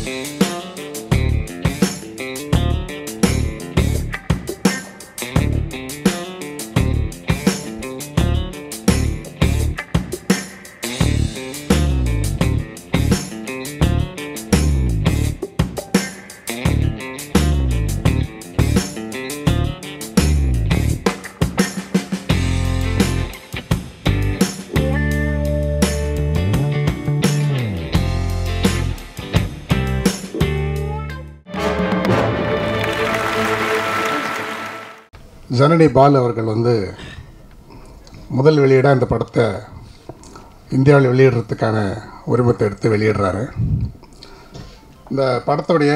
ஜனனி பால் அவர்கள் வந்து முதல் வெளியீடாக இந்த படத்தை இந்தியாவில் வெளியிடுறதுக்கான உரிமத்தை எடுத்து வெளியிடுறாரு இந்த படத்துடைய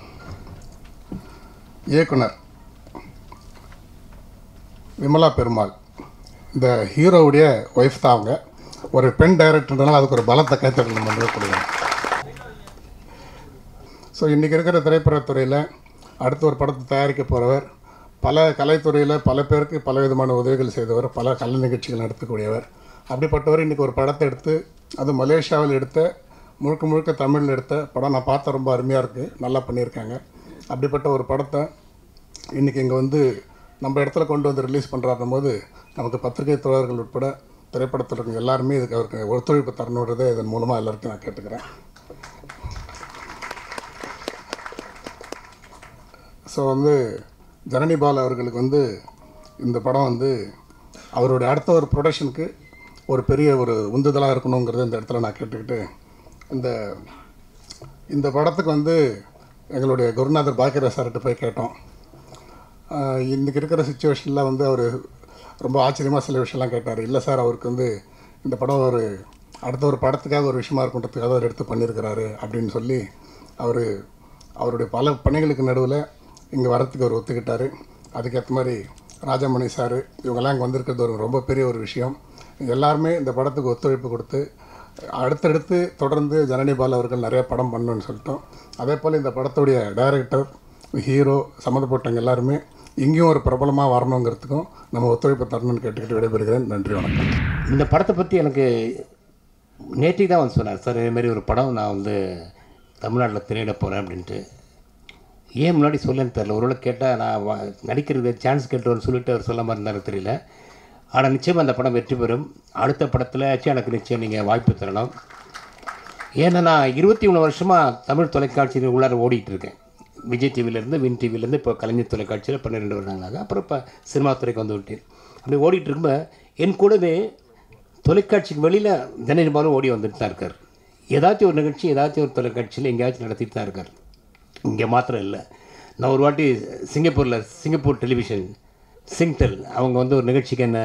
இயக்குனர் விமலா பெருமாள் இந்த ஹீரோவுடைய ஒய்ஃப் தான் அவங்க ஒரு பெண் டைரக்டர்னால அதுக்கு ஒரு பலத்தை கைத்தட்டல் நம்ம வந்து கொடுக்கணும் ஸோ இன்றைக்கி இருக்கிற திரைப்படத்துறையில் அடுத்து ஒரு படத்தை தயாரிக்க போகிறவர் பல கலைத்துறையில் பல பேருக்கு பல விதமான உதவிகள் செய்தவர் பல கலை நிகழ்ச்சிகள் நடத்தக்கூடியவர் அப்படிப்பட்டவர் இன்றைக்கி ஒரு படத்தை எடுத்து அது மலேசியாவில் எடுத்த முழுக்க முழுக்க தமிழில் எடுத்த படம் நான் பார்த்த ரொம்ப அருமையாக இருக்குது நல்லா பண்ணியிருக்காங்க அப்படிப்பட்ட ஒரு படத்தை இன்றைக்கி இங்கே வந்து நம்ம இடத்துல கொண்டு வந்து ரிலீஸ் பண்ணுறாருக்கும் போது நமக்கு பத்திரிகை தோழர்கள் உட்பட திரைப்படத்தில் இருக்க எல்லாருமே இதுக்கு அவருக்கு ஒத்துழைப்பு தரணுன்றதை இதன் மூலமாக எல்லாருக்கும் நான் கேட்டுக்கிறேன் ஸோ வந்து ஜனனி பால் அவர்களுக்கு வந்து இந்த படம் வந்து அவருடைய அடுத்த ஒரு ப்ரொடக்ஷனுக்கு ஒரு பெரிய ஒரு உந்துதலாக இருக்கணுங்கிறத இந்த இடத்துல நான் கேட்டுக்கிட்டு இந்த இந்த படத்துக்கு வந்து எங்களுடைய குருநாதர் பாக்கியராஜ் சார்கிட்ட போய் கேட்டோம் ஆஹ் இன்னைக்கு இருக்கிற சுச்சுவேஷனில் வந்து அவர் ரொம்ப ஆச்சரியமாக சில விஷயம்லாம் கேட்டார் இல்லை சார் அவருக்கு வந்து இந்த படம் ஒரு அடுத்த ஒரு படத்துக்காக ஒரு விஷயமா இருக்குன்றதுக்காக அவர் எடுத்து பண்ணியிருக்கிறாரு அப்படின்னு சொல்லி அவர் அவருடைய பல பணிகளுக்கு நடுவில் இங்கே வரத்துக்கு அவர் ஒத்துக்கிட்டார் அதுக்கேற்ற மாதிரி ராஜமணி சார் இவங்கெல்லாம் இங்கே வந்திருக்கிறது ஒரு ரொம்ப பெரிய ஒரு விஷயம் எல்லாருமே இந்த படத்துக்கு ஒத்துழைப்பு கொடுத்து அடுத்தடுத்து தொடர்ந்து ஜனனி பால் அவர்கள் நிறைய படம் பண்ணணும்னு சொல்லிட்டோம் அதே போல் இந்த படத்துடைய டைரக்டர் ஹீரோ சம்மந்தப்பட்டவங்க எல்லாருமே இங்கேயும் ஒரு பிரபலமாக வரணுங்கிறதுக்கும் நம்ம ஒத்துழைப்பு தரணும்னு கேட்டுக்கிட்டு விடைபெறுகிறேன் நன்றி வணக்கம் இந்த படத்தை பற்றி எனக்கு நேற்றுக்கு தான் வந்து சொன்னார் சார் இதேமாரி ஒரு படம் நான் வந்து தமிழ்நாட்டில் திரையிட போகிறேன் அப்படின்ட்டு ஏன் முன்னாடி சொல்லன்னு தெரில ஒருவேளை கேட்டால் நான் வா- நடிக்கிறதுக்கு சான்ஸ் கேட்டோன்னு சொல்லிட்டு அவர் சொல்லாமல் இருந்தாரு தெரியல ஆனால் நிச்சயமாக அந்த படம் வெற்றி பெறும் அடுத்த படத்தில் எனக்கு நிச்சயம் நீங்கள் வாய்ப்பு தரணும் ஏன்னா நான் இருபத்தி மூணு வருஷமாக தமிழ் தொலைக்காட்சியில் உள்ளார ஓடிட்டு இருக்கேன் விஜய் டிவிலேருந்து வின் டிவிலேருந்து இப்போ கலைஞர் தொலைக்காட்சியில் பன்னிரெண்டு வருடங்களாக அப்புறம் இப்போ சினிமா துறைக்கு வந்து விட்டேன் அப்படி ஓடிட்டு இருக்கும்போது என் கூடவே தொலைக்காட்சிக்கு வெளியில் தினேஷ் பாலு ஓடி வந்துட்டு தான் இருக்கார் ஏதாச்சும் ஒரு நிகழ்ச்சி ஏதாச்சும் ஒரு தொலைக்காட்சியில் எங்கேயாச்சும் நடத்திட்டு தான் இருக்கார் இங்கே மாத்திரம் இல்லை நான் ஒரு வாட்டி சிங்கப்பூரில் சிங்கப்பூர் டெலிவிஷன் சிங்டெல் அவங்க வந்து ஒரு நிகழ்ச்சிக்கு என்ன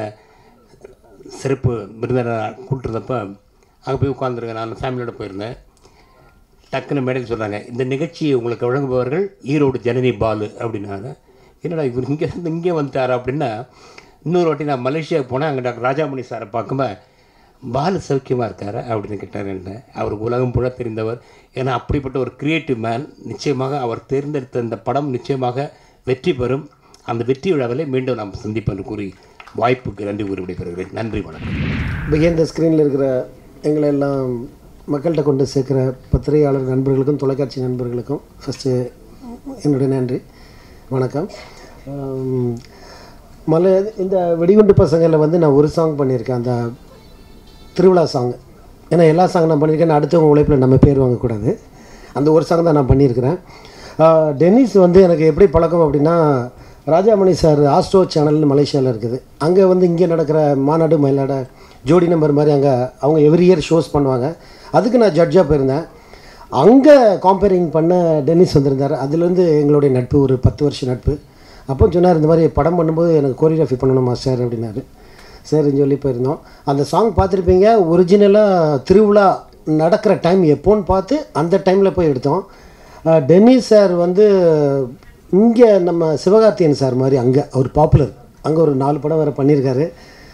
சிறப்பு விருந்தினராக கூப்பிட்டுருந்தப்ப அங்கே போய் உட்காந்துருக்கேன் நான் ஃபேமிலியோட போயிருந்தேன் டக்குன்னு மேடையில் சொல்கிறாங்க இந்த நிகழ்ச்சியை உங்களுக்கு வழங்குபவர்கள் ஈரோடு ஜனனி பாலு அப்படின்னாங்க என்னடா இவர் இங்கே இருந்து இங்கே வந்துட்டாரா அப்படின்னா இன்னொரு வாட்டி நான் மலேசியாவுக்கு போனேன் அங்கே டாக்டர் ராஜாமணி சாரை பார்க்கும்போது பாலு சௌக்கியமாக இருக்காரு அப்படின்னு கேட்டார் என்ன அவர் உலகம் புழ தெரிந்தவர் ஏன்னா அப்படிப்பட்ட ஒரு கிரியேட்டிவ் மேன் நிச்சயமாக அவர் தேர்ந்தெடுத்த இந்த படம் நிச்சயமாக வெற்றி பெறும் அந்த வெற்றி விழாவில் மீண்டும் நாம் சந்திப்பேன் கூறி வாய்ப்புக்கு நன்றி கூறி விடைபெறுகிறேன் நன்றி வணக்கம் பிகைண்ட் த ஸ்க்ரீனில் இருக்கிற எங்களை எல்லாம் மக்கள்கிட்ட கொண்டு சேர்க்குற பத்திரிகையாளர் நண்பர்களுக்கும் தொலைக்காட்சி நண்பர்களுக்கும் ஃபஸ்ட்டு என்னுடைய நன்றி வணக்கம் ஆம், மலை இந்த வெடிகுண்டு பசங்களில் வந்து நான் ஒரு சாங் பண்ணியிருக்கேன் அந்த திருவிழா சாங் ஏன்னா எல்லா சாங் நான் பண்ணியிருக்கேன் அடுத்தவங்க உழைப்பில் நம்ம பேர் வாங்கக்கூடாது அந்த ஒரு சாங் தான் நான் பண்ணியிருக்கிறேன் ஆஹ், டென்னிஸ் வந்து எனக்கு எப்படி பழக்கம் அப்படின்னா ராஜாமணி சார் ஆஸ்ட்ரோ சேனல்னு மலேசியாவில் இருக்குது அங்கே வந்து இங்கே நடக்கிற மாநாடு மயிலாட ஜோடி நம்பர் மாதிரி அங்கே அவங்க எவ்ரி இயர் ஷோஸ் பண்ணுவாங்க அதுக்கு நான் ஜட்ஜாக போயிருந்தேன் அங்கே காம்பேரிங் பண்ண டென்னிஸ் வந்திருந்தார் அதுலேருந்து எங்களுடைய நட்பு ஒரு பத்து வருஷம் நட்பு அப்போ சொன்னார் இந்த மாதிரி படம் பண்ணும்போது எனக்கு கோரியோகிராஃபி பண்ணணும் மாஸ்டர் அப்படின்னாரு சரின்னு சொல்லி போயிருந்தோம் அந்த சாங் பார்த்துருப்பீங்க ஒரிஜினலாக திருவிழா நடக்கிற டைம் எப்போன்னு பார்த்து அந்த டைமில் போய் எடுத்தோம் அஹ் டென்னிஸ் சார் வந்து இங்கே நம்ம சிவகார்த்தியன் சார் மாதிரி அங்கே அவர் பாப்புலர் அங்கே ஒரு நாலு படம் வேறு பண்ணியிருக்காரு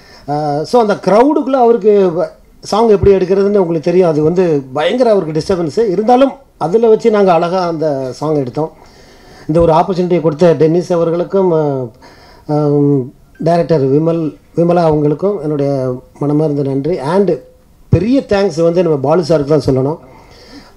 ஸோ அந்த க்ரௌடுக்குள்ளே அவருக்கு சாங் எப்படி எடுக்கிறதுன்னு உங்களுக்கு தெரியும் அது வந்து பயங்கர அவருக்கு டிஸ்டர்பன்ஸு இருந்தாலும் அதில் வச்சு நாங்கள் அழகாக அந்த சாங் எடுத்தோம் இந்த ஒரு ஆப்பர்ச்சுனிட்டியை கொடுத்த டென்னிஸ் அவர்களுக்கும் டைரக்டர் விமல் விமலா அவங்களுக்கும் என்னுடைய மனமார்ந்த நன்றி அண்டு பெரிய தேங்க்ஸ் வந்து நம்ம பாலு சாருக்கு தான் சொல்லணும்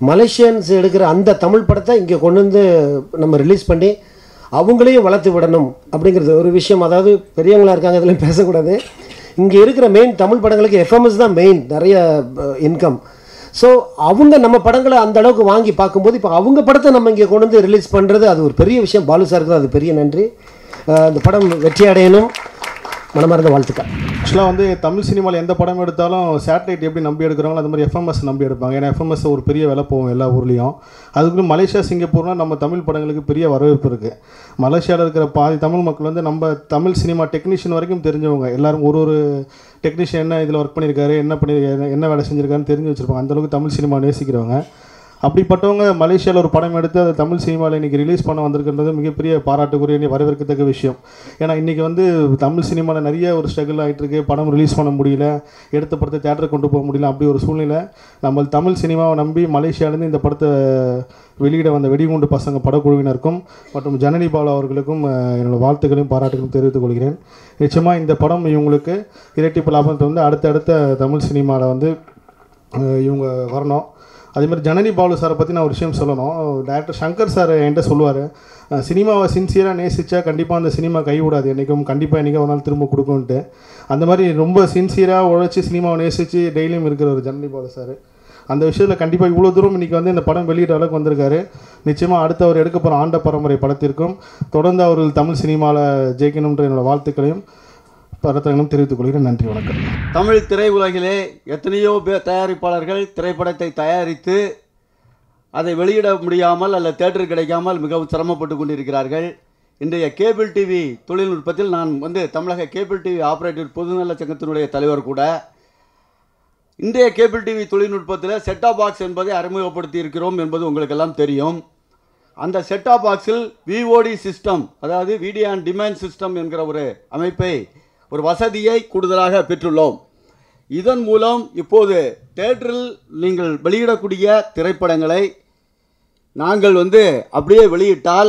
மலேசியன்ஸ் எடுக்கிற அந்த தமிழ் படத்தை இங்கே கொண்டு வந்து நம்ம ரிலீஸ் பண்ணி அவங்களையும் வளர்த்து விடணும் அப்படிங்கிறது ஒரு விஷயம் அதாவது பெரியவங்களா இருக்காங்க இதில் பேசக்கூடாது இங்கே இருக்கிற மெயின் தமிழ் படங்களுக்கு எஃப்எம்எஸ் தான் மெயின் நிறைய இன்கம் ஸோ அவங்க நம்ம படங்களை அந்த அளவுக்கு வாங்கி பார்க்கும்போது இப்போ அவங்க படத்தை நம்ம இங்கே கொண்டு வந்து ரிலீஸ் பண்ணுறது அது ஒரு பெரிய விஷயம் பாலு சாருக்கு தான் அது பெரிய நன்றி அஹ் இந்த படம் வெற்றி அடையணும் மனமார்ந்த வாழ்த்துக்கள் ஆக்சுவலாக வந்து தமிழ் சினிமாவில் எந்த படம் எடுத்தாலும் சேட்டலைட் எப்படி நம்பி எடுக்கிறாங்களோ அது மாதிரி எஃப்எம்எஸ் நம்பி எடுப்பாங்க ஏன்னா எஃப்எம்எஸ் ஒரு பெரிய விலை போகும் எல்லா ஊர்லேயும் அதுக்கு மலேசியா சிங்கப்பூர்னா நம்ம தமிழ் படங்களுக்கு பெரிய வரவேற்பு இருக்குது மலேசியாவில் இருக்கிற பாதி தமிழ் மக்கள் வந்து நம்ம தமிழ் சினிமா டெக்னீஷியன் வரைக்கும் தெரிஞ்சவங்க எல்லாரும் ஒரு ஒரு டெக்னீஷியன் என்ன இதில் ஒர்க் பண்ணியிருக்காரு என்ன பண்ணி என்ன- என்ன வேலை செஞ்சிருக்காருன்னு தெரிஞ்சு வச்சுருப்பாங்க அந்தளவுக்கு தமிழ் சினிமா நேசிக்கிறவங்க அப்படிப்பட்டவங்க மலேசியாவில் ஒரு படம் எடுத்து அதை தமிழ் சினிமாவில் இன்றைக்கி ரிலீஸ் பண்ண வந்திருக்கின்றது மிகப்பெரிய பாராட்டுக்குரிய நீ வரவேற்கத்தக்க விஷயம் ஏன்னா இன்றைக்கி வந்து தமிழ் சினிமாவில் நிறைய ஒரு ஸ்ட்ரகிள் ஆகிட்டு இருக்கு படம் ரிலீஸ் பண்ண முடியல எடுத்த படத்தை தேட்டருக்கு கொண்டு போக முடியல அப்படி ஒரு சூழ்நிலை நம்ம தமிழ் சினிமாவை நம்பி மலேசியாவிலேருந்து இந்த படத்தை வெளியிட வந்த வெடிகுண்டு பசங்க படக்குழுவினருக்கும் மற்றும் ஜனனி பாலு அவர்களுக்கும் அஹ், என்னோட வாழ்த்துக்களையும் பாராட்டுகளையும் தெரிவித்துக் கொள்கிறேன் நிச்சயமாக இந்த படம் இவங்களுக்கு இரட்டிப்பு லாபத்தை வந்து அடுத்தடுத்த தமிழ் சினிமாவில் வந்து அஹ், இவங்க வரணும் அதே மாதிரி ஜனனி பாலு சாரை பற்றி நான் ஒரு விஷயம் சொல்லணும் டேரக்டர் சங்கர் சார் என்கிட்ட சொல்லுவார் சினிமாவை சின்சியராக நேசித்தா கண்டிப்பாக அந்த சினிமா கைவிடாது என்றைக்கும் கண்டிப்பாக என்றைக்கும் ஒரு நாள் திரும்ப கொடுக்கும்ன்ட்டு அந்த மாதிரி ரொம்ப சின்சியராக உழைச்சி சினிமாவை நேசித்து டெய்லியும் இருக்கிற ஒரு ஜனனி பாலு சார் அந்த விஷயத்தில் கண்டிப்பாக இவ்வளோ தூரம் இன்றைக்கி வந்து இந்த படம் வெளியிட்ட அளவுக்கு வந்திருக்காரு நிச்சயமாக அடுத்து அவர் எடுக்க போகிற ஆண்ட பரம்பரை படத்திற்கும் தொடர்ந்து அவர்கள் தமிழ் சினிமாவில் ஜெயிக்கணுன்ற என்னோட வாழ்த்துக்களையும் பரத்தங்களும் தெரிவித்துக் கொள்கிறேன் நன்றி வணக்கம் தமிழ் திரையுலகிலே எத்தனையோ பேர் தயாரிப்பாளர்கள் திரைப்படத்தை தயாரித்து அதை வெளியிட முடியாமல் அல்ல தேட்டர் கிடைக்காமல் மிகவும் சிரமப்பட்டு கொண்டிருக்கிறார்கள் இன்றைய கேபிள் டிவி தொழில்நுட்பத்தில் நான் வந்து தமிழக கேபிள் டிவி ஆபரேட்டர் பொதுநல சங்கத்தினுடைய தலைவர் கூட இன்றைய கேபிள் டிவி தொழில்நுட்பத்தில் செட்டாப் பாக்ஸ் என்பதை அறிமுகப்படுத்தி இருக்கிறோம் என்பது உங்களுக்கெல்லாம் தெரியும் அந்த செட்டாப் பாக்ஸில் விஓடி சிஸ்டம் அதாவது வீடியோ அண்ட் டிமாண்ட் சிஸ்டம் என்கிற ஒரு அமைப்பை ஒரு வசதியை கூடுதலாக பெற்றுள்ளோம் இதன் மூலம் இப்போது தேட்டரில் நீங்கள் வெளியிடக்கூடிய திரைப்படங்களை நாங்கள் வந்து அப்படியே வெளியிட்டால்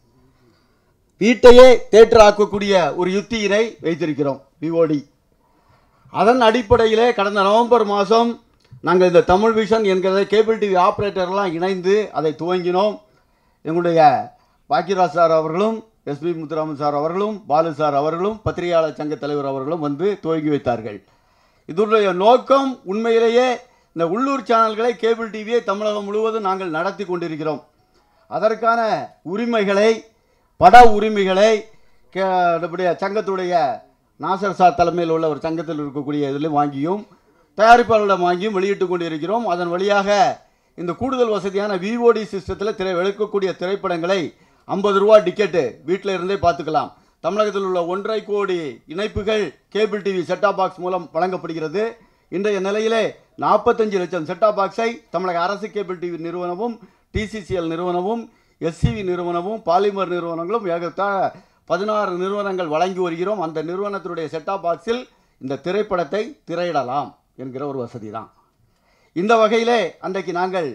வீட்டையே தேட்டர் ஆக்கக்கூடிய ஒரு யுத்தியினை வைத்திருக்கிறோம் விஓடி அதன் அடிப்படையிலே கடந்த நவம்பர் மாதம் நாங்கள் இந்த தமிழ் விஷன் என்கிற கேபிள் டிவி ஆப்ரேட்டர்லாம் இணைந்து அதை துவங்கினோம் எங்களுடைய பாக்கியராஜ் சார் அவர்களும் எஸ்பி முத்துராமன் சார் அவர்களும் பாலு சார் அவர்களும் பத்திரிகையாளர் சங்க தலைவர் அவர்களும் வந்து துவங்கி வைத்தார்கள் இதனுடைய நோக்கம் உண்மையிலேயே இந்த உள்ளூர் சேனல்களை கேபிள் டிவியை தமிழகம் முழுவதும் நாங்கள் நடத்தி கொண்டிருக்கிறோம் அதற்கான உரிமைகளை பட உரிமைகளை கே- நம்முடைய சங்கத்துடைய நாசர் சார் தலைமையில் உள்ள ஒரு சங்கத்தில் இருக்கக்கூடிய இதில் வாங்கியும் தயாரிப்பாளர்களிடம் வாங்கியும் வெளியிட்டு கொண்டிருக்கிறோம் அதன் வழியாக இந்த கூடுதல் வசதியான விஓடி சிஸ்டத்தில் திரை எடுக்கக்கூடிய திரைப்படங்களை ஐம்பது ரூபா டிக்கெட்டு வீட்டில் இருந்தே பார்த்துக்கலாம் தமிழகத்தில் உள்ள ஒன்றரை கோடி இணைப்புகள் கேபிள் டிவி செட்டாப் பாக்ஸ் மூலம் வழங்கப்படுகிறது இன்றைய நிலையிலே நாற்பத்தஞ்சு லட்சம் செட்டாப் பாக்ஸை தமிழக அரசு கேபிள் டிவி நிறுவனமும் டிசிசிஎல் நிறுவனமும் எஸ்சிவி நிறுவனமும் பாலிமர் நிறுவனங்களும் ஏகத்தாழ பதினாறு நிறுவனங்கள் வழங்கி வருகிறோம் அந்த நிறுவனத்தினுடைய செட்டாப் பாக்ஸில் இந்த திரைப்படத்தை திரையிடலாம் என்கிற ஒரு வசதி தான் இந்த வகையிலே அன்றைக்கு நாங்கள்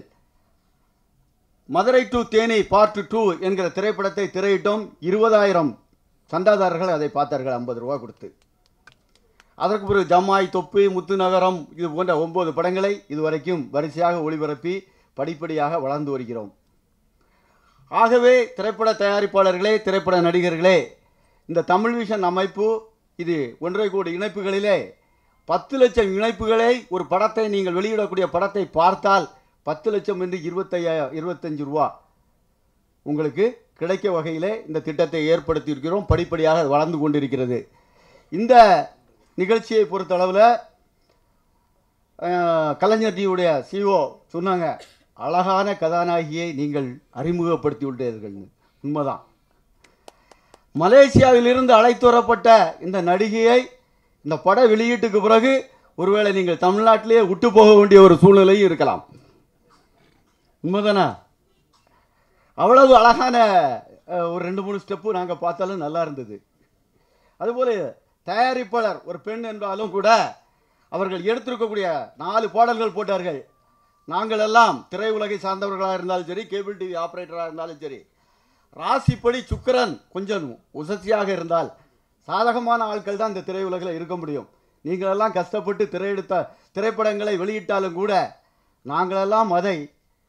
Madurai to Theni part two என்கிற திரைப்படத்தை திரையிட்டோம் இருபதாயிரம் சந்தாதாரர்கள் அதை பார்த்தார்கள் ஐம்பது ரூபா கொடுத்து அதற்கு பிறகு ஜமாய் தொப்பு முத்துநகரம் இது போன்ற ஒன்பது படங்களை இதுவரைக்கும் வரிசையாக ஒளிபரப்பி படிப்படியாக வளர்ந்து வருகிறோம் ஆகவே திரைப்பட தயாரிப்பாளர்களே திரைப்பட நடிகர்களே இந்த தமிழ் விஷன் அமைப்பு இது ஒன்றரை கோடி இணைப்புகளிலே பத்து லட்சம் இணைப்புகளை ஒரு படத்தை நீங்கள் வெளியிடக்கூடிய படத்தை பார்த்தால் பத்து லட்சம் என்று இருபத்தையா இருபத்தஞ்சு ரூபா உங்களுக்கு கிடைக்க வகையிலே இந்த திட்டத்தை ஏற்படுத்தியிருக்கிறோம் படிப்படியாக அது வளர்ந்து கொண்டிருக்கிறது இந்த நிகழ்ச்சியை பொறுத்தளவில் அஹ், கலைஞர்ஜியுடைய சிஓ சொன்னாங்க அழகான கதாநாயகியை நீங்கள் அறிமுகப்படுத்தி விட்டீர்கள்னு உண்மைதான் மலேசியாவிலிருந்து அழைத்து வரப்பட்ட இந்த நடிகையை இந்த பட வெளியீட்டுக்கு பிறகு ஒருவேளை நீங்கள் தமிழ்நாட்டிலேயே விட்டு போக வேண்டிய ஒரு சூழ்நிலையும் இருக்கலாம் உண்மைதானா அவ்வளவு அழகான அஹ், ஒரு ரெண்டு மூணு ஸ்டெப்பு நாங்கள் பார்த்தாலும் நல்லா இருந்தது அதுபோல தயாரிப்பாளர் ஒரு பெண் என்றாலும் கூட அவர்கள் எடுத்திருக்கக்கூடிய நாலு பாடல்கள் போட்டார்கள் நாங்கள் எல்லாம் திரையுலகை சார்ந்தவர்களாக இருந்தாலும் சரி கேபிள் டிவி ஆப்ரேட்டராக இருந்தாலும் சரி ராசிப்படி சுக்கிரன் கொஞ்சம் உசத்தியாக இருந்தால் சாதகமான ஆட்கள் தான் இந்த திரையுலகில் இருக்க முடியும் நீங்களெல்லாம் கஷ்டப்பட்டு திரையெடுத்த திரைப்படங்களை வெளியிட்டாலும் கூட நாங்களெல்லாம் அதை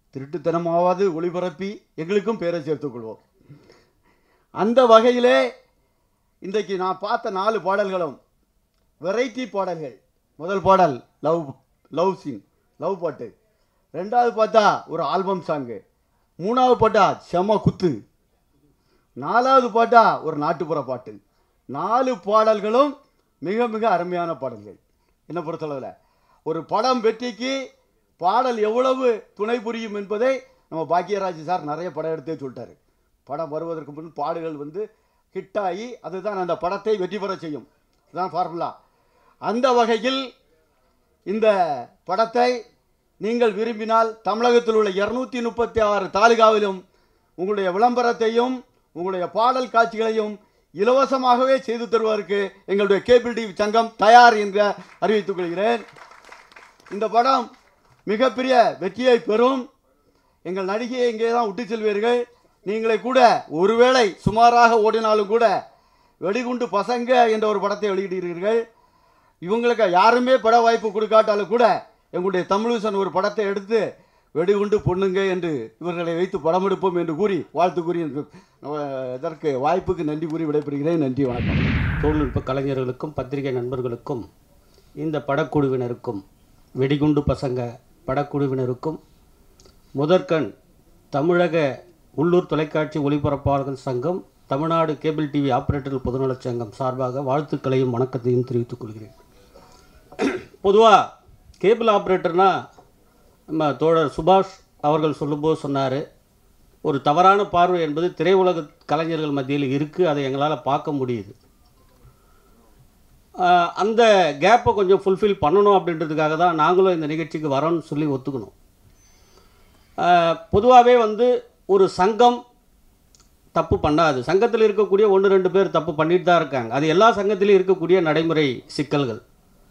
திருட்டுத்தனமாவது ஒளிபரப்பி எங்களுக்கும் பேரை சேர்த்துக்கொள்வோம் அந்த வகையிலே இன்றைக்கு நான் பார்த்த நாலு பாடல்களும் வெரைட்டி பாடல்கள் முதல் பாடல் லவ் லவ் சீன் லவ் பாட்டு ரெண்டாவது பார்த்தா ஒரு ஆல்பம் சாங்கு மூணாவது பாட்டா செம குத்து நாலாவது பாட்டா ஒரு நாட்டுப்புற பாட்டு நாலு பாடல்களும் மிக மிக அருமையான பாடல்கள் என்ன பொறுத்தளவில் ஒரு படம் வெற்றிக்கு பாடல் எவ்வளவு துணை புரியும் என்பதை நம்ம பாக்கியராஜ் சார் நிறைய படம் எடுத்தே சொல்லிட்டாரு படம் வருவதற்கு முன் பாடுகள் வந்து ஹிட்டாகி அதுதான் அந்த படத்தை வெற்றி பெற செய்யும் இதுதான் ஃபார்முலா அந்த வகையில் இந்த படத்தை நீங்கள் விரும்பினால் தமிழகத்தில் உள்ள இருநூத்தி முப்பத்தி ஆறு தாலுகாவிலும் உங்களுடைய விளம்பரத்தையும் உங்களுடைய பாடல் காட்சிகளையும் இலவசமாகவே செய்து தருவதற்கு எங்களுடைய கேபிள் டிவி சங்கம் தயார் என்று அறிவித்துக் கொள்கிறேன் இந்த படம் மிகப்பெரிய வெற்றியை பெறும் எங்கள் நடிகையை இங்கே தான் விட்டு செல்வீர்கள் நீங்களே கூட ஒருவேளை சுமாராக ஓடினாலும் கூட வெடிகுண்டு பசங்க என்ற ஒரு படத்தை வெளியிடுகிறீர்கள் இவங்களுக்கு யாருமே பட வாய்ப்பு கொடுக்காட்டாலும் கூட எங்களுடைய தமிழிசன் ஒரு படத்தை எடுத்து வெடிகுண்டு பொண்ணுங்க என்று இவர்களை வைத்து படம் எடுப்போம் என்று கூறி வாழ்த்து கூறி அஹ், இதற்கு வாய்ப்புக்கு நன்றி கூறி விடைபெறுகிறேன் நன்றி வணக்கம் தொழில்நுட்ப கலைஞர்களுக்கும் பத்திரிகை நண்பர்களுக்கும் இந்த படக்குழுவினருக்கும் வெடிகுண்டு பசங்க படக்குழுவினருக்கும் முதற்கண் தமிழக உள்ளூர் தொலைக்காட்சி ஒளிபரப்பாளர்கள் சங்கம் தமிழ்நாடு கேபிள் டிவி ஆபரேட்டர்கள் பொதுநலச் சங்கம் சார்பாக வாழ்த்துக்களையும் வணக்கத்தையும் தெரிவித்துக் கொள்கிறேன் பொதுவாக கேபிள் ஆப்ரேட்டர்னா நம்ம தோழர் சுபாஷ் அவர்கள் சொல்லும்போது சொன்னார் ஒரு தவறான பார்வை என்பது திரையுலக கலைஞர்கள் மத்தியில் இருக்குது அதை எங்களால் பார்க்க முடியுது ஆஹ் அந்த கேப்பை கொஞ்சம் ஃபுல்ஃபில் பண்ணணும் அப்படின்றதுக்காக தான் நாங்களும் இந்த நிகழ்ச்சிக்கு வரோம்னு சொல்லி ஒத்துக்கணும் பொதுவாகவே வந்து ஒரு சங்கம் தப்பு பண்ணாது சங்கத்தில் இருக்கக்கூடிய ஒன்று ரெண்டு பேர் தப்பு பண்ணிட்டு தான் இருக்காங்க அது எல்லா சங்கத்திலையும் இருக்கக்கூடிய நடைமுறை சிக்கல்கள்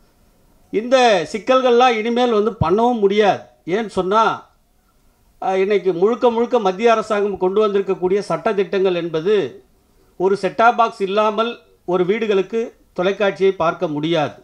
இந்த சிக்கல்கள்லாம் இனிமேல் வந்து பண்ணவும் முடியாது ஏன்னு சொன்னால் இன்னைக்கு முழுக்க முழுக்க மத்திய அரசாங்கம் கொண்டு வந்திருக்கக்கூடிய சட்டதிட்டங்கள் என்பது ஒரு செட்டாப் பாக்ஸ் இல்லாமல் ஒரு வீடுகளுக்கு தொலைக்காட்சியை பார்க்க முடியாது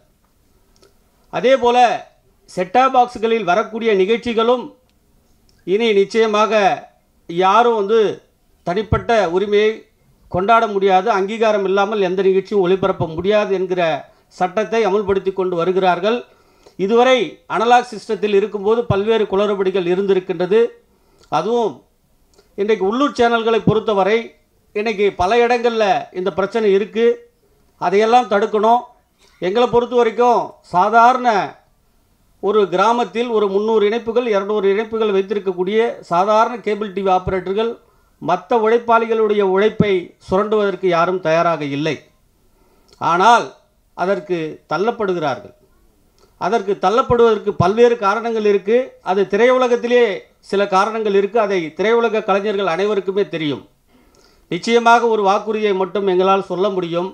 அதே போல் செட்டாப் பாக்ஸ்களில் வரக்கூடிய நிகழ்ச்சிகளும் இனி நிச்சயமாக யாரும் வந்து தனிப்பட்ட உரிமையை கொண்டாட முடியாது அங்கீகாரம் இல்லாமல் எந்த நிகழ்ச்சியும் ஒளிபரப்ப முடியாது என்கிற சட்டத்தை அமுல்படுத்தி கொண்டு வருகிறார்கள் இதுவரை அனலாக் சிஸ்டத்தில் இருக்கும்போது பல்வேறு குளறுபடிகள் இருந்திருக்கின்றது அதுவும் இன்றைக்கு உள்ளூர் சேனல்களை பொறுத்தவரை இன்றைக்கி பல இடங்களில் இந்த பிரச்சனை இருக்குது அதையெல்லாம் தடுக்கணும் எங்களை பொறுத்த வரைக்கும் சாதாரண ஒரு கிராமத்தில் ஒரு முந்நூறு இணைப்புகள் இரநூறு இணைப்புகள் வைத்திருக்கக்கூடிய சாதாரண கேபிள் டிவி ஆபரேட்டர்கள் மற்ற உழைப்பாளிகளுடைய உழைப்பை சுரண்டுவதற்கு யாரும் தயாராக இல்லை ஆனால் அதற்கு தள்ளப்படுகிறார்கள் அதற்கு தள்ளப்படுவதற்கு பல்வேறு காரணங்கள் இருக்குது அது திரையுலகத்திலே சில காரணங்கள் இருக்குது அதை திரையுலக கலைஞர்கள் அனைவருக்குமே தெரியும் நிச்சயமாக ஒரு வாக்குறுதியை மட்டும் எங்களால் சொல்ல முடியும்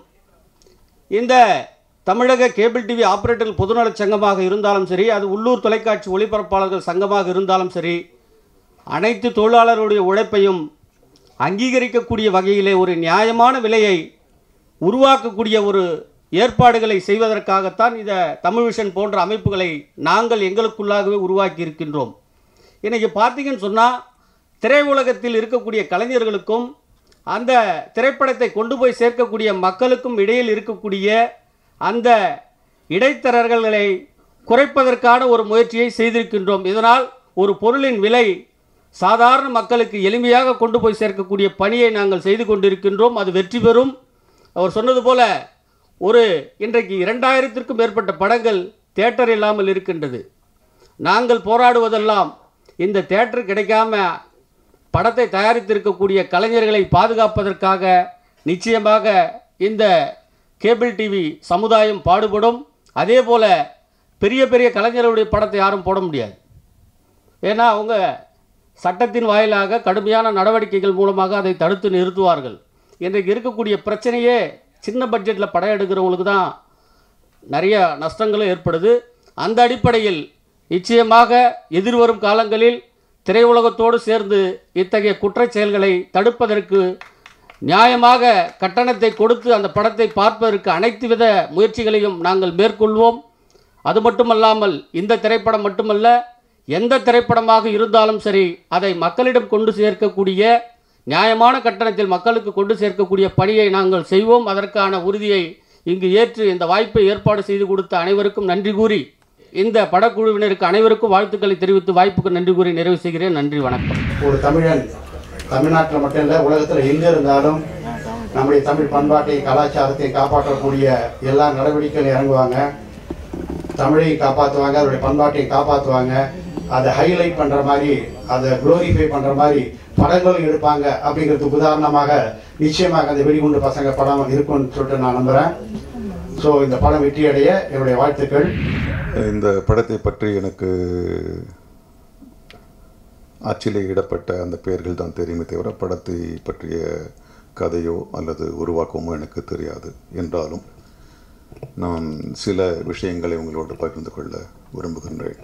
இந்த தமிழக கேபிள் டிவி ஆபரேட்டர்கள் பொதுநலச் சங்கமாக இருந்தாலும் சரி அது உள்ளூர் தொலைக்காட்சி ஒளிபரப்பாளர்கள் சங்கமாக இருந்தாலும் சரி அனைத்து தொழிலாளர்களுடைய உழைப்பையும் அங்கீகரிக்கக்கூடிய வகையிலே ஒரு நியாயமான விலையை உருவாக்கக்கூடிய ஒரு ஏற்பாடுகளை செய்வதற்காகத்தான் இந்த தமிழ் விஷன் போன்ற அமைப்புகளை நாங்கள் எங்களுக்குள்ளாகவே உருவாக்கி இருக்கின்றோம் இன்றைக்கி பார்த்தீங்கன்னு சொன்னால் திரையுலகத்தில் இருக்கக்கூடிய கலைஞர்களுக்கும் அந்த திரைப்படத்தை கொண்டு போய் சேர்க்கக்கூடிய மக்களுக்கும் இடையில் இருக்கக்கூடிய அந்த இடைத்தரகர்களை குறைப்பதற்கான ஒரு முயற்சியை செய்திருக்கின்றோம் இதனால் ஒரு பொருளின் விலை சாதாரண மக்களுக்கு எளிமையாக கொண்டு போய் சேர்க்கக்கூடிய பணியை நாங்கள் செய்து கொண்டிருக்கின்றோம் அது வெற்றி பெறும் அவர் சொன்னது போல ஒரு இன்றைக்கு இரண்டாயிரத்திற்கும் மேற்பட்ட படங்கள் தேட்டர் இல்லாமல் இருக்கின்றது நாங்கள் போராடுவதெல்லாம் இந்த தேட்டர் கிடைக்காம படத்தை தயாரித்திருக்கக்கூடிய கலைஞர்களை பாதுகாப்பதற்காக நிச்சயமாக இந்த கேபிள் டிவி சமுதாயம் பாடுபடும் அதே போல் பெரிய பெரிய கலைஞர்களுடைய படத்தை யாரும் போட முடியாது ஏன்னா அவங்க சட்டத்தின் வாயிலாக கடுமையான நடவடிக்கைகள் மூலமாக அதை தடுத்து நிறுத்துவார்கள் இன்றைக்கு இருக்கக்கூடிய பிரச்சனையே சின்ன பட்ஜெட்டில் படம் எடுக்கிறவங்களுக்கு தான் நிறைய நஷ்டங்களும் ஏற்படுது அந்த அடிப்படையில் நிச்சயமாக எதிர்வரும் காலங்களில் திரையுலகத்தோடு சேர்ந்து இத்தகைய குற்றச் செயல்களை தடுப்பதற்கு நியாயமாக கட்டணத்தை கொடுத்து அந்த படத்தை பார்ப்பதற்கு அனைத்து வித முயற்சிகளையும் நாங்கள் மேற்கொள்வோம் அது மட்டுமல்லாமல் இந்த திரைப்படம் மட்டுமல்ல எந்த திரைப்படமாக இருந்தாலும் சரி அதை மக்களிடம் கொண்டு சேர்க்கக்கூடிய நியாயமான கட்டணத்தில் மக்களுக்கு கொண்டு சேர்க்கக்கூடிய பணியை நாங்கள் செய்வோம் அதற்கான உறுதியை இங்கு ஏற்று இந்த வாய்ப்பை ஏற்பாடு செய்து கொடுத்த அனைவருக்கும் நன்றி கூறி இந்த படக்குழுவினருக்கு அனைவருக்கும் வாழ்த்துக்களை தெரிவித்து வாய்ப்புக்கு நன்றி கூறி நிறைவு செய்கிறேன் நன்றி வணக்கம் ஒரு தமிழன் தமிழ்நாட்டில் மட்டும் இல்லை உலகத்தில் எங்கே இருந்தாலும் நம்முடைய தமிழ் பண்பாட்டையும் கலாச்சாரத்தையும் காப்பாற்றக்கூடிய எல்லா நடவடிக்கைகளும் இறங்குவாங்க தமிழையும் காப்பாற்றுவாங்க அதனுடைய பண்பாட்டையும் காப்பாற்றுவாங்க அதை ஹைலைட் பண்ணுற மாதிரி அதை க்ளோரிஃபை பண்ணுற மாதிரி படங்களும் எடுப்பாங்க அப்படிங்கிறதுக்கு உதாரணமாக நிச்சயமாக அந்த வெடிகுண்டு பசங்க படம் இருக்கும்னு சொல்லிட்டு நான் நம்புகிறேன் ஸோ இந்த படம் வெற்றியடைய என்னுடைய வாழ்த்துக்கள் இந்த படத்தை பற்றி எனக்கு அச்சிலே இடப்பட்ட அந்த பெயர்கள் தான் தெரியுமே தவிர படத்தை பற்றிய கதையோ அல்லது உருவாக்கமோ எனக்கு தெரியாது என்றாலும் நான் சில விஷயங்களை உங்களோடு பகிர்ந்து கொள்ள விரும்புகின்றேன்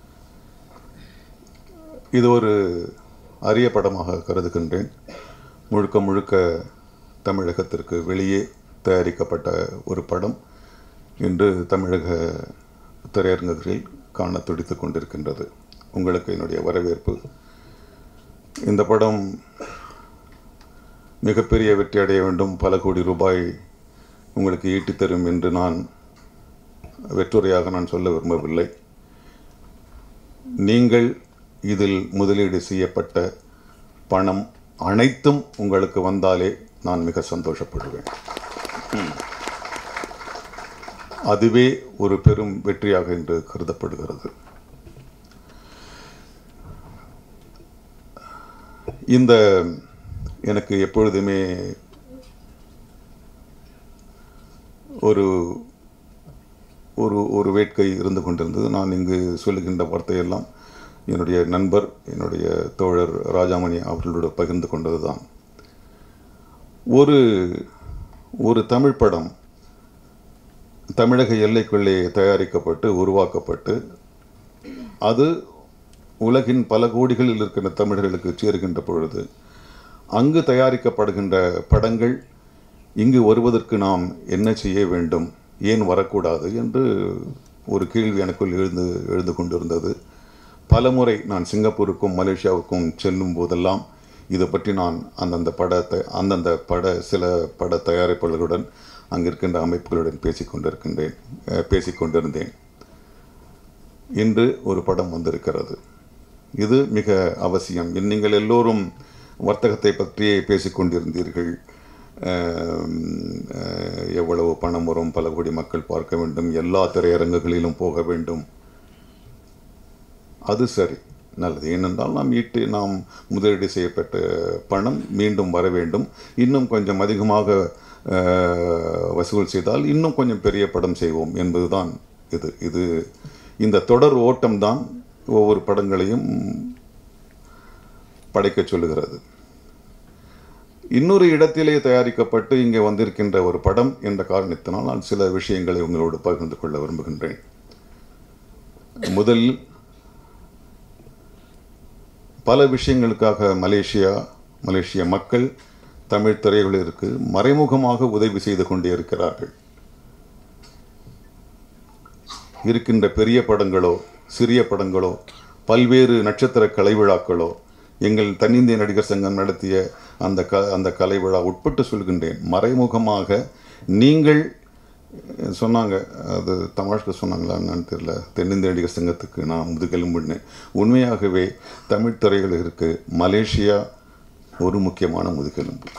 இது ஒரு அரிய படமாக கருதுகின்றேன் முழுக்க முழுக்க தமிழகத்திற்கு வெளியே தயாரிக்கப்பட்ட ஒரு படம் இன்று தமிழக திரையரங்குகளில் காண துடித்துக் கொண்டிருக்கின்றது உங்களுக்கு என்னுடைய வரவேற்பு இந்த படம் மிகப்பெரிய வெற்றி அடைய வேண்டும் பல கோடி ரூபாய் உங்களுக்கு ஈட்டித் தரும் என்று நான் வெற்றுரையாக நான் சொல்ல விரும்பவில்லை நீங்கள் இதில் முதலீடு செய்யப்பட்ட பணம் அனைத்தும் உங்களுக்கு வந்தாலே நான் மிக சந்தோஷப்படுவேன் ம். அதுவே ஒரு பெரும் வெற்றியாக இன்று கருதப்படுகிறது இந்த எனக்கு எப்பொழுதுமே ஒரு ஒரு ஒரு வேட்கை இருந்து கொண்டிருந்தது நான் இங்கு சொல்லுகின்ற வார்த்தையெல்லாம் என்னுடைய நண்பர் என்னுடைய தோழர் ராஜாமணி அவர்களோடு பகிர்ந்து கொண்டது தான் ஒரு ஒரு தமிழ் படம் தமிழக எல்லைக்குள்ளே தயாரிக்கப்பட்டு உருவாக்கப்பட்டு அது உலகின் பல கோடிகளில் இருக்கின்ற தமிழர்களுக்கு சேருகின்ற பொழுது அங்கு தயாரிக்கப்படுகின்ற படங்கள் இங்கு வருவதற்கு நாம் என்ன செய்ய வேண்டும் ஏன் வரக்கூடாது என்று ஒரு கேள்வி எனக்குள் எழுந்து எழுந்து கொண்டிருந்தது பலமுறை நான் சிங்கப்பூருக்கும் மலேசியாவுக்கும் செல்லும் போதெல்லாம் இதை பற்றி நான் அந்தந்த படத்தை அந்தந்த பட சில பட தயாரிப்பாளர்களுடன் அங்கே இருக்கின்ற அமைப்புகளுடன் பேசிக்கொண்டிருக்கின்றேன் அஹ், பேசிக்கொண்டிருந்தேன் இன்று ஒரு படம் வந்திருக்கிறது இது மிக அவசியம் நீங்கள் எல்லோரும் வர்த்தகத்தை பற்றியே பேசிக்கொண்டிருந்தீர்கள் அஹ், அஹ், எவ்வளவு பணம் வரும் பல கோடி மக்கள் பார்க்க வேண்டும் எல்லா திரையரங்குகளிலும் போக வேண்டும் அது சரி நல்லது ஏனென்றால் நாம் ஈட்டு நாம் முதலீடு செய்யப்பட்ட பணம் மீண்டும் வர வேண்டும் இன்னும் கொஞ்சம் அதிகமாக அஹ், வசூல் செய்தால் இன்னும் கொஞ்சம் பெரிய படம் செய்வோம் என்பதுதான் இது இது இந்த தொடர் ஓட்டம்தான் ஒவ்வொரு படங்களையும் படைக்கச் சொல்லுகிறது இன்னொரு இடத்திலே தயாரிக்கப்பட்டு இங்கே வந்திருக்கின்ற ஒரு படம் என்ற காரணத்தினால் நான் சில விஷயங்களை உங்களோடு பகிர்ந்து கொள்ள விரும்புகின்றேன் முதலில் பல விஷயங்களுக்காக மலேசியா மலேசிய மக்கள் தமிழ் திரையுலகிற்கு மறைமுகமாக உதவி செய்து கொண்டே இருக்கிறார்கள் இருக்கின்ற பெரிய படங்களோ சிறிய படங்களோ பல்வேறு நட்சத்திர கலை விழாக்களோ எங்கள் தன்னிந்திய நடிகர் சங்கம் நடத்திய அந்த க அந்த கலை விழா உட்பட்டு சொல்கின்றேன் மறைமுகமாக நீங்கள் சொன்னாங்க அது தமாஷ்க்கு சொன்னாங்களா என்னன்னு தெரியல தென்னிந்திய நடிகர் சங்கத்துக்கு நான் முதுகெலும்புன்னு உண்மையாகவே தமிழ் திரையுலகிற்கு மலேசியா ஒரு முக்கியமான முதுகெலும்பு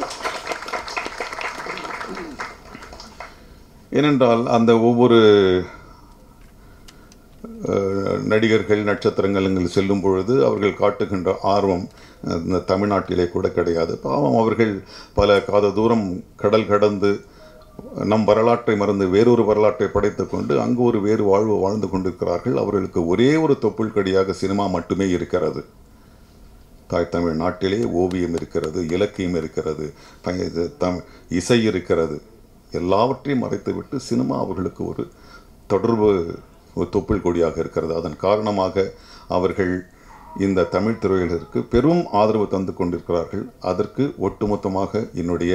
ஏனென்றால் அந்த ஒவ்வொரு அஹ், நடிகர்கள் நட்சத்திரங்கள் இங்கு செல்லும் பொழுது அவர்கள் காட்டுகின்ற ஆர்வம் அஹ், இந்த தமிழ்நாட்டிலே கூட கிடையாது பாவம் அவர்கள் பல காத தூரம் கடல் கடந்து நம் வரலாற்றை மறந்து வேறொரு வரலாற்றை படைத்துக் கொண்டு அங்கு ஒரு வேறு வாழ்வு வாழ்ந்து கொண்டிருக்கிறார்கள் அவர்களுக்கு ஒரே ஒரு தொப்புள் கடியாக சினிமா மட்டுமே இருக்கிறது தாய் தமிழ் நாட்டிலே ஓவியம் இருக்கிறது இலக்கியம் இருக்கிறது ப- இது தம் இசை இருக்கிறது எல்லாவற்றையும் மறைத்துவிட்டு சினிமா அவர்களுக்கு ஒரு தொடர்பு ஒரு தொப்புள் கொடியாக இருக்கிறது அதன் காரணமாக அவர்கள் இந்த தமிழ் திரையுலகிற்கு பெரும் ஆதரவு தந்து கொண்டிருக்கிறார்கள் அதற்கு ஒட்டுமொத்தமாக என்னுடைய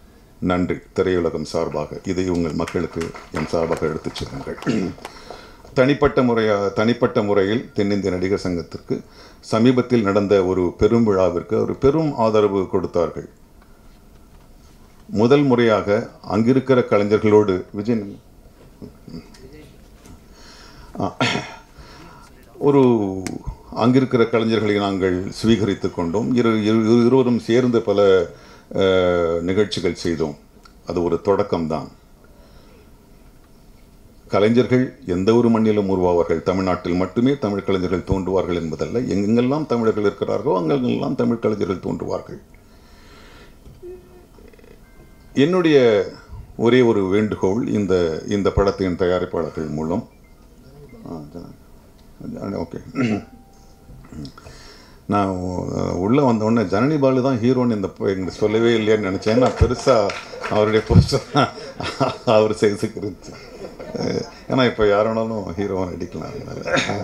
நன்றி திரையுலகம் சார்பாக இதை உங்கள் மக்களுக்கு என் சார்பாக எடுத்துச் செல்லுங்கள் தனிப்பட்ட முறையாக தனிப்பட்ட முறையில் தென்னிந்திய நடிகர் சங்கத்திற்கு சமீபத்தில் நடந்த ஒரு பெரும் விழாவிற்கு ஒரு பெரும் ஆதரவு கொடுத்தார்கள் முதல் முறையாக அங்கிருக்கிற கலைஞர்களோடு விஜய் ஆ. ஒரு அங்கிருக்கிற கலைஞர்களை நாங்கள் ஸ்வீகரித்து கொண்டோம் இரு இரு- இருவரும் சேர்ந்து பல அஹ், நிகழ்ச்சிகள் செய்தோம் அது ஒரு தொடக்கம்தான் கலைஞர்கள் எந்த ஒரு மண்ணிலும் உருவாவார்கள் தமிழ்நாட்டில் மட்டுமே தமிழ் கலைஞர்கள் தோன்றுவார்கள் என்பதல்ல எங்கெங்கெல்லாம் தமிழர்கள் இருக்கிறார்களோ அங்கெங்கெல்லாம் தமிழ் கலைஞர்கள் தோன்றுவார்கள் என்னுடைய ஒரே ஒரு வேண்டுகோள் இந்த இந்த படத்தின் தயாரிப்பாளர்கள் மூலம் ஓகே நான் உள்ளே வந்த உடனே ஜனனி பாலு தான் ஹீரோன்னு இந்த ப- எங்களுக்கு சொல்லவே இல்லையான்னு நினச்சேன் நான் பெருசாக அவருடைய போஸ்டர் அவர் செய்துக்கு இருந்துச்சு அஹ் ஏன்னா இப்போ யார் வேணாலும் ஹீரோவாக நடிக்கலாம் அதனால.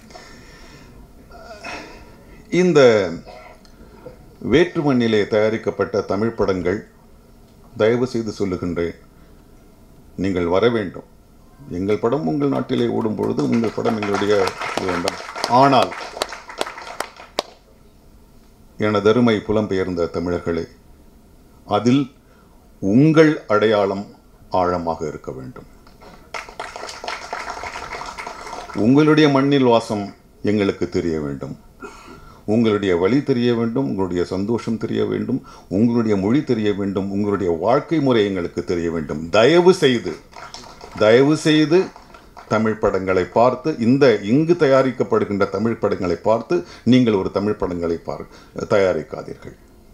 இந்த வேற்று மண்ணிலே தயாரிக்கப்பட்ட தமிழ் படங்கள் தயவு செய்து சொல்லுகின்றேன் நீங்கள் வர வேண்டும் எங்கள் படம் உங்கள் நாட்டிலே ஓடும் பொழுது உங்கள் படம் எங்களுடைய இது வேண்டும் ஆனால் எனதருமை புலம்பெயர்ந்த தமிழர்களே அதில் உங்கள் அடையாளம் ஆழமாக இருக்க வேண்டும் உங்களுடைய மண்ணில் வாசம் எங்களுக்கு தெரிய வேண்டும் உங்களுடைய வழி தெரிய வேண்டும் உங்களுடைய சந்தோஷம் தெரிய வேண்டும் உங்களுடைய மொழி தெரிய வேண்டும் உங்களுடைய வாழ்க்கை முறை எங்களுக்கு தெரிய வேண்டும் தயவு செய்து தயவு செய்து தமிழ் படங்களை பார்த்து இந்த இங்கு தயாரிக்கப்படுகின்ற தமிழ் படங்களை பார்த்து நீங்கள் ஒரு தமிழ் படங்களை பார் தயாரிக்காதீர்கள்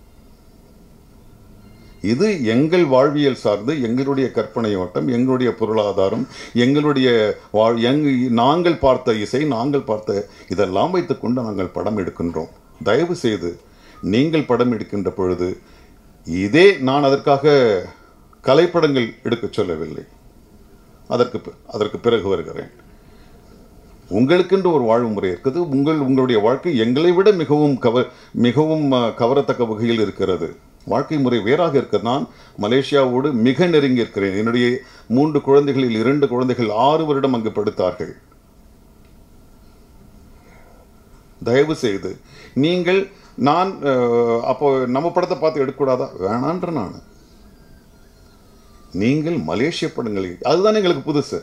இது எங்கள் வாழ்வியல் சார்ந்து எங்களுடைய கற்பனை ஓட்டம் எங்களுடைய பொருளாதாரம் எங்களுடைய வாழ் எங் நாங்கள் பார்த்த இசை நாங்கள் பார்த்த இதெல்லாம் வைத்துக்கொண்டு நாங்கள் படம் எடுக்கின்றோம் தயவு செய்து நீங்கள் படம் எடுக்கின்ற பொழுது இதே நான் அதற்காக கலைப்படங்கள் எடுக்கச் சொல்லவில்லை அதற்கு பி- அதற்கு பிறகு வருகிறேன் உங்களுக்கென்று ஒரு வாழ்வு முறை இருக்குது உங்கள் உங்களுடைய வாழ்க்கை எங்களை விட மிகவும் கவ மிகவும் அஹ், கவரத்தக்க வகையில் இருக்கிறது வாழ்க்கை முறை வேறாக இருக்கிறது நான் மலேசியாவோடு மிக நெருங்கி இருக்கிறேன் என்னுடைய மூன்று குழந்தைகளில் இரண்டு குழந்தைகள் ஆறு வருடம் அங்கு படுத்தார்கள் தயவு செய்து நீங்கள் நான் அஹ், அப்போ நம்ம படத்தை பார்த்து எடுக்கக்கூடாதா வேணான்ற நான் நீங்கள் மலேசிய படங்களை அதுதான் எங்களுக்கு புதுசு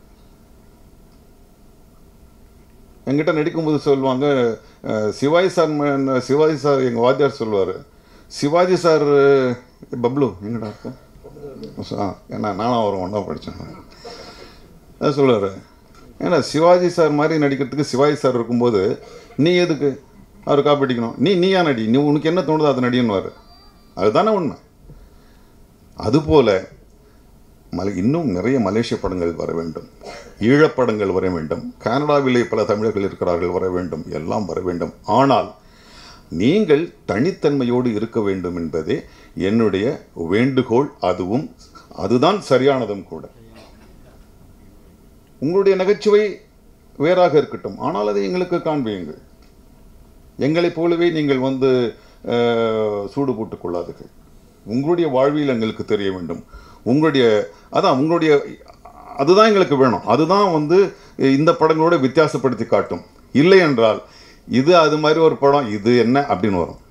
என்கிட்ட நடிக்கும்போது சொல்லுவாங்க அஹ், சிவாஜி சார் ம- சிவாஜி சார் எங்கள் வாத்தியார் சொல்லுவார் சிவாஜி சார் அஹ், பப்ளு எங்கடா இருக்க ஆ ஏன்னா நானும் அவரும் ஒன்றா படித்தேன் அதான் சொல்லுவார் ஏன்னா சிவாஜி சார் மாதிரி நடிக்கிறதுக்கு சிவாஜி சார் இருக்கும்போது நீ எதுக்கு அவர் காப்பிடிக்கணும் நீ நீயா நடி நீ உனக்கு என்ன தோணுதோ அதை நடின்னுவார் அதுதானே உண்மை அதுபோல மலை இன்னும் நிறைய மலேசிய படங்கள் வர வேண்டும் ஈழப்படங்கள் வர வேண்டும் கனடாவிலே பல தமிழர்கள் இருக்கிறார்கள் வர வேண்டும் எல்லாம் வர வேண்டும் ஆனால் நீங்கள் தனித்தன்மையோடு இருக்க வேண்டும் என்பதே என்னுடைய வேண்டுகோள் அதுவும் அதுதான் சரியானதும் கூட உங்களுடைய நகைச்சுவை வேறாக இருக்கட்டும் ஆனால் அதை எங்களுக்கு காண்பியுங்கள் எங்களைப் போலவே நீங்கள் வந்து அஹ், சூடு போட்டுக் கொள்ளாதீர்கள் உங்களுடைய வாழ்வியல் எங்களுக்கு தெரிய வேண்டும் உங்களுடைய அதான் உங்களுடைய அதுதான் எங்களுக்கு வேணும் அதுதான் வந்து இந்த படங்களோட வித்தியாசப்படுத்தி காட்டும் இல்லை என்றால் இது அது மாதிரி ஒரு படம் இது என்ன அப்படின்னு வரும்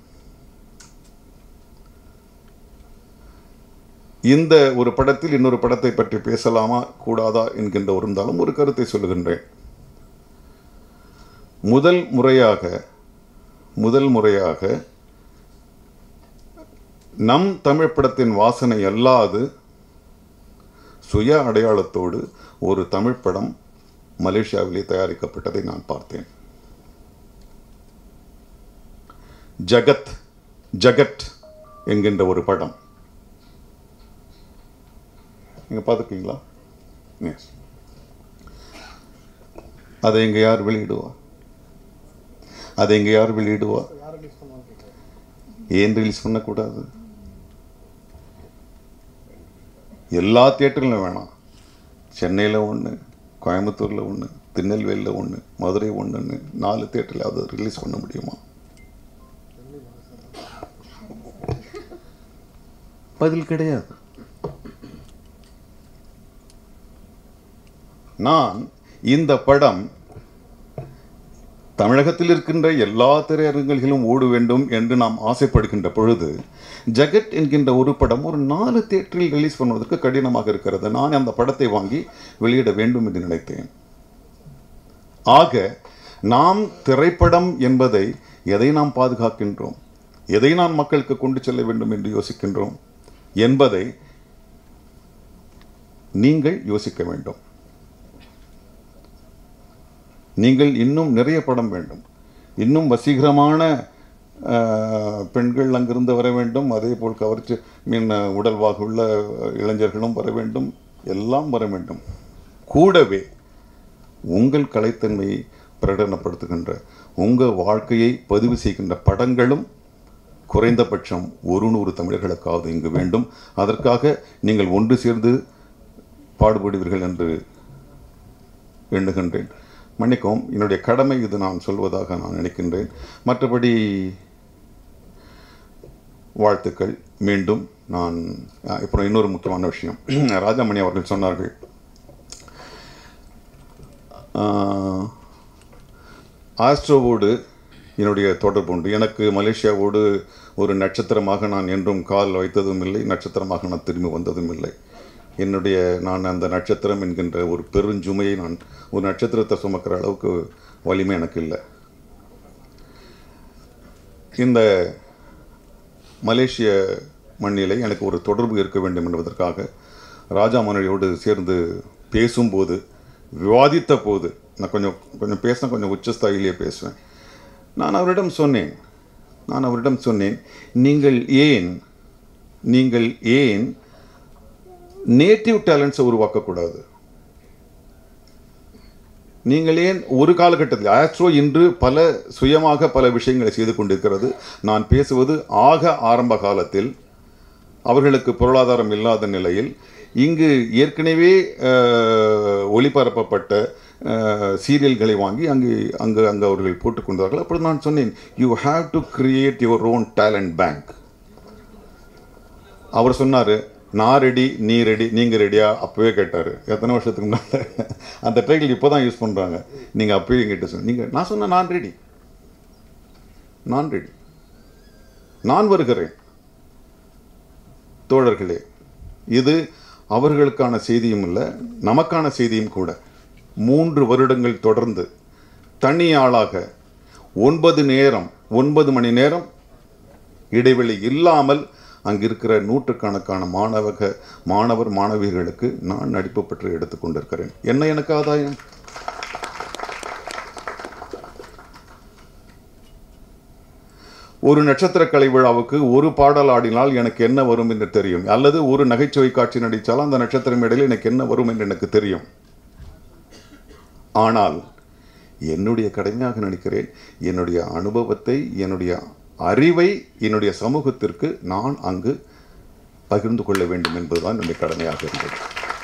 இந்த ஒரு படத்தில் இன்னொரு படத்தை பற்றி பேசலாமா கூடாதா என்கின்ற ஒரு இருந்தாலும் ஒரு கருத்தை சொல்லுகின்றேன் முதல் முறையாக முதல் முறையாக நம் தமிழ் படத்தின் வாசனை அல்லாது சுய அடையாளத்தோடு ஒரு தமிழ் படம் மலேசியாவிலே தயாரிக்கப்பட்டதை நான் பார்த்தேன் ஜகத் ஜகத் என்கின்ற ஒரு படம் நீங்க பார்த்துருக்கீங்களா எஸ் அதை இங்க யார் வெளியிடுவா அதை இங்க யார் வெளியிடுவா ஏன் ரிலீஸ் பண்ணக்கூடாது எல்லா தியேட்டர்லையும் வேணாம் சென்னையில் ஒன்று கோயம்புத்தூரில் ஒன்று திருநெல்வேலியில் ஒன்று மதுரை ஒன்றுன்னு நாலு தியேட்டரில் அதை ரிலீஸ் பண்ண முடியுமா பதில் கிடையாது நான் இந்த படம் தமிழகத்தில் இருக்கின்ற எல்லா திரையரங்குகளிலும் ஓட வேண்டும் என்று நாம் ஆசைப்படுகின்ற பொழுது ஜெகட் என்கின்ற ஒரு படம் ஒரு நாலு தேட்டரில் ரிலீஸ் பண்ணுவதற்கு கடினமாக இருக்கிறது நான் அந்த படத்தை வாங்கி வெளியிட வேண்டும் என்று நினைத்தேன் ஆக நாம் திரைப்படம் என்பதை எதை நாம் பாதுகாக்கின்றோம் எதை நான் மக்களுக்கு கொண்டு செல்ல வேண்டும் என்று யோசிக்கின்றோம் என்பதை நீங்கள் யோசிக்க வேண்டும் நீங்கள் இன்னும் நிறைய படம் வேண்டும் இன்னும் வசீகரமான அஹ், பெண்கள் அங்கிருந்து வர வேண்டும் அதே போல் கவர்ச்சி மீன் உடல்வாக உள்ள இளைஞர்களும் வர வேண்டும் எல்லாம் வர வேண்டும் கூடவே உங்கள் கலைத்தன்மையை பிரகடனப்படுத்துகின்ற உங்கள் வாழ்க்கையை பதிவு செய்கின்ற படங்களும் குறைந்தபட்சம் ஒரு நூறு தமிழர்களுக்காவது இங்கு வேண்டும் அதற்காக நீங்கள் ஒன்று சேர்ந்து பாடுபடுவீர்கள் என்று எண்ணுகின்றேன் மன்னிக்கவும் என்னுடைய கடமை இது நான் சொல்வதாக நான் நினைக்கின்றேன் மற்றபடி வாழ்த்துக்கள் மீண்டும் நான் அஹ், அப்புறம் இன்னொரு முக்கியமான விஷயம் ராஜாமணி அவர்கள் சொன்னார்கள் ஆஹ், ஆஸ்ட்ரோவோடு என்னுடைய தொடர்பு உண்டு எனக்கு மலேசியாவோடு ஒரு நட்சத்திரமாக நான் என்றும் கால் வைத்ததும் இல்லை நட்சத்திரமாக நான் திரும்பி வந்ததும் இல்லை என்னுடைய நான் அந்த நட்சத்திரம் என்கின்ற ஒரு பெருஞ்சுமையை நான் ஒரு நட்சத்திரத்தை சுமக்கிற அளவுக்கு வலிமை எனக்கு இல்லை இந்த மலேசிய மண்ணிலே எனக்கு ஒரு தொடர்பு இருக்க வேண்டும் என்பதற்காக ராஜா மனைவியோடு சேர்ந்து பேசும்போது விவாதித்த போது நான் கொஞ்சம் கொஞ்சம் பேசினா கொஞ்சம் உச்சஸ்தாயிலேயே பேசுவேன் நான் அவரிடம் சொன்னேன் நான் அவரிடம் சொன்னேன் நீங்கள் ஏன் நீங்கள் ஏன் நேட்டிவ் டேலண்ட்ஸை உருவாக்கக்கூடாது நீங்கள் ஏன் ஒரு காலகட்டத்தில் ஆஸ்ட்ரோ இன்று பல சுயமாக பல விஷயங்களை செய்து கொண்டிருக்கிறது நான் பேசுவது ஆக ஆரம்ப காலத்தில் அவர்களுக்கு பொருளாதாரம் இல்லாத நிலையில் இங்கு ஏற்கனவே அஹ், ஒளிபரப்பப்பட்ட அஹ், சீரியல்களை வாங்கி அங்கு அங்கு அங்கு அவர்கள் போட்டுக்கொண்டார்கள் அப்பொழுது நான் சொன்னேன் you have to create your own talent bank அவர் சொன்னார் நான் ரெடி நீ ரெடி நீங்கள் ரெடியா அப்போவே கேட்டார் எத்தனை வருஷத்துக்கு முன்னால் அந்த டைட்டில் இப்போ தான் யூஸ் பண்ணுறாங்க நீங்கள் அப்போவே எங்கிட்ட சொன்ன நீங்கள் நான் சொன்னேன் நான் ரெடி நான் ரெடி நான் வருகிறேன் தோழர்களே இது அவர்களுக்கான செய்தியும் இல்லை நமக்கான செய்தியும் கூட மூன்று வருடங்கள் தொடர்ந்து தனி ஆளாக ஒன்பது நேரம் ஒன்பது மணி நேரம் இடைவெளி இல்லாமல் அங்கு இருக்கிற நூற்றுக்கணக்கான மாணவக மாணவர் மாணவியர்களுக்கு நான் நடிப்பு பற்றி எடுத்துக்கொண்டிருக்கிறேன் என்ன எனக்கு ஆதாயம் ஒரு நட்சத்திர கலை விழாவுக்கு ஒரு பாடல் ஆடினால் எனக்கு என்ன வரும் என்று தெரியும் அல்லது ஒரு நகைச்சுவை காட்சி நடித்தால் அந்த நட்சத்திர மேடையில் எனக்கு என்ன வரும் என்று எனக்கு தெரியும் ஆனால் என்னுடைய கடமையாக நினைக்கிறேன் என்னுடைய அனுபவத்தை என்னுடைய அறிவை என்னுடைய சமூகத்திற்கு நான் அங்கு பகிர்ந்து கொள்ள வேண்டும் என்பதுதான் என்னுடைய கடமையாக இருந்தது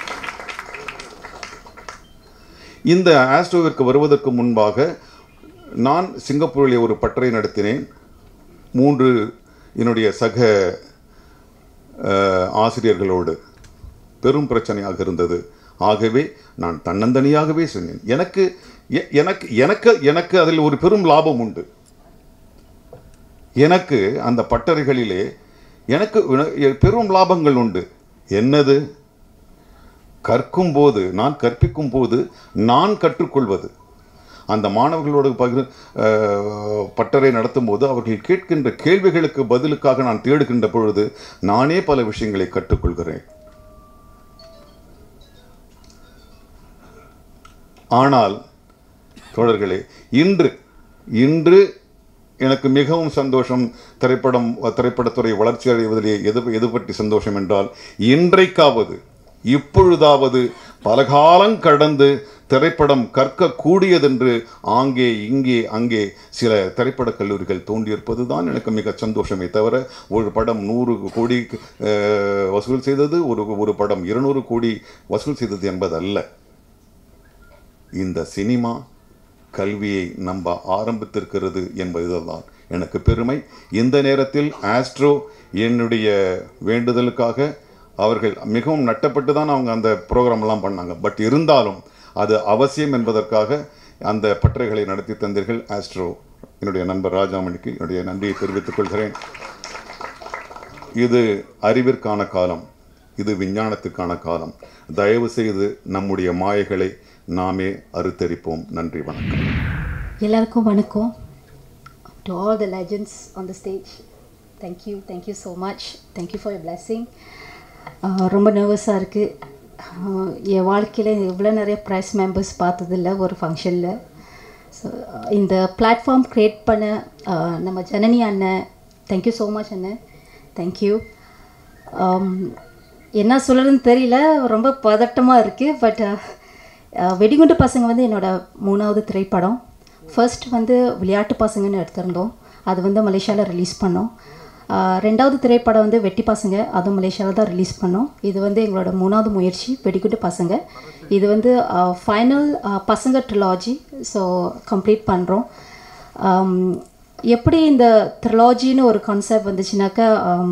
இந்த ஆஸ்ட்ரோவிற்கு வருவதற்கு முன்பாக நான் சிங்கப்பூரிலே ஒரு பட்டறை நடத்தினேன் மூன்று என்னுடைய சக அஹ், ஆசிரியர்களோடு பெரும் பிரச்சனையாக இருந்தது ஆகவே நான் தன்னந்தனியாகவே சொன்னேன் எனக்கு எ- எனக்கு எனக்கு எனக்கு அதில் ஒரு பெரும் லாபம் உண்டு எனக்கு அந்த பட்டறைகளிலே எனக்கு வின- எ- பெரும் லாபங்கள் உண்டு என்னது கற்கும் போது நான் கற்பிக்கும் போது நான் கற்றுக்கொள்வது அந்த மாணவர்களோடு பகிர் அஹ், பட்டறை நடத்தும் போது அவர்கள் கேட்கின்ற கேள்விகளுக்கு பதிலுக்காக நான் தேடுகின்ற பொழுது நானே பல விஷயங்களை கற்றுக்கொள்கிறேன் ஆனால் தோழர்களே இன்று இன்று எனக்கு மிகவும் சந்தோஷம் திரைப்படம் திரைப்படத்துறை வளர்ச்சி அடைவதிலே எது எது பற்றி சந்தோஷம் என்றால் இன்றைக்காவது இப்பொழுதாவது பல காலம் கடந்து திரைப்படம் கற்கக்கூடியதென்று ஆங்கே இங்கே அங்கே சில திரைப்படக் கல்லூரிகள் தோன்றியிருப்பது தான் எனக்கு மிக சந்தோஷமே தவிர ஒரு படம் நூறு கோடி அஹ், வசூல் செய்தது ஒரு ஒரு படம் இருநூறு கோடி வசூல் செய்தது என்பதல்ல இந்த சினிமா கல்வியை நம்ப ஆரம்பித்திருக்கிறது என்பதுதான் எனக்கு பெருமை இந்த நேரத்தில் ஆஸ்ட்ரோ என்னுடைய வேண்டுதலுக்காக அவர்கள் மிகவும் நட்டப்பட்டு தான் அவங்க அந்த ப்ரோக்ராம் எல்லாம் பண்ணாங்க பட் இருந்தாலும் அது அவசியம் என்பதற்காக அந்த பட்டறைகளை நடத்தி தந்தீர்கள் ஆஸ்ட்ரோ என்னுடைய நண்பர் ராஜாமணிக்கு என்னுடைய நன்றியை தெரிவித்துக் கொள்கிறேன் இது அறிவிற்கான காலம் இது விஞ்ஞானத்துக்கான காலம் தயவு செய்து நம்முடைய மாயைகளை நாமே அறுத்தரிப்போம் நன்றி வணக்கம் எல்லாருக்கும் வணக்கம் to all the legends on the stage thank you thank you so much thank you for your blessing ரொம்ப நர்வஸாக இருக்குது என் வாழ்க்கையில் இவ்வளோ நிறைய ப்ரைஸ் மெம்பர்ஸ் பார்த்ததில்ல ஒரு ஃபங்க்ஷனில் ஸோ இந்த பிளாட்ஃபார்ம் க்ரியேட் பண்ண uh, நம்ம ஜனனி அண்ணன் தேங்க்யூ ஸோ மச் அண்ணன் தேங்க்யூ என்ன சொல்கிறதுன்னு தெரியல ரொம்ப பதட்டமாக இருக்குது பட் வெடிகுண்டு பசங்க வந்து என்னோட மூணாவது திரைப்படம் ஃபர்ஸ்ட் வந்து விளையாட்டு பசங்கன்னு எடுத்திருந்தோம் அது வந்து மலேசியாவில் ரிலீஸ் பண்ணோம் ஆஹ் ரெண்டாவது திரைப்படம் வந்து வெட்டி பசங்க அதுவும் மலேசியாவில் தான் ரிலீஸ் பண்ணோம் இது வந்து எங்களோட மூணாவது முயற்சி வெடிகுண்டு பசங்க இது வந்து ஃபைனல் பசங்க ட்ரிலாஜி ஸோ கம்ப்ளீட் பண்ணுறோம் எப்படி இந்த த்ரிலாஜின்னு ஒரு கான்செப்ட் வந்துச்சுனாக்கா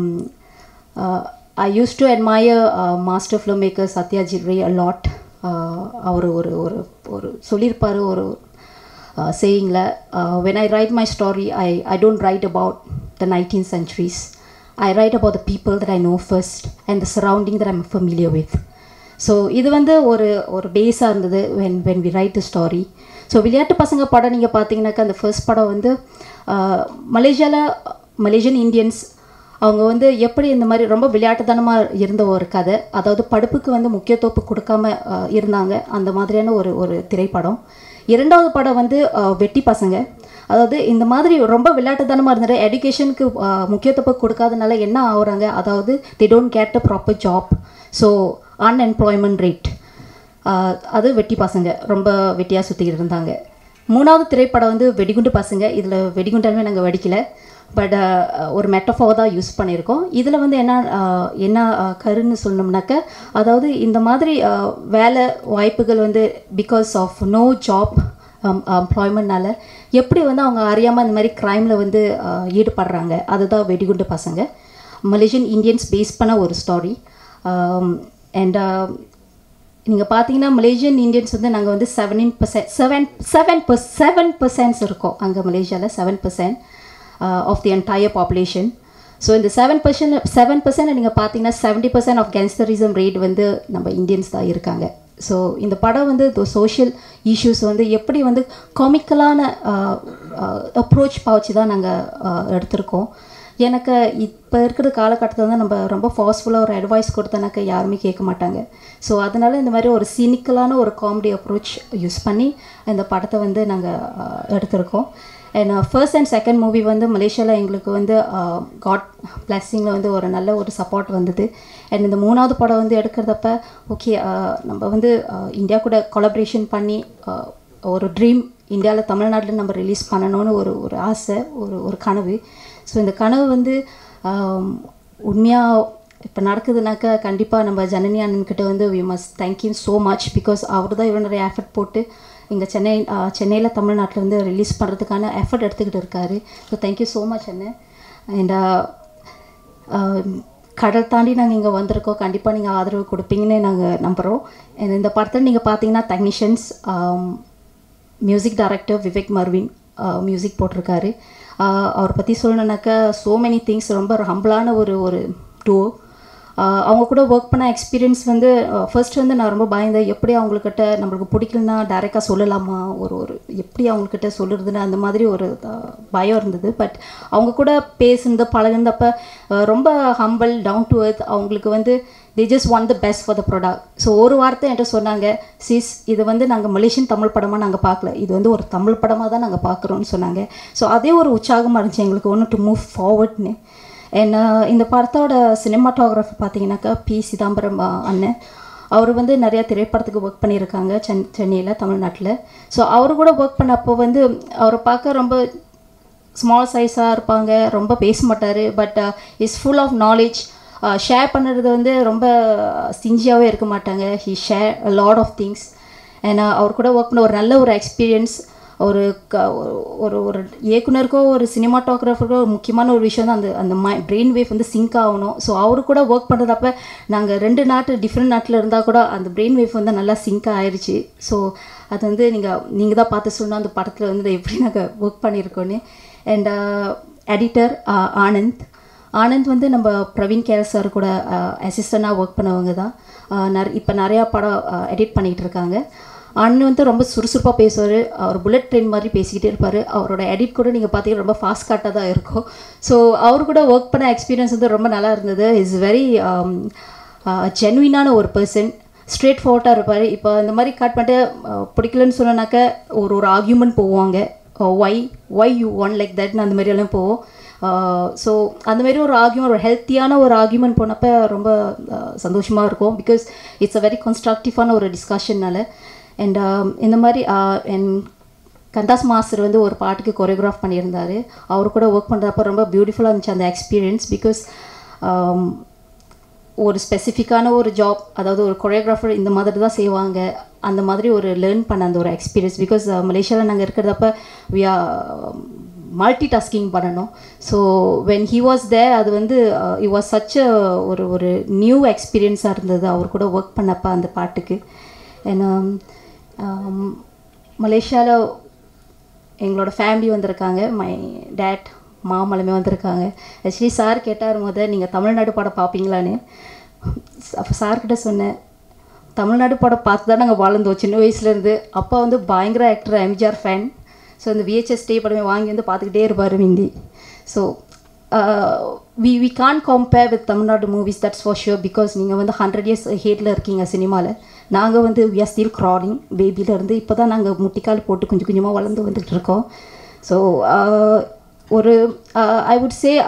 I use to admire master film maker Satya ஜில்ரி அ லாட் அவர் ஒரு ஒரு ஒரு சொல்லியிருப்பார் ஒரு சேயிங்கில் when I write my story I I don't write about the nineteen centuries I write about the people that I know first and the surrounding that I'm familiar with so இது வந்து ஒரு ஒரு பேஸாக இருந்தது when when we write the story so விளையாட்டு பசங்க படம் நீங்கள் பார்த்தீங்கன்னாக்கா அந்த ஃபர்ஸ்ட் படம் வந்து மலேசியாவில் மலேசியன் இந்தியன்ஸ் அவங்க வந்து எப்படி இந்த மாதிரி ரொம்ப விளையாட்டுத்தனமாக இருந்த ஒரு கதை அதாவது படிப்புக்கு வந்து முக்கியத்துவம் கொடுக்காம அஹ், இருந்தாங்க அந்த மாதிரியான ஒரு ஒரு திரைப்படம் இரண்டாவது படம் வந்து அஹ், வெட்டி பசங்க அதாவது இந்த மாதிரி ரொம்ப விளையாட்டுத்தனமாக இருந்தது எஜுகேஷனுக்கு முக்கியத்துவம் கொடுக்காதனால என்ன ஆகுறாங்க அதாவது they don't get a proper job so unemployment rate அது வெட்டி பசங்க ரொம்ப வெட்டியாக சுற்றிக்கிட்டு இருந்தாங்க மூணாவது திரைப்படம் வந்து வெடிகுண்டு பசங்க இதில் வெடிகுண்டாலுமே நாங்கள் வெடிக்கல பட் ஒரு மெட்டஃபோ தான் யூஸ் பண்ணியிருக்கோம் இதில் வந்து என்ன அஹ், என்ன அஹ், கருன்னு சொல்லணும்னாக்க அதாவது இந்த மாதிரி அஹ், வேலை வாய்ப்புகள் வந்து பிகாஸ் ஆஃப் நோ ஜாப் எம்ப்ளாய்மெண்ட்னால எப்படி வந்து அவங்க அறியாமல் இந்த மாதிரி க்ரைமில் வந்து அஹ், ஈடுபடுறாங்க அதுதான் வெடிகுண்டு பசங்க மலேசியன் இந்தியன்ஸ் பேஸ் பண்ண ஒரு ஸ்டாரி அண்ட் நீங்கள் பார்த்தீங்கன்னா மலேசியன் இந்தியன்ஸ் வந்து நாங்கள் வந்து செவனின் percent seven seven per seven percents இருக்கோம் அங்கே மலேசியாவில் seven percent of the entire population so இந்த செவன் பர்சன்ட் செவன் பர்சன்ட் நீங்கள் பார்த்தீங்கன்னா seventy percent of gangsterism rate வந்து நம்ம இந்தியன்ஸ் தான் இருக்காங்க ஸோ இந்த படம் வந்து சோஷியல் இஷ்யூஸ் வந்து எப்படி வந்து காமிக்கலான அப்ரோச் பாவச்சு தான் நாங்கள் எடுத்திருக்கோம் எனக்கு இப்போ இருக்கிற காலகட்டத்தில் வந்து நம்ம ரொம்ப ஃபாஸ்ட்ஃபுல்லாக ஒரு அட்வைஸ் கொடுத்தனாக்க யாருமே கேட்க மாட்டாங்க ஸோ அதனால் இந்த மாதிரி ஒரு சீனிக்கலான ஒரு காமெடி அப்ரோச் யூஸ் பண்ணி இந்த படத்தை வந்து நாங்கள் எடுத்திருக்கோம் and first and second movie வந்து மலேசியாவில் எங்களுக்கு வந்து காட் பிளஸ்ஸிங்கில் வந்து ஒரு நல்ல ஒரு சப்போர்ட் வந்தது அண்ட் இந்த மூணாவது படம் வந்து எடுக்கிறதப்ப ஓகே நம்ம வந்து அஹ், இந்தியா கூட கொலப்ரேஷன் பண்ணி அஹ், ஒரு ட்ரீம் இந்தியாவில் தமிழ்நாட்டில் நம்ம ரிலீஸ் பண்ணணும்னு ஒரு ஒரு ஆசை ஒரு ஒரு கனவு ஸோ இந்த கனவு வந்து உண்மையாக இப்போ நடக்குதுனாக்கா கண்டிப்பாக நம்ம ஜனனி அண்ணன்கிட்ட வந்து we must thank you so much because அவர் தான் இவ்வளோ நிறைய எஃபர்ட் போட்டு இங்கே சென்னை சென்னையில் தமிழ்நாட்டில் வந்து ரிலீஸ் பண்ணுறதுக்கான எஃபர்ட் எடுத்துக்கிட்டு இருக்காரு ஸோ தேங்க்யூ ஸோ மச் அண்ணன் அண்ட் கடல் தாண்டி நாங்கள் இங்கே வந்திருக்கோம் கண்டிப்பாக நீங்கள் ஆதரவு கொடுப்பீங்கன்னு நாங்கள் நம்புகிறோம் And இந்த படத்தில் நீங்கள் பார்த்தீங்கன்னா technicians music director Vivek Mervin music போட்டிருக்காரு ஆஹ் அவரை பற்றி சொல்லணுன்னாக்கா ஸோ மெனி திங்ஸ் ரொம்ப ஹம்பிளான ஒரு ஒரு டூ அவங்க கூட ஒர்க் பண்ண எக்ஸ்பீரியன்ஸ் வந்து ஃபர்ஸ்ட் வந்து நான் ரொம்ப பயந்தேன் எப்படி அவங்கக்கிட்ட நம்மளுக்கு பிடிக்கலனா டைரெக்டாக சொல்லலாமா ஒரு ஒரு எப்படி அவங்கக்கிட்ட சொல்லுறதுன்னு அந்த மாதிரி ஒரு அஹ், பயம் இருந்தது பட் அவங்க கூட பேசுனது பழகுனதப்ப அஹ், ரொம்ப ஹம்பிள் டவுன் டு earth அவங்களுக்கு வந்து they just want the best for the product so ஒரு வார்த்தை என்கிட்ட சொன்னாங்க சிஸ் இது வந்து நாங்கள் மலேசியன் தமிழ் படமாக நாங்கள் பார்க்கல இது வந்து ஒரு தமிழ் படமாக தான் நாங்கள் பார்க்குறோம்னு சொன்னாங்க ஸோ அதே ஒரு உற்சாகமாக இருந்துச்சு எங்களுக்கு ஒன்று டு மூவ் ஃபார்வர்ட்னு என்ன இந்த படத்தோட சினிமாட்டோகிராஃபி பார்த்தீங்கன்னாக்கா பி சிதம்பரம் அஹ், அண்ணன் அவர் வந்து நிறைய திரைப்படத்துக்கு ஒர்க் பண்ணியிருக்காங்க சென் சென்னையில் தமிழ்நாட்டில் ஸோ அவர் கூட ஒர்க் பண்ணப்போ வந்து அவரை பார்க்க ரொம்ப ஸ்மால் சைஸாக இருப்பாங்க ரொம்ப பேச மாட்டார் but is full of knowledge share பண்ணுறது வந்து ரொம்ப சிஞ்சியாகவே இருக்க மாட்டாங்க he share lot of things and அவர் கூட ஒர்க் பண்ண ஒரு நல்ல ஒரு எக்ஸ்பீரியன்ஸ் ஒரு க ஒரு ஒரு இயக்குனருக்கோ ஒரு சினிமாட்டோகிராஃபருக்கோ ஒரு முக்கியமான ஒரு விஷயம் தான் அந்த அந்த மை பிரெயின் வேவ் வந்து சிங்க் ஆகணும் ஸோ அவரு கூட ஒர்க் பண்ணுறதப்ப நாங்கள் ரெண்டு நாட்டு டிஃப்ரெண்ட் நாட்டில் இருந்தால் கூட அந்த பிரெயின் வேவ் வந்து நல்லா சிங்க் ஆயிடுச்சு ஸோ அது வந்து நீங்கள் நீங்கள் தான் பார்த்து சொல்லணும் அந்த படத்தில் வந்து எப்படி நாங்கள் ஒர்க் பண்ணியிருக்கோன்னு அண்ட் எடிட்டர் ஆனந்த் ஆனந்த் வந்து நம்ம பிரவீன் கேர் சார் கூட அசிஸ்டண்ட்டாக ஒர்க் பண்ணவங்க தான் நிற இப்போ நிறையா படம் எடிட் பண்ணிகிட்டு இருக்காங்க அண்ணன் வந்து ரொம்ப சுறுசுறுப்பாக பேசுவார் அவர் புல்லட் ட்ரெயின் மாதிரி பேசிக்கிட்டே இருப்பார் அவரோட எடிட் கூட நீங்கள் பார்த்தீங்கன்னா ரொம்ப ஃபாஸ்ட் காட்டாக தான் இருக்கும் ஸோ அவர் கூட ஒர்க் பண்ண எக்ஸ்பீரியன்ஸ் வந்து ரொம்ப நல்லா இருந்தது இஸ் வெரி ஜென்வினான ஒரு பர்சன் ஸ்ட்ரெயிட் ஃபார்வர்ட்டாக இருப்பார் இப்போ இந்த மாதிரி கட் பண்ணிட்டு அஹ், பிடிக்கலன்னு சொன்னாக்க ஒரு ஒரு ஆர்கியூமெண்ட் போவாங்க why why you want like தட்னு அந்த மாதிரி எல்லாம் போவோம் ஸோ அந்த மாதிரி ஒரு ஆர்கியூமெண்ட் ஒரு ஹெல்த்தியான ஒரு ஆர்கியூமெண்ட் போனப்போ ரொம்ப சந்தோஷமாக இருக்கும் பிகாஸ் இட்ஸ் அ வெரி கன்ஸ்ட்ரக்டிவான ஒரு டிஸ்கஷன்னால அண்ட் இந்த மாதிரி என் கந்தாஸ் மாஸ்டர் வந்து ஒரு பாட்டுக்கு கொரியோகிராஃப் பண்ணியிருந்தார் அவர் கூட ஒர்க் பண்ணுறப்ப ரொம்ப பியூட்டிஃபுல்லாக இருந்துச்சு அந்த எக்ஸ்பீரியன்ஸ் பிகாஸ் ஒரு ஸ்பெசிஃபிக்கான ஒரு ஜாப் அதாவது ஒரு கொரியோகிராஃபர் இந்த மாதிரி தான் செய்வாங்க அந்த மாதிரி ஒரு லேர்ன் பண்ண அந்த ஒரு எக்ஸ்பீரியன்ஸ் பிகாஸ் மலேசியாவில் நாங்கள் இருக்கிறதப்ப வி ஆர் மல்டி டாஸ்கிங் பண்ணணும் so when he was there அது வந்து இட் வாஸ் சச் ஒரு ஒரு நியூ எக்ஸ்பீரியன்ஸாக இருந்தது அவர் கூட ஒர்க் பண்ணப்ப அந்த பாட்டுக்கு ஏன்னா மலேசியாவில் எங்களோட ஃபேமிலி வந்திருக்காங்க மை டேட் மாமலுமே வந்திருக்காங்க ஆக்சுவலி சார் கேட்டார் முத நீங்கள் தமிழ்நாடு படம் பார்ப்பீங்களான்னு அப்போ சார்கிட்ட சொன்னேன் தமிழ்நாடு படம் பார்த்து தான் நாங்கள் வாழ்ந்தோம் சின்ன வயசுலேருந்து அப்பா வந்து பயங்கர ஆக்டர் எம்ஜிஆர் ஃபேன் ஸோ இந்த விஹெச்எஸ் ஸ்டே படமே வாங்கி வந்து பார்த்துக்கிட்டே இருப்பார் Hindi so we we can compare with Tamil Nadu movies that's for sure because நீங்கள் வந்து ஹண்ட்ரட் இயர்ஸ் ஹேட்டில் இருக்கீங்க சினிமாவில் நாங்கள் வந்து வி ஆர் ஸ்டில் க்ராலிங் பேபியிலேருந்து இப்போ தான் நாங்கள் முட்டிக்கால் போட்டு கொஞ்சம் கொஞ்சமாக வளர்ந்து வந்துட்டு இருக்கோம் ஸோ ஒரு ஐ வுட் சே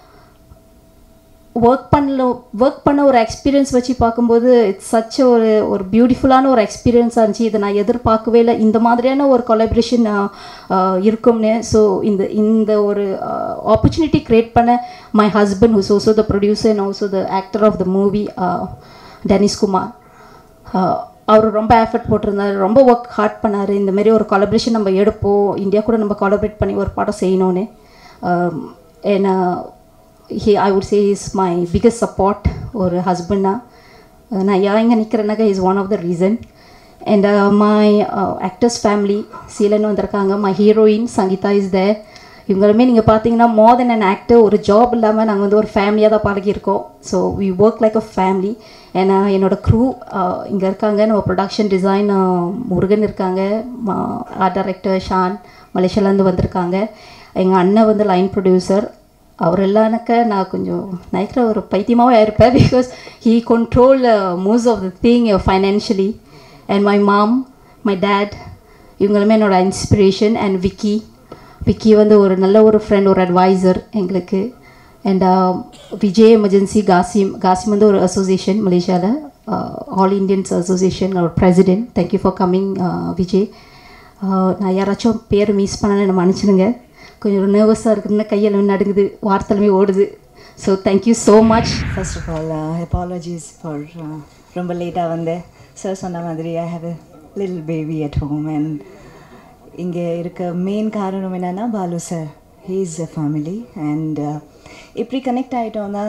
ஒர்க் பண்ணல ஒர்க் பண்ண ஒரு எக்ஸ்பீரியன்ஸ் வச்சு பார்க்கும்போது இட்ஸ் சச் ஒரு ஒரு பியூட்டிஃபுல்லான ஒரு எக்ஸ்பீரியன்ஸாக இருந்துச்சு இதை நான் எதிர்பார்க்கவே இல்லை இந்த மாதிரியான ஒரு கொலாபரேஷன் இருக்கும்னு ஸோ இந்த இந்த ஒரு ஆப்பர்ச்சுனிட்டி க்ரியேட் பண்ண my husband who's also the producer and also the actor of the movie Dennis Kumar அவர் ரொம்ப எஃபர்ட் போட்டிருந்தார் ரொம்ப ஒர்க் ஹார்ட் பண்ணார் இந்த மாதிரி ஒரு கொலபரேஷன் நம்ம எடுப்போம் இந்தியா கூட நம்ம கொலபரேட் பண்ணி ஒரு படம் செய்யணும்னு ஏன்னா he I would say is my biggest support ஒரு ஹஸ்பண்டாக நான் ஏன் இங்கே நிற்கிறேன்னாக்கா is one of the reason and my actors family Seelan வந்திருக்காங்க my heroine Sangeetha is there இவங்களுமே நீங்கள் பார்த்தீங்கன்னா மோர் தென் அன் ஆக்டர் ஒரு ஜாப் இல்லாமல் நாங்கள் வந்து ஒரு ஃபேமிலியாக தான் பழகியிருக்கோம் so we work like a family ஏன்னா என்னோடய க்ரூ இங்கே இருக்காங்க நம்ம ப்ரொடக்ஷன் டிசைன் முருகன் இருக்காங்க ஆர்ட் டைரக்டர் ஷான் மலேசியாலேருந்து வந்திருக்காங்க எங்கள் அண்ணன் வந்து லைன் ப்ரொடியூசர் அவர் இல்லைனாக்க நான் கொஞ்சம் நினைக்கிற ஒரு பைத்தியமாகவே இருப்பேன் because he control most of the thing financially and my mom my dad இவங்களுமே என்னோட இன்ஸ்பிரேஷன் அண்ட் விக்கி விக்கி வந்து ஒரு நல்ல ஒரு ஃப்ரெண்ட் ஒரு அட்வைசர் எங்களுக்கு அண்ட் விஜய் எமர்ஜென்சி காசிம் காசிம் வந்து ஒரு அசோசியேஷன் மலேசியாவில் ஆல் இண்டியன்ஸ் அசோசியேஷன் ஒரு president thank you for coming Vijay நான் யாராச்சும் பேர் மிஸ் பண்ணேன்னு என்ன மன்னிச்சிடுங்க கொஞ்சம் நர்வஸாக இருக்குன்னு கையில் நடுங்குது வார்த்தைலுமே ஓடுது so thank you so much first of all apologies for ரொம்ப லேட்டாக வந்தேன் சார் சொன்ன மாதிரி ஐ ஹாவ் எ லில் பேபி அட் ஹோம் அண்ட் இங்கே இருக்க மெயின் காரணம் என்னென்னா Balu sir he is a family and இப்படி கனெக்ட் ஆகிட்டோன்னா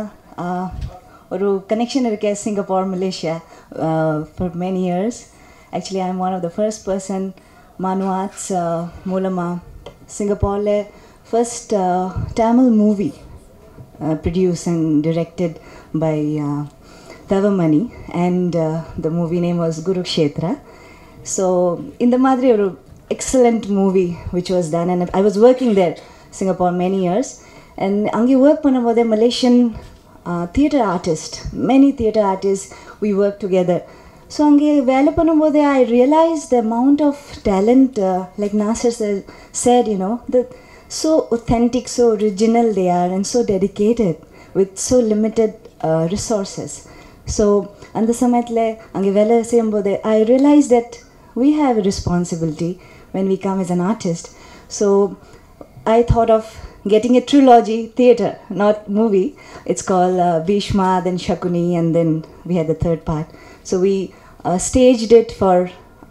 ஒரு கனெக்ஷன் இருக்கேன் Singapore Malaysia for many years actually I am one of the first person Manu Arts மூலமாக சிங்கப்பூரில் first Tamil movie produced and directed by uh, Tavamani and uh, the movie name was Guru Kshetra. So in the Madri ஒரு excellent movie which was done and I was working there Singapore many years and அங்கே work பண்ணும்போதே Malaysian theatre artist many theatre artist we work together so அங்கே வேலை பண்ணும்போதே I realise the amount of talent like Nasser said you know the so authentic, so original they are, and so dedicated with so limited uh, resources. So, அந்த சமயத்தில் அங்கே வேலை செய்யும்போது I realise that we have a responsibility when we come as an artist. So, I thought of getting a trilogy theater, not movie. It's called uh, Bhishma, then Shakuni, and then we had the third part. So, we uh, staged it for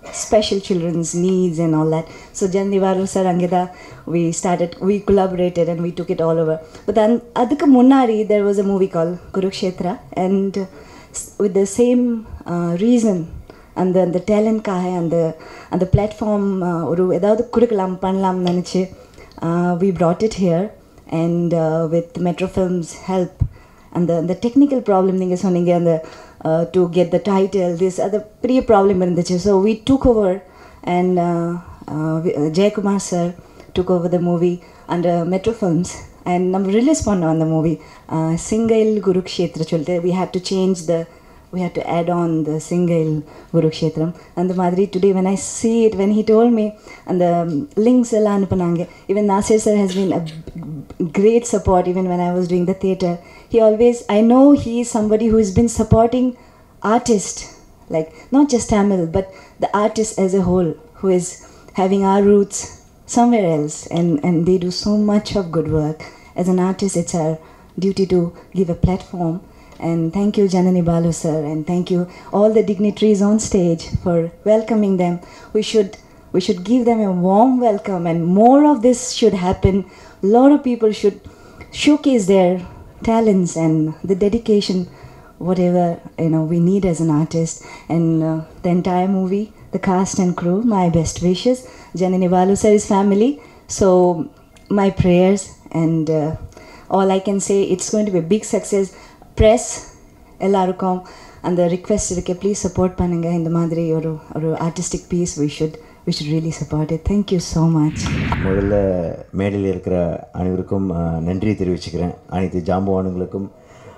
special children's needs and all that. So Jan Nivaru sir Angida, we started, we collaborated and we took it all over. But then adukku munnadi there was a movie called Kurukshetra and uh, s- with the same uh, reason அந்த அந்த டேலண்ட்காக அந்த அந்த platform ஒரு ஏதாவது கொடுக்கலாம் பண்ணலாம்னு நினச்சி we brought it here and uh, with Metro Films help அந்த அந்த டெக்னிக்கல் ப்ராப்ளம் நீங்கள் சொன்னீங்க அந்த to get the title this அது பெரிய ப்ராப்ளம் இருந்துச்சு so we took over and Jayakumar sir took over the movie and Metro Films and நம்ம release பண்ணோம் அந்த மூவி சிங்கைல் குருக்ஷேத்ர சொல்லிட்டு we have to change the we had to add on the single Kurukshetram. And the Madri today, when I see it, when he told me, and the um, links எல்லாம் அனுப்புனாங்க even Nasir sir has been a b- great support even when I was doing the theatre. He always, I know he is somebody who has been supporting artists, like not just Tamil, but the artist as a whole, who is having our roots somewhere else, and, and they do so much of good work. As an artist, it's our duty to give a platform. And thank you, Janani Balu sir, and thank you all the dignitaries on stage for welcoming them. We should we should give them a warm welcome, and more of this should happen. A lot of people should showcase their talents and the dedication, whatever you know we need as an artist. And uh, the entire movie, the cast and crew, my best wishes. Janani Balu sir is family, so my prayers and uh, all I can say it's going to be a big success. Press எல்லாருக்கும் அந்த request இருக்கு please support பண்ணுங்கள் இந்த மாதிரி ஒரு ஒரு artistic piece we should we should really support it thank you so much முதல்ல மேடையில் இருக்கிற அனைவருக்கும் அஹ், நன்றி தெரிவிச்சுக்கிறேன் அனைத்து ஜாம்பவானுங்களுக்கும்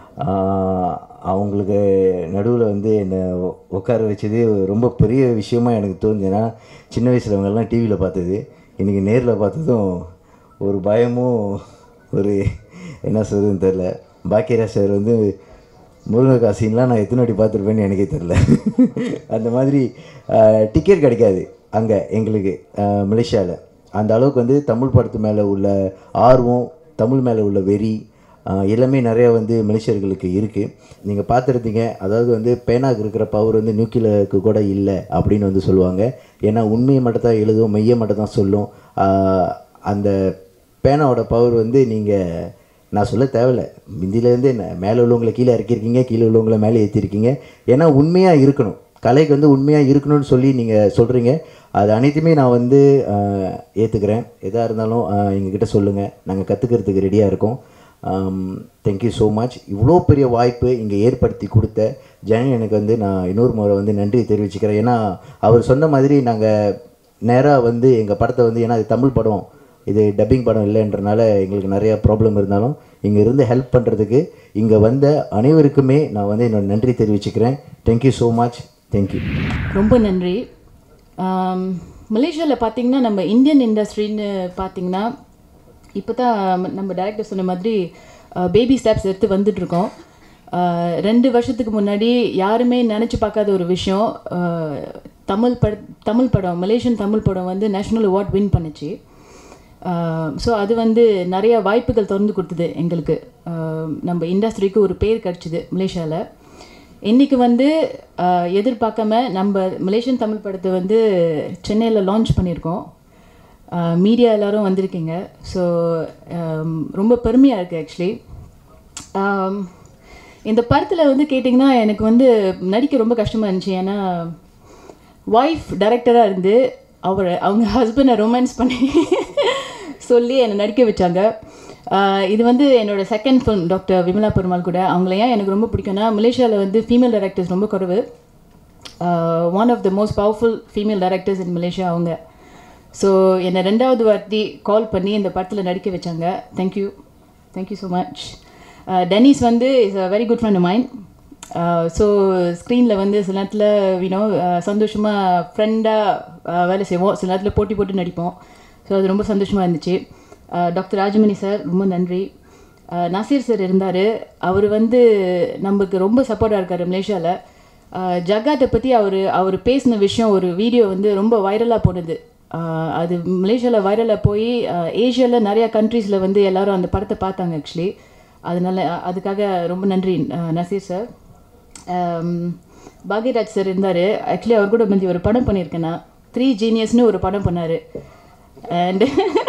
ஆஹ், அவங்களுக்கு நடுவில் வந்து என்னை உ- உட்கார வச்சது ரொம்ப பெரிய விஷயமா எனக்கு தோணுது ஏன்னா சின்ன வயசில் அவங்கெல்லாம் டிவியில் பார்த்தது இன்றைக்கி நேரில் பார்த்ததும் ஒரு பயமும் ஒரு என்ன சொல்கிறதுன்னு தெரில பாக்கியராஜ் சார் வந்து முருங்கக்காய் சீன்லாம் நான் எத்தனை வாட்டி பார்த்துருப்பேன்னு எனக்கே தெரில அந்த மாதிரி டிக்கெட் கிடைக்காது அங்கே எங்களுக்கு மலேசியாவில் அந்த அளவுக்கு வந்து தமிழ் படத்து மேலே உள்ள ஆர்வம் தமிழ் மேலே உள்ள வெறி ஆஹ் எல்லாமே நிறைய வந்து மலேசியர்களுக்கு இருக்குது நீங்கள் பார்த்துருந்தீங்க அதாவது வந்து பேனாக்கு இருக்கிற பவர் வந்து நியூக்கிலருக்கு கூட இல்லை அப்படின்னு வந்து சொல்லுவாங்க ஏன்னா உண்மையை மட்டும் தான் எழுதும் மெய்யை மட்டும் தான் சொல்லும் ஆஹ் அந்த பேனாவோட பவர் வந்து நீங்கள் நான் சொல்ல தேவையில்ல முந்திலேருந்து என்ன மேலே உள்ளவங்களை கீழே இறக்கியிருக்கீங்க கீழே உள்ளவங்களை மேலே ஏற்றிருக்கீங்க ஏன்னா உண்மையாக இருக்கணும் கலைக்கு வந்து உண்மையாக இருக்கணும்னு சொல்லி நீங்கள் சொல்கிறீங்க அது அனைத்துமே நான் வந்து ஏற்றுக்கிறேன் எதாக இருந்தாலும் ஆஹ் எங்ககிட்ட சொல்லுங்கள் நாங்கள் கற்றுக்கிறதுக்கு ரெடியாக இருக்கோம் தேங்க்யூ ஸோ மச் இவ்வளோ பெரிய வாய்ப்பு இங்கே ஏற்படுத்தி கொடுத்த ஜனனி எனக்கு வந்து நான் இன்னொரு முறை வந்து நன்றி தெரிவிச்சுக்கிறேன் ஏன்னா அவர் சொன்ன மாதிரி நாங்கள் நேராக வந்து எங்கள் படத்தை வந்து ஏன்னா இது தமிழ் படம் இது டப்பிங் படம் இல்லைன்றனால எங்களுக்கு நிறைய ப்ராப்ளம் இருந்தாலும் இங்கே இருந்து ஹெல்ப் பண்ணுறதுக்கு இங்கே வந்த அனைவருக்குமே நான் வந்து என்னோட நன்றி தெரிவிச்சுக்கிறேன் தேங்க்யூ ஸோ மச் தேங்க்யூ ரொம்ப நன்றி மலேசியாவில் பார்த்தீங்கன்னா நம்ம இந்தியன் இண்டஸ்ட்ரின்னு பார்த்தீங்கன்னா இப்போ தான் நம்ம டைரக்டர் சொன்ன மாதிரி பேபி ஸ்டெப்ஸ் எடுத்து வந்துட்டுருக்கோம் ரெண்டு வருஷத்துக்கு முன்னாடி யாருமே நினச்சி பார்க்காத ஒரு விஷயம் ஆஹ், தமிழ் பட தமிழ் படம் மலேசியன் தமிழ் படம் வந்து நேஷ்னல் அவார்ட் வின் பண்ணுச்சு ஸோ அது வந்து நிறைய வாய்ப்புகள் திறந்து கொடுத்தது எங்களுக்கு ஆஹ், நம்ம இண்டஸ்ட்ரிக்கு ஒரு பேர் கிடச்சிது மலேசியாவில் இன்றைக்கி வந்து ஆஹ், எதிர்பார்க்காம நம்ம மலேசியன் தமிழ் படத்தை வந்து சென்னையில் லான்ச் பண்ணியிருக்கோம் மீடியா எல்லாரும் வந்திருக்கீங்க ஸோ ரொம்ப பெருமையாக இருக்குது ஆக்சுவலி இந்த படத்தில் வந்து கேட்டிங்கன்னா எனக்கு வந்து நடிக்க ரொம்ப கஷ்டமாக இருந்துச்சு ஏன்னா ஒய்ஃப் டைரக்டராக இருந்து அவர் அவங்க ஹஸ்பண்டை ரொமான்ஸ் பண்ணி சொல்லி என்னை நடிக்க வச்சாங்க ஆஹ் இது வந்து என்னோட second film doctor Vimala Perumal கூட அவங்கள ஏன் எனக்கு ரொம்ப பிடிக்கும்னா மலேசியாவில் வந்து ஃபீமேல் டைரக்டர்ஸ் ரொம்ப குறைவு one of the most powerful female directors in Malaysia அவங்க ஸோ என்னை ரெண்டாவது வாட்டி கால் பண்ணி இந்த படத்தில் நடிக்க வச்சாங்க thank you thank you so much Dennis வந்து is a very good friend mind so ஸ்க்ரீனில் வந்து சில நேரத்தில் வினோ சந்தோஷமாக ஃப்ரெண்டாக வேலை செய்வோம் சில நேரத்தில் போட்டி போட்டு நடிப்போம் ஸோ அது ரொம்ப சந்தோஷமாக இருந்துச்சு டாக்டர் ராஜமணி சார் ரொம்ப நன்றி அஹ் நசீர் சார் இருந்தார் அவர் வந்து நமக்கு ரொம்ப சப்போர்ட்டாக இருக்கார் மலேசியாவில் ஜகாத்தை பற்றி அவர் அவர் பேசின விஷயம் ஒரு வீடியோ வந்து ரொம்ப வைரலாக போனது அஹ் அது மலேசியாவில் வைரலாக போய் ஏஷியாவில் நிறையா கண்ட்ரீஸில் வந்து எல்லாரும் அந்த படத்தை பார்த்தாங்க ஆக்சுவலி அதனால அ- அதுக்காக ரொம்ப நன்றி அஹ் நசீர் சார் பாக்யராஜ் சார் இருந்தார் ஆக்சுவலி அவர் கூட முந்தி ஒரு படம் பண்ணியிருக்கேன் நான் த்ரீ ஜீனியஸ்னு ஒரு படம் பண்ணார் அண்ட்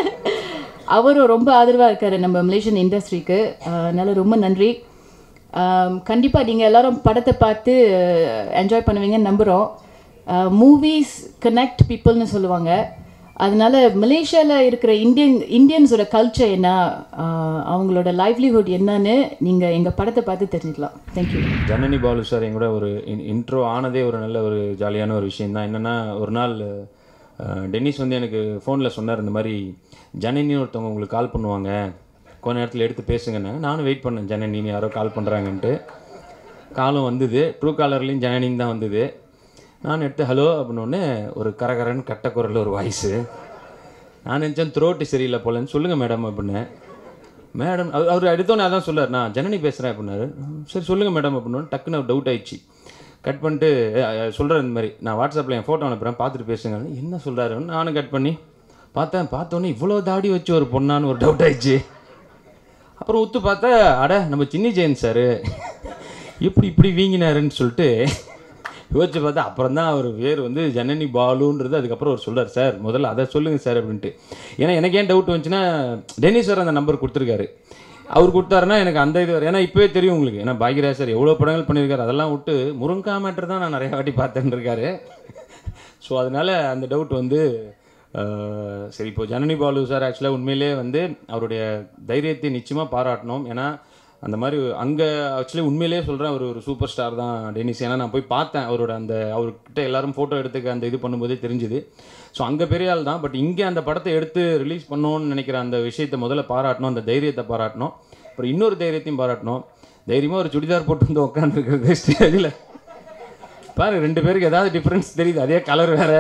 அவரும் ரொம்ப ஆதரவாக இருக்கார் நம்ம மலேசியன் இண்டஸ்ட்ரிக்கு அதனால் ரொம்ப நன்றி கண்டிப்பாக நீங்கள் எல்லாரும் படத்தை பார்த்து என்ஜாய் பண்ணுவீங்கன்னு நம்புகிறோம் மூவிஸ் கனெக்ட் பீப்புள்னு சொல்லுவாங்க அதனால மலேசியாவில் இருக்கிற இந்தியன் இந்தியன்ஸோட கல்ச்சர் என்ன ஆஹ் அவங்களோட லைவ்லிஹுட் என்னன்னு நீங்கள் எங்கள் படத்தை பார்த்து தெரிஞ்சுக்கலாம் தேங்க்யூ ஜனனி பாலு சார் என் கூட ஒரு இன்ட்ரோ ஆனதே ஒரு நல்ல ஒரு ஜாலியான ஒரு விஷயம் தான் என்னென்னா ஒரு நாள் அஹ், டென்னிஸ் வந்து எனக்கு ஃபோனில் சொன்னார் இந்த மாதிரி ஜனனின்னு ஒருத்தவங்க உங்களுக்கு கால் பண்ணுவாங்க கொஞ்ச நேரத்தில் எடுத்து பேசுங்கன்னு நானும் வெயிட் பண்ணேன் ஜனனின்னு யாரோ கால் பண்ணுறாங்கன்ட்டு காலும் வந்தது ட்ரூ காலர்லேயும் ஜனனின்னு தான் வந்தது நான் எடுத்து ஹலோ அப்படின்னோடனே ஒரு கரகரன்னு கட்ட குரல் ஒரு வாய்ஸு நான் நினச்சேன் த்ரோட்டு சரியில்லை போலன்னு சொல்லுங்கள் மேடம் அப்படின்னு மேடம் அவர் அவர் எடுத்தோன்னே அதான் சொல்லார் நான் ஜனனி பேசுகிறேன் அப்படின்னாரு "ம், சரி சொல்லுங்கள் மேடம் அப்படின்னு டக்குன்னு டவுட் ஆயிடுச்சு கட் பண்ணிட்டு சொல்கிறேன் இந்த மாதிரி நான் வாட்ஸ்அப்பில் என் ஃபோட்டோ அனுப்புகிறேன் பார்த்துட்டு பேசுங்க என்ன சொல்கிறாருன்னு நானும் கட் பண்ணி பார்த்தேன் பார்த்தோன்னே இவ்வளோ தாடி வச்சு ஒரு பொண்ணான்னு ஒரு டவுட் ஆயிடுச்சு அப்புறம் உத்து பார்த்தா அட நம்ம சின்னி ஜெயன் சார் இப்படி இப்படி வீங்கினாருன்னு சொல்லிட்டு யோசிச்சு பார்த்தா அப்புறம் தான் அவர் பேர் வந்து ஜனனி பாலுன்றது அதுக்கப்புறம் அவர் சொல்றார் சார் முதல்ல அதை சொல்லுங்கள் சார் அப்படின்ட்டு ஏன்னா எனக்கு ஏன் டவுட் வந்துச்சுன்னா டென்னிஸ் சார் அந்த நம்பர் கொடுத்துருக்காரு அவர் கொடுத்தாருன்னா எனக்கு அந்த இது வரும். ஏன்னா இப்போவே தெரியும் உங்களுக்கு ஏன்னா பாக்யராஜ் சார் எவ்வளோ படங்கள் பண்ணியிருக்காரு அதெல்லாம் விட்டு முருங்கா மேட்டர் தான் நான் நிறைய வாட்டி பார்த்தேன்னு இருக்காரு ஸோ அதனால அந்த டவுட் வந்து அஹ், சரி இப்போ ஜனனி பாலு சார் ஆக்சுவலாக உண்மையிலே வந்து அவருடைய தைரியத்தை நிச்சயமாக பாராட்டணும் ஏன்னா அந்த மாதிரி அங்கே ஆக்சுவலி உண்மையிலேயே சொல்கிறேன் அவர் ஒரு சூப்பர் ஸ்டார் தான் டென்னிஸ் ஏன்னா நான் போய் பார்த்தேன் அவரோட அந்த அவர்கிட்ட எல்லாரும் ஃபோட்டோ எடுத்துக்க அந்த இது பண்ணும்போதே தெரிஞ்சுது ஸோ அங்கே பெரிய ஆள் தான் பட் இங்கே அந்த படத்தை எடுத்து ரிலீஸ் பண்ணணும்னு நினைக்கிற அந்த விஷயத்தை முதல்ல பாராட்டணும் அந்த தைரியத்தை பாராட்டணும் அப்புறம் இன்னொரு தைரியத்தையும் பாராட்டணும் தைரியமாக ஒரு சுடிதார் போட்டு வந்து உட்காந்துருக்கிறது ஸ்டேஜில் பாரு ரெண்டு பேருக்கு ஏதாவது டிஃப்ரென்ஸ் தெரியுது அதே கலர் வேற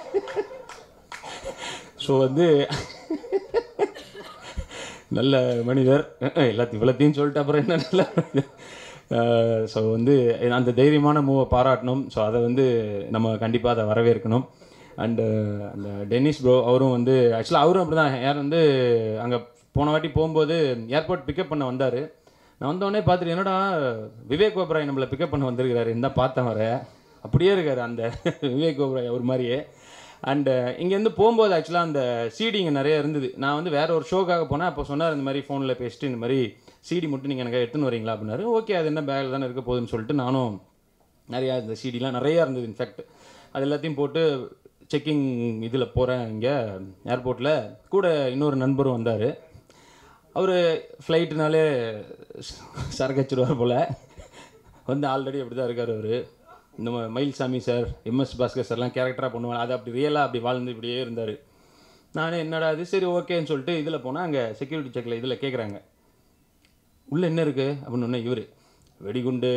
ஸோ வந்து நல்ல மனிதர் அஹ் எல்லாத்தையும் இவ்வளோத்தையும் சொல்லிட்டு அப்புறம் என்ன நல்ல ஸோ வந்து அந்த தைரியமான மூவை பாராட்டணும் ஸோ அதை வந்து நம்ம கண்டிப்பாக அதை வரவேற்கணும் அண்டு அந்த டென்னிஸ் ப்ரோ அவரும் வந்து ஆக்சுவலாக அவரும் அப்படி தான் யார் வந்து அங்கே போன வாட்டி போகும்போது ஏர்போர்ட் பிக்கப் பண்ண வந்தார் நான் வந்தோடனே பார்த்துட்டு என்னடா விவேக் ஓபராய் நம்மளை பிக்கப் பண்ண வந்திருக்கிறாரு இந்த பார்த்தேன் வர அப்படியே இருக்கார் அந்த விவேக் ஓபராய் ஒரு மாதிரியே அண்டு இங்கேருந்து போகும்போது ஆக்சுவலாக அந்த சிடி இங்கே நிறைய இருந்தது நான் வந்து வேற ஒரு ஷோக்காக போனேன் அப்போ சொன்னார் இந்த மாதிரி ஃபோனில் பேசிட்டு இந்த மாதிரி சிடி மட்டும் நீங்கள் எனக்கு எடுத்துன்னு வரீங்களா அப்படின்னாரு ஓகே அது என்ன பேக்கில் தானே இருக்க போகுதுன்னு சொல்லிட்டு நானும் நிறையா இந்த சிடிலாம் நிறையா இருந்தது இன்ஃபேக்ட் அது எல்லாத்தையும் போட்டு செக்கிங் இதில் போகிறேன் இங்கே ஏர்போர்ட்டில் கூட இன்னொரு நண்பரும் வந்தார் அவர் ஃப்ளைட்டுனாலே சரக்கு வச்சிருவார் போல் வந்து ஆல்ரெடி அப்படி தான் இருக்கார் அவர் இந்த ம- மயில்சாமி சார் எம்எஸ் பாஸ்கர் சார்லாம் கேரக்டராக பண்ணுவாங்க அது அப்படி ரியலாக அப்படி வாழ்ந்து இப்படியே இருந்தார் நானே என்னடா அது சரி ஓகேன்னு சொல்லிட்டு இதில் போனால் அங்கே செக்யூரிட்டி செக்கில் இதில் கேட்குறாங்க உள்ளே என்ன இருக்குது அப்படின்னு ஒன்று இவர் வெடிகுண்டு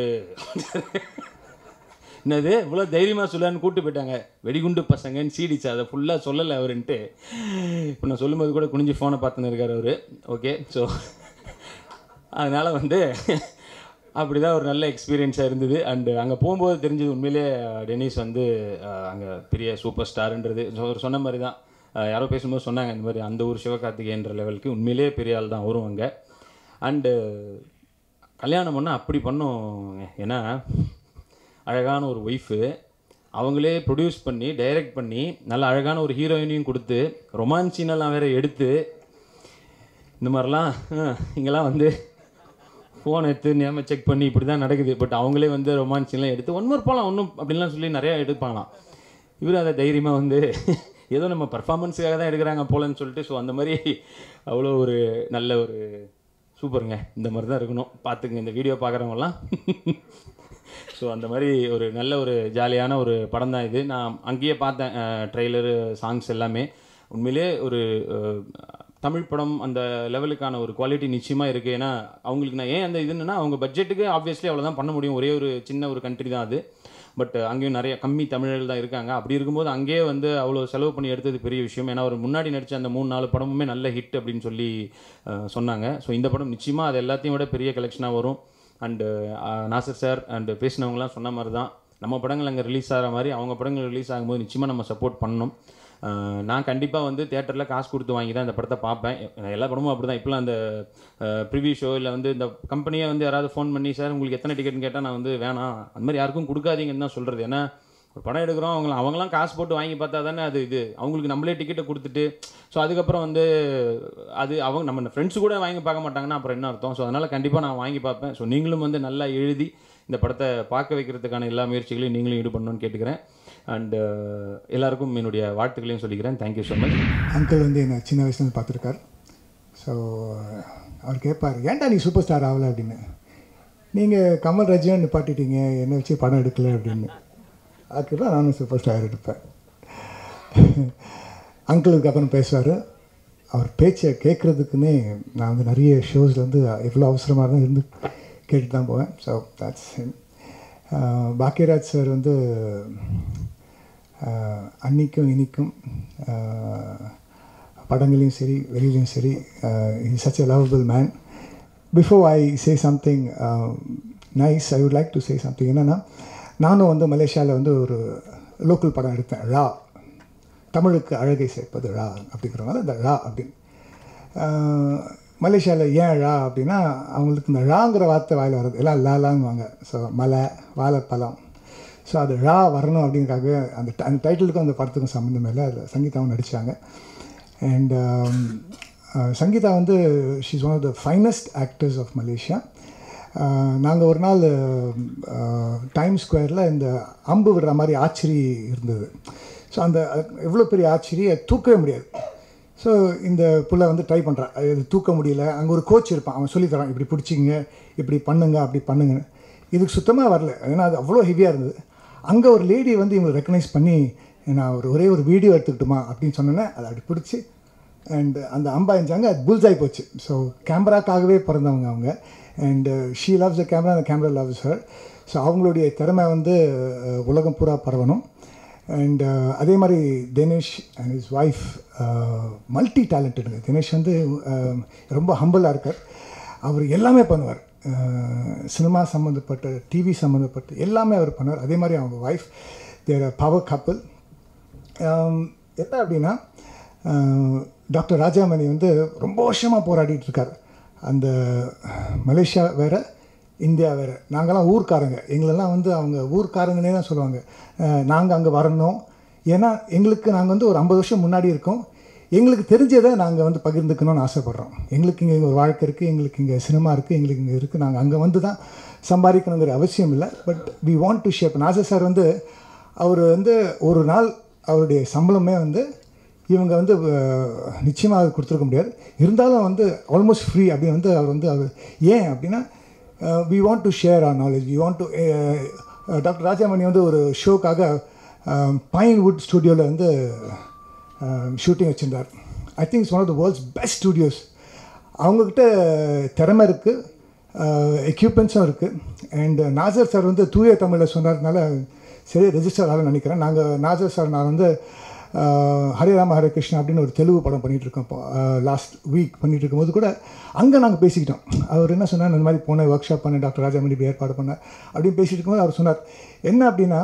என்னது இவ்வளோ தைரியமாக சொல்லலான்னு கூட்டு போயிட்டாங்க வெடிகுண்டு பசங்கன்னு சீடிச்சு அதை ஃபுல்லாக சொல்லலை அவருன்ட்டு இப்போ நான் சொல்லும்போது கூட குனிஞ்சு ஃபோனை பார்த்துன்னு இருக்கார் அவர் ஓகே ஸோ அதனால் வந்து அப்படி தான் ஒரு நல்ல எக்ஸ்பீரியன்ஸாக இருந்தது அண்டு அங்கே போகும்போது தெரிஞ்சது உண்மையிலே டென்னிஸ் வந்து அங்கே பெரிய சூப்பர் ஸ்டாருன்றது So, அவர் சொன்ன மாதிரி தான் அஹ், யாரோ பேசும்போது சொன்னாங்க இந்த மாதிரி அந்த ஊர் சிவகார்த்திகேயன்ற லெவலுக்கு உண்மையிலே பெரிய ஆள் தான் வரும் அங்கே அண்டு கல்யாணம் பண்ணால் அப்படி பண்ணோம் ஏன்னா அழகான ஒரு ஒய்ஃபு அவங்களே ப்ரொடியூஸ் பண்ணி டைரக்ட் பண்ணி நல்ல அழகான ஒரு ஹீரோயினையும் கொடுத்து ரொமான்சினெல்லாம் வேற எடுத்து இந்த மாதிரிலாம் அஹ், இங்கெல்லாம் வந்து ஃபோன் எடுத்து நேம செக் பண்ணி இப்படி தான் நடக்குது பட் அவங்களே வந்து ரொமான்ஸ்லாம் எடுத்து ஒன் மோர் போகலாம் ஒன்றும் அப்படின்லாம் சொல்லி நிறையா எடுப்பாங்களாம் இவர் அதை தைரியமாக வந்து ஏதோ நம்ம பர்ஃபார்மன்ஸுக்காக தான் எடுக்கிறாங்க போலன்னு சொல்லிட்டு ஸோ அந்த மாதிரி அவ்வளோ ஒரு நல்ல ஒரு சூப்பருங்க இந்த மாதிரி தான் இருக்கணும் பார்த்துக்குங்க இந்த வீடியோ பார்க்குறவங்கலாம் ஸோ அந்த மாதிரி ஒரு நல்ல ஒரு ஜாலியான ஒரு படம் தான் இது நான் அங்கேயே பார்த்தேன் ட்ரெய்லரு சாங்ஸ் எல்லாமே உண்மையிலே ஒரு அஹ், தமிழ் படம் அந்த லெவலுக்கான ஒரு குவாலிட்டி நிச்சயமாக இருக்குது ஏன்னா அவங்களுக்கு நான் ஏன் அந்த இதுன்னா அவங்க பட்ஜெட்டுக்கு ஆப்வியஸ்லி அவ்வளோதான் பண்ண முடியும் ஒரே ஒரு சின்ன ஒரு கண்ட்ரி தான் அது பட் அங்கேயும் நிறைய கம்மி தமிழர்கள் தான் இருக்காங்க அப்படி இருக்கும்போது அங்கேயே வந்து அவ்வளோ செலவு பண்ணி எடுத்தது பெரிய விஷயம் ஏன்னா அவர் முன்னாடி நடித்த அந்த மூணு நாலு படமுமே நல்ல ஹிட் அப்படின்னு சொல்லி அஹ், சொன்னாங்க ஸோ இந்த படம் நிச்சயமாக அது எல்லாத்தையும் விட பெரிய கலெக்ஷனாக வரும் அண்டு நாசர் சார் அண்டு பேசினவங்களாம் சொன்ன மாதிரி தான் நம்ம படங்கள் அங்கே ரிலீஸ் ஆகிற மாதிரி அவங்க படங்கள் ரிலீஸ் ஆகும்போது நிச்சயமாக நம்ம சப்போர்ட் பண்ணணும் அஹ், நான் கண்டிப்பாக வந்து தேட்டரில் காசு கொடுத்து வாங்கி தான் இந்த படத்தை பார்ப்பேன் நான் எல்லா படமும் அப்படி தான் இப்போலாம் அந்த ப்ரிவியூ ஷோ இல்லை வந்து இந்த கம்பெனியை வந்து யாராவது ஃபோன் பண்ணி சார் உங்களுக்கு எத்தனை டிக்கெட்னு கேட்டால் நான் வந்து வேணாம் அந்த மாதிரி யாருக்கும் கொடுக்காதீங்கன்னு தான் சொல்கிறது ஏன்னா ஒரு படம் எடுக்கிறோம் அவங்க அவங்களாம் காசு போட்டு வாங்கி பார்த்தா தானே அது இது அவங்களுக்கு நம்மளே டிக்கெட்டை கொடுத்துட்டு ஸோ அதுக்கப்புறம் வந்து அது அவங்க நம்ம ஃப்ரெண்ட்ஸ் கூட வாங்கி பார்க்க மாட்டாங்கன்னா அப்புறம் என்ன அர்த்தம் ஸோ அதனால் கண்டிப்பாக நான் வாங்கி பார்ப்பேன் ஸோ நீங்களும் வந்து நல்லா எழுதி இந்த படத்தை பார்க்க வைக்கிறதுக்கான எல்லா முயற்சிகளையும் நீங்களும் ஈடுபடணும்னு கேட்டுக்கிறேன் அண்டு எல்லாருக்கும் என்னுடைய வாழ்த்துக்களையும் சொல்லிக்கிறேன் தேங்க்யூ ஸோ மச் அங்கிள் வந்து என்னை சின்ன வயசுலேருந்து பார்த்துருக்கார் ஸோ அவர் கேட்பார் ஏன்டா நீ சூப்பர் ஸ்டார் ஆகலை அப்படின்னு நீங்கள் கமல் ரஜினி நிப்பாட்டிட்டீங்க என்னை வச்சு படம் எடுக்கல அப்படின்னு அதுக்கு தான் நானும் சூப்பர் ஸ்டார் எடுப்பேன் அங்கிளுக்கு அப்புறம் பேசுவார் அவர் பேச்சை கேட்குறதுக்குன்னே நான் வந்து நிறைய ஷோஸில் வந்து எவ்வளோ அவசரமாக இருந்தால் இருந்து கேட்டு தான் போவேன் ஸோ தட்ஸ் பாக்கியராஜ் சார் வந்து ஆஹ், அன்னிக்கும் இனிக்கும் ஆஹ், படங்களையும் சரி வெளியிலையும் சரி is such a lovable man before I say something nice I would like to say something என்னென்னா நானும் வந்து மலேசியாவில் வந்து ஒரு லோக்கல் படம் எடுத்தேன் ரா தமிழுக்கு அழகை சேர்ப்பது ரா அப்படிங்கிறனால இந்த ரா அப்படின்னு மலேசியாவில் ஏன் ரா அப்படின்னா அவங்களுக்கு இந்த ராங்கிற வார்த்தை வாயில் வருது எல்லாம் லாலாங்குவாங்க ஸோ மலை வாழைப்பழம் ஸோ அது ரா வரணும் அப்படிங்கிறக்காகவே அந்த ட- அந்த டைட்டிலுக்கும் அந்த படத்துக்கும் சம்மந்தம் இல்லை அதில் சங்கீதாவும் நடித்தாங்க அண்ட் சங்கீதா வந்து she's one of the finest actors of Malaysia நாங்கள் ஒரு நாள் டைம் ஸ்கொயரில் இந்த அம்பு விடுற மாதிரி ஆச்சரி இருந்தது ஸோ அந்த எவ்வளோ பெரிய ஆச்சரி அது தூக்கவே முடியாது ஸோ இந்த புள்ள வந்து ட்ரை பண்ணுறான் அது தூக்க முடியல அங்கே ஒரு கோச் இருப்பான் அவன் சொல்லித் தரான் இப்படி பிடிச்சிங்க இப்படி பண்ணுங்க அப்படி பண்ணுங்க இதுக்கு சுத்தமாக வரல ஏன்னா அது அவ்வளோ ஹெவியாக இருந்தது அங்கே ஒரு லேடி வந்து இவங்களை ரெக்கனைஸ் பண்ணி நான் ஒரு ஒரே ஒரு வீடியோ எடுத்துக்கிட்டுமா அப்படின்னு சொன்னோன்னே அதை அப்படி பிடிச்சி அண்ட் அந்த அம்பா எஞ்சாங்க அது புல்ஸ் ஆகி போச்சு ஸோ கேமராக்காகவே பிறந்தவங்க அவங்க and she loves the camera அந்த கேமரா லவ்ஸ் ஹர் ஸோ அவங்களுடைய திறமை வந்து அஹ், உலகம் பூரா பரவணும் அண்ட் அதே மாதிரி Dinesh and is wife multi டேலண்டடுங்க தினேஷ் வந்து அஹ், ரொம்ப ஹம்பிளாக இருக்கார் அவர் எல்லாமே பண்ணுவார் சினிமா சம்மந்தப்பட்ட டிவி சம்மந்தப்பட்ட எல்லாமே அவர் பண்ணுவார் அதே மாதிரி அவங்க ஒய்ஃப் தேர் பவர் கப்பல் என்ன அப்படின்னா ஆஹ், டாக்டர் ராஜாமணி வந்து ரொம்ப வருஷமாக போராடிட்டு இருக்கார் அந்த மலேசியா வேற இந்தியா வேற நாங்கள்லாம் ஊர்க்காரங்க எங்களெல்லாம் வந்து அவங்க ஊர்க்காரங்கனே தான் சொல்லுவாங்க நாங்கள் அங்கே வரணும் ஏன்னா எங்களுக்கு நாங்கள் வந்து ஒரு ஐம்பது வருஷம் முன்னாடி இருக்கோம் எங்களுக்கு தெரிஞ்சதை நாங்கள் வந்து பகிர்ந்துக்கணும்னு ஆசைப்பட்றோம் எங்களுக்கு இங்கே ஒரு வாழ்க்கை இருக்குது எங்களுக்கு இங்கே சினிமா இருக்குது எங்களுக்கு இங்கே இருக்குது நாங்கள் அங்கே வந்து தான் சம்பாதிக்கணுங்கிற அவசியம் இல்லை but we want to shape Nasser sir வந்து அவர் வந்து ஒரு நாள் அவருடைய சம்பளமே வந்து இவங்க வந்து நிச்சயமாக கொடுத்துருக்க முடியாது இருந்தாலும் வந்து ஆல்மோஸ்ட் ஃப்ரீ அப்படின்னு வந்து அவர் வந்து அவர் ஏன் அப்படின்னா we want to share our knowledge we want to doctor Rajamani வந்து ஒரு ஷோக்காக பைன் வுட் ஸ்டுடியோவில் வந்து ஷூட்டிங் வச்சுருந்தார் I think it's one of the world's best studios அவங்கக்கிட்ட திறமை இருக்குது எக்யூப்மெண்ட்ஸும் இருக்குது அண்ட் நாசர் சார் வந்து தூய தமிழில் சொன்னதுனால சரி ரெஜிஸ்டர் ஆகலன்னு நினைக்கிறேன் நாங்கள் நாசர் சார் நான் வந்து ஆஹ், ஹரேராம ஹரே கிருஷ்ணா அப்படின்னு ஒரு தெலுங்கு படம் பண்ணிகிட்டு இருக்கோம் இப்போ லாஸ்ட் வீக் பண்ணிகிட்டு இருக்கும்போது கூட அங்கே நாங்கள் பேசிக்கிட்டோம் அவர் என்ன சொன்னார் இந்த மாதிரி போனேன் ஒர்க் ஷாப் பண்ணேன் டாக்டர் ராஜாமணி இப்படி ஏற்பாடு பண்ணேன் அப்படின்னு பேசிட்டு இருக்கும்போது அவர் சொன்னார் என்ன அப்படின்னா